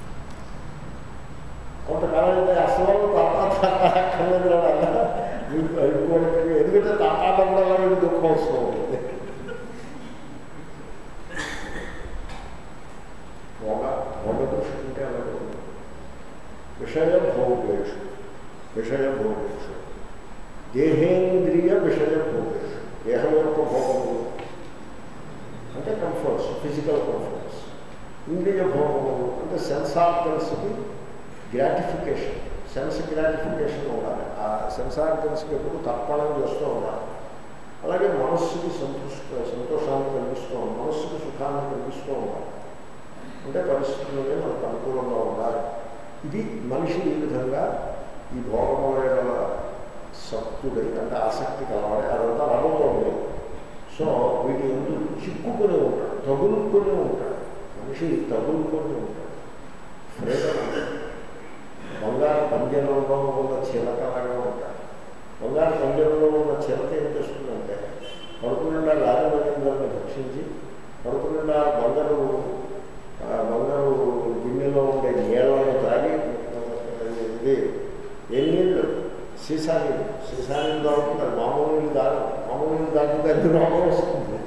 కొంతకాలం అయితే అసలు తాత తాత అక్కర్లేదు అలా మీకు అయిపోవడం ఎందుకంటే తాత వల్ల వీడు దుఃఖం వస్తూ ఉంటుంది భోగ భోగ దృష్టి ఉంటే అలాగే ఉంటుంది విషయ భోగేషు విషయ భోగేషు దేహేంద్రియ విషయ భోగేషు దేహం యొక్క భోగములు అంటే కంఫర్ట్స్ ఫిజికల్ కంఫర్ట్స్ ఇంద్రియ భోగములు అంటే సెన్స్ ఆర్గన్స్కి గ్రాటిఫికేషన్ సెన్స్ గ్రాటిఫికేషన్ ఉండాలి ఆ సెన్స్ ఆర్గన్స్కి ఎప్పుడు తర్పణం చేస్తూ ఉండాలి అలాగే మనస్సుకి సంతృష్ట సంతోషాన్ని కలిగిస్తూ ఉండాలి మనస్సుకి సుఖాన్ని కలిగిస్తూ ఉండాలి అంటే పరిస్థితుల్లోనే మనకు అనుకూలంగా ఉండాలి ఇది మనిషి ఈ విధంగా ఈ భోగముల సత్తుడై అంటే ఆసక్తి కలవాడే అదంతా అనుభవం సో వీటి ముందు చిక్కుకొని ఉంటాడు తగులుకొని ఉంటాడు మనిషి తగులుకొని ఉంటాడు ఫ్రీడమ్ బంగారు పంజరంలో ఉన్న చిలకలాగా ఉంటాడు బంగారు పంజరంలో ఉన్న చిలక ఏం చేస్తుందంటే కడుపు నిండా లాగబడిందని భక్షించి కడుపు నిండా బంగారు ఆ బంగారు గిన్నెలో ఉండే నీళ్ళను తాగి ఇది ఏ నీళ్ళు సీసా నీళ్ళు సీసా నీళ్ళు తాగుతున్నారు మామూలు నీళ్ళు తాగదు మామూలు నీళ్ళు తాగితే అది రోగం వస్తుంది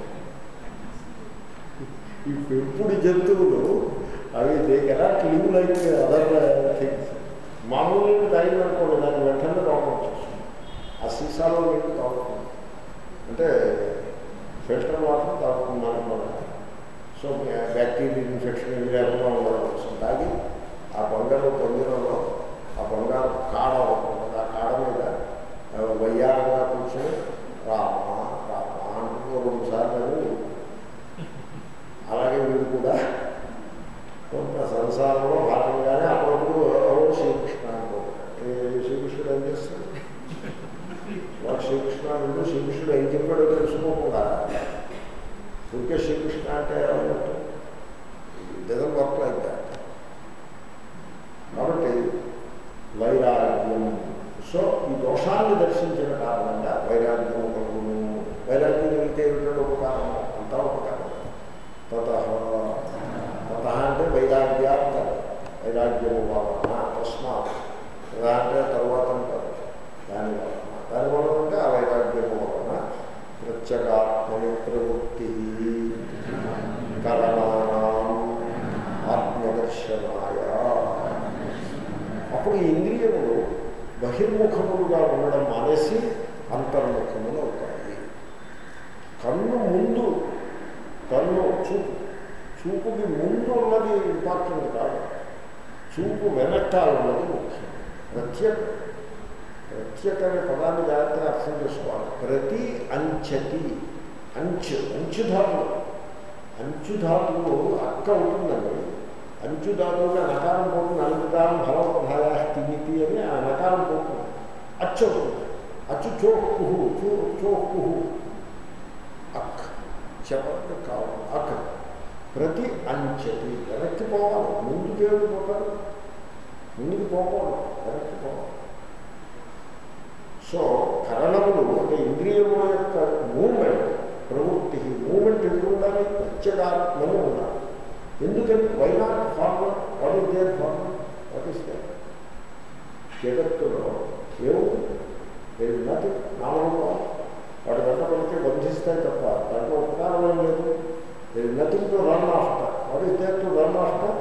ఈ పెంపుడు జంతువులు అవి they cannot live like other things మామూలు నీళ్ళు తాగిననుకోండి దాని వెంటనే రోగం వచ్చేస్తుంది ఆ సీసాలో నీళ్ళు తాగుతుంది అంటే ఫిల్టర్ వాటర్ తాగుతున్నాను మనం సో బ్యాక్టీరియల్ ఇన్ఫెక్షన్ ఏమి లేకుండా ఉండడం కోసం తాగి ఆ బంగారు పంజరంలో ఆ బంగారు కాడ ఉంటుంది ఆ కాడ మీద ఆ, వయ్యారంగా కూర్చొని రామ రామ అంటూ రెండు సార్లు అలాగే వీడు కూడా కొంత సంసారంలో భాగంగానే అప్పుడప్పుడు ఓ శ్రీకృష్ణ అనుకుంటాడు ఏ శ్రీకృష్ణుడు ఏం చేస్తాడు వాడు శ్రీకృష్ణ అంటూ శ్రీకృష్ణుడు ఏం చెప్పాడో తెలుసుకోకుండా ఊరికే శ్రీకృష్ణ అంటే ఏమన్నట్టు డజన్ వర్క్ లైక్ దాట్ కాబట్టి వైరాగ్యం సో ఈ దోషాన్ని దర్శించిన కారణంగా వైరాగ్యం కలుగును వైరాగ్యం కలిగితే ఏమిటంటే ఒక కారణం అంతా ఒక కారణం తత తత అంటే వైరాగ్యార్థ వైరాగ్యము వలన తస్మాత్ తదా అంటే తరువాత అంటారు దాని వలన దాని వలన అంటే ఆ వైరాగ్యము వలన ప్రత్యేగాత్మని ప్రవృత్తి కరణానాం ఆత్మదర్శనాయ అప్పుడు ఈ ఇంద్రియములు బహిర్ముఖములుగా ఉండడం మానేసి అంతర్ముఖములు అవుతాయి కన్ను ముందు కన్ను చూపు చూపుకి ముందు ఉన్నది ఇంపార్టెంట్ కాదు చూపు వెనకాల ఉన్నది ముఖ్యం ప్రత్యేక ప్రత్యేక అనే పదాన్ని జాగ్రత్తగా అర్థం చేసుకోవాలి ప్రతి అంచతి అంచు అంచుధాతువు అంచుధాతువు అక్క ఉంటుందండి అంచుధాతువుగా నకారం పోతుంది అనంతకారం ఫలపదాయ తిమితి అని ఆ నకారం పోతుంది అచ్చు అవుతుంది అచ్చు చోక్కు చో చోక్కు అక్ చెప్ప కావాలి అక్ ప్రతి అంచెది వెనక్కి పోవాలి ముందుకు పోతారు ముందుకు పోకూడదు వెనక్కి పోవాలి సో కరణములు అంటే ఇంద్రియముల యొక్క మూమెంట్ ప్రవృత్తి మూమెంట్ ఎప్పుడు ఉండాలి ప్రత్యేగాత్మని ఉండాలి ఎందుకని why not for more what is there for more what is there జగత్తులో ఏముంది లేదు నథింగ్ నామరూపం వాటి వెంట పడితే బంధిస్తాయి తప్ప దాంట్లో ఉపకారం ఏం లేదు లేదు nothing to run after what is there to run after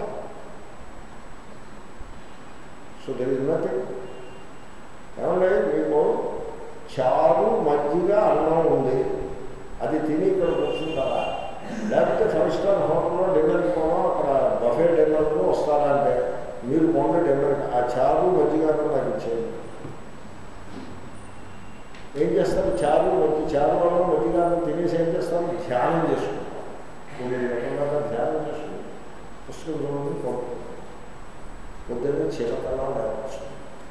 so there is nothing ఏమంటే మీకు చారు మజ్జిగ అన్నం ఉంది అది తిని ఇక్కడ కూర్చుంటారా లేకపోతే ఫైవ్ స్టార్ హోటల్లో డిన్నర్కి పోవడం అక్కడ బఫే డిన్నర్లో వస్తారంటే మీరు మొన్న డిన్నర్ ఆ చారు మజ్జిగ అన్నం నాకు ఇచ్చేయండి ఏం చేస్తారు చారు మజ్జి చారు అన్నం మజ్జిగ అన్నం తినేసి ఏం చేస్తారు ధ్యానం చేసుకుంటారు కొన్ని రకంగా ధ్యానం చేసుకుంటారు పుస్తకం చదువుకుని పడుతుంది పొద్దున్నే చీరకల్లా లేవచ్చు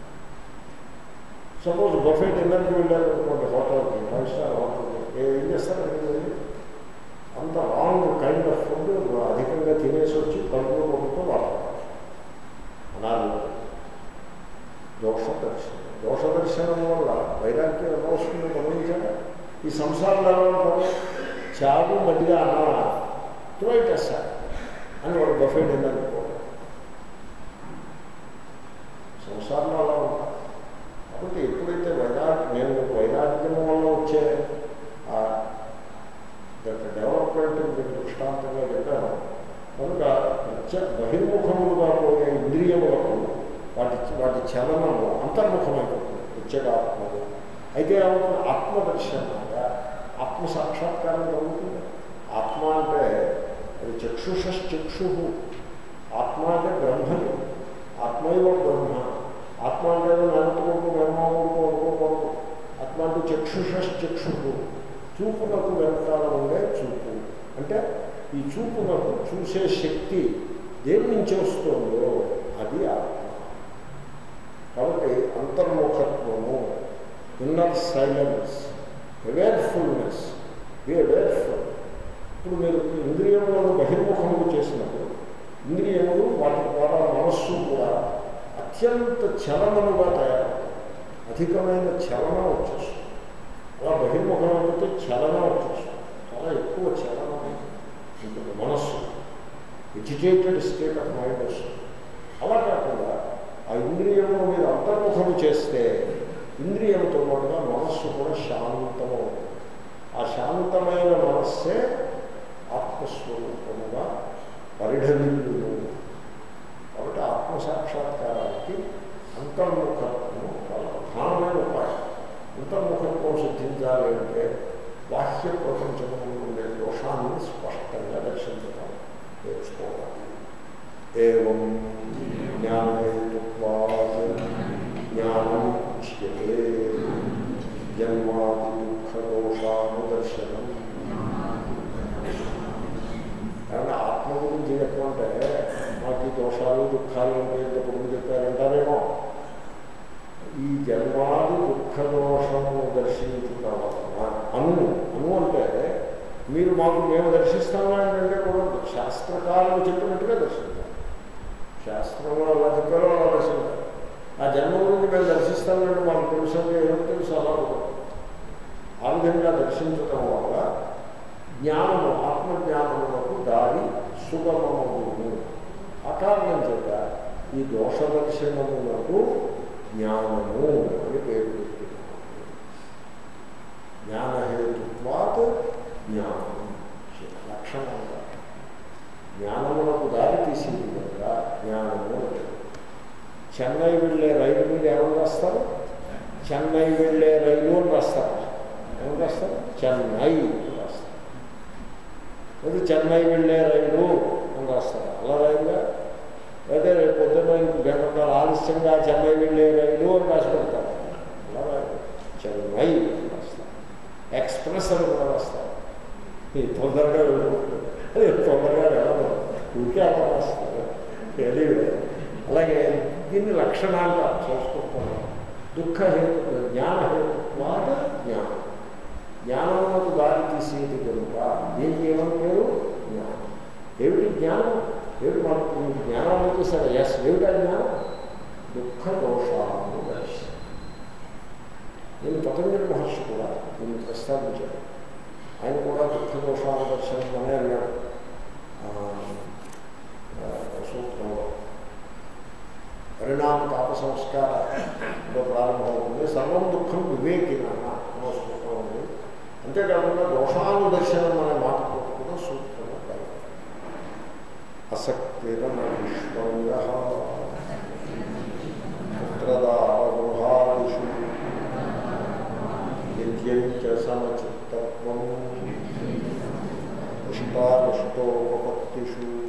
సపోజ్ బఫే డిన్నర్కి వెళ్ళారు అనుకోండి హోటల్కి ఫైవ్ స్టార్ హోటల్కి ఏం చేస్తారు వెళ్ళి అంత రాంగ్ కైండ్ ఆఫ్ ఫుడ్ అధికంగా తినేసి వచ్చి కడుపులో కొడుతూ వాడతారు అనారోగ్యం దోష దర్శనం దోష దర్శనం వల్ల వైరాగ్యం ఎలా వస్తుందో గమనించారా ఈ సంసారంలో ఎలా ఉంటారు చావు మధ్యగా అన్నా త్రోయిటేస్తారు అని వాడు బఫే డిన్నర్ పోవడం సంసారంలో అలా ఉంటారు కాబట్టి ఎప్పుడైతే వైరాగ్యం నేను వైరాగ్యం వల్ల వచ్చే డెవలప్మెంట్ మీకు దృష్టాంతంగా చెప్పాను కనుక ప్రత్య బహిర్ముఖములుగా పోయే ఇంద్రియములకు వాటి వాటి చలనము అంతర్ముఖమైపోతుంది ప్రత్యేగాత్మలు అయితే ఏమవుతుంది ఆత్మదర్శనంగా ఆత్మ సాక్షాత్కారం కలుగుతుంది ఆత్మ అంటే అది చక్షుషక్షు ఆత్మ అంటే బ్రహ్మని ఆత్మైవ బ్రహ్మ ఆత్మ అంటే నడుపుకుంటూ బ్రహ్మముడుకు అనుకోకూడదు ఆత్మ అంటే చక్షుషక్షు చూపునకు వెనకాల ఉండే చూపు అంటే ఈ చూపునకు చూసే శక్తి దేని నుంచి వస్తుందో అది ఆత్మ కాబట్టి అంతర్ముఖత్వము inner silence awarefulness be awareful ఇప్పుడు మీరు ఇంద్రియములను బహిర్ముఖములు చేసినప్పుడు ఇంద్రియములు వాటి ద్వారా మనస్సు కూడా అత్యంత చలనముగా తయారవుతుంది అధికమైన చలనం వచ్చేస్తుంది అలా బహిర్ముఖం అయిపోతే చలనం వచ్చేస్తుంది చాలా ఎక్కువ చలనం ఉంటుంది మనస్సు ఎడ్యుకేటెడ్ స్టేట్ ఆఫ్ మైండ్ వస్తుంది అలా కాకుండా ఆ ఇంద్రియము మీరు అంతర్ముఖము చేస్తే ఇంద్రియముతో పాటుగా మనస్సు కూడా శాంతము ఆ శాంతమైన మనస్సే ఆత్మస్వరూపముగా పరిఢమిల్లును కాబట్టి ఆత్మసాక్షాత్కారానికి అంతర్ముఖత్వము చాలా ప్రధానమైన ఉపాయం అంతర్ముఖత్వం సిద్ధించాలి అంటే బాహ్య ప్రపంచంలో ఉండే దోషాన్ని స్పష్టంగా దర్శించడం నేర్చుకోవాలి ఏం జ్ఞానహేతుత్వాత్ జ్ఞానం ఉచ్యతే జన్మాది దుఃఖదోషానుదర్శనం కాబట్టి ఆత్మ గురించి చెప్పమంటే మాకు ఈ దోషాలు దుఃఖాలు ఉంటాయి ఇంత పొడుగు చెప్పారంటారేమో ఈ జన్మాది దుఃఖ దోషము దర్శించుకోవడం అను అను అంటే మీరు మాకు మేము దర్శిస్తాము అంటే కూడా శాస్త్రకారులు చెప్పినట్టుగా దర్శించాలి శాస్త్రంలో అలా చెప్పారో అలా దర్శించాలి ఆ జన్మ గురించి మేము దర్శిస్తామంటే మాకు తెలుసు ఏమో తెలుసు అలా కూడా ఆ విధంగా దర్శించడం వల్ల జ్ఞానము ఆత్మజ్ఞానములకు దారి సుగమము అకారణం చేత ఈ దోష దర్శనములకు జ్ఞానము అని పేరు పెట్టుకున్నాము జ్ఞానహేతుత్వాత్ జ్ఞానం లక్షణంగా జ్ఞానములకు దారి తీసిన విధంగా జ్ఞానము చెన్నై వెళ్ళే రైలు మీద ఏమని రాస్తారు చెన్నై వెళ్ళే రైలు అని రాస్తారు ఏమని రాస్తారు చెన్నై అని రాస్తారు లేదా చెన్నై వెళ్ళే రైలు అని రాస్తారు అలా రైలుగా అయితే రేపు పొద్దున్న ఇంక గంటన్నర ఆలస్యంగా చెన్నై వెళ్ళే రైలు అని రాసి పెడతారు అలా రాదు చెన్నై అని రాస్తారు ఎక్స్ప్రెస్ అని కూడా రాస్తారు ఈ తొందరగా వెళ్ళిపోతుంది అది తొందరగా వెళ్ళదు ఊరికే అలా రాస్తారు తెలియదు అలాగే దీన్ని లక్షణాలుగా చూసుకుంటున్నాం దుఃఖహేతు జ్ఞానహేతుత్వాత జ్ఞానం జ్ఞానములకు దారి తీసేది కనుక దీనికి ఏమని పేరు జ్ఞానం ఏమిటి జ్ఞానం ఏమిటి మనకు మీకు జ్ఞానం అంటే సరే ఎస్ ఏమిటా జ్ఞానం దుఃఖ దోషాలను దర్శనం నేను పతంజలి మహర్షి కూడా దీన్ని ప్రస్తావించాను ఆయన కూడా దుఃఖ దోషాల దర్శనం అనే అన్నాడు ఆ, ఆ, సూత్రంలో పరిణామ తాప సంస్కార ప్రారంభమవుతుంది సర్వం దుఃఖం వివేకిన అనే సూత్రం ఉంది అంతేకాకుండా దోషాను దర్శనం అనే మాటతో కూడా సూత్రంలో కలదు అసక్తిరన విశ్వంగ పుత్రదాగృహాదిషు నిత్యం చ సమచిత్తత్వం ఇష్టానిష్టోపత్తిషు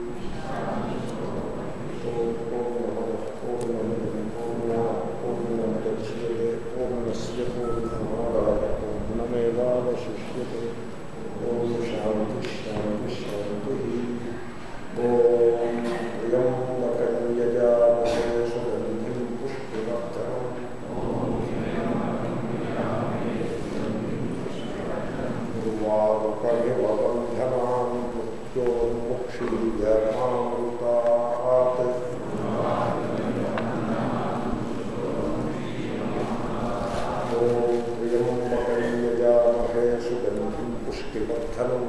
పూర్ణమద పూర్ణమిదం పూర్ణాత్ పూర్ణముద్యతే పూర్ణస్య పూర్ణమాదాయ పూర్ణమేవావశిష్యతే ఓం శాంతి శాంతి శాంతి ఓం ప్రియం నకన్యజామహే సుగంధిం పుష్టివర్ధనం గురువారుకమివ బంధనాన్ మృత్యోన్ముక్షీయమామృతాత్ ఓం ప్రియం మకన్యజామహే సుగంధిం పుష్టివర్ధనం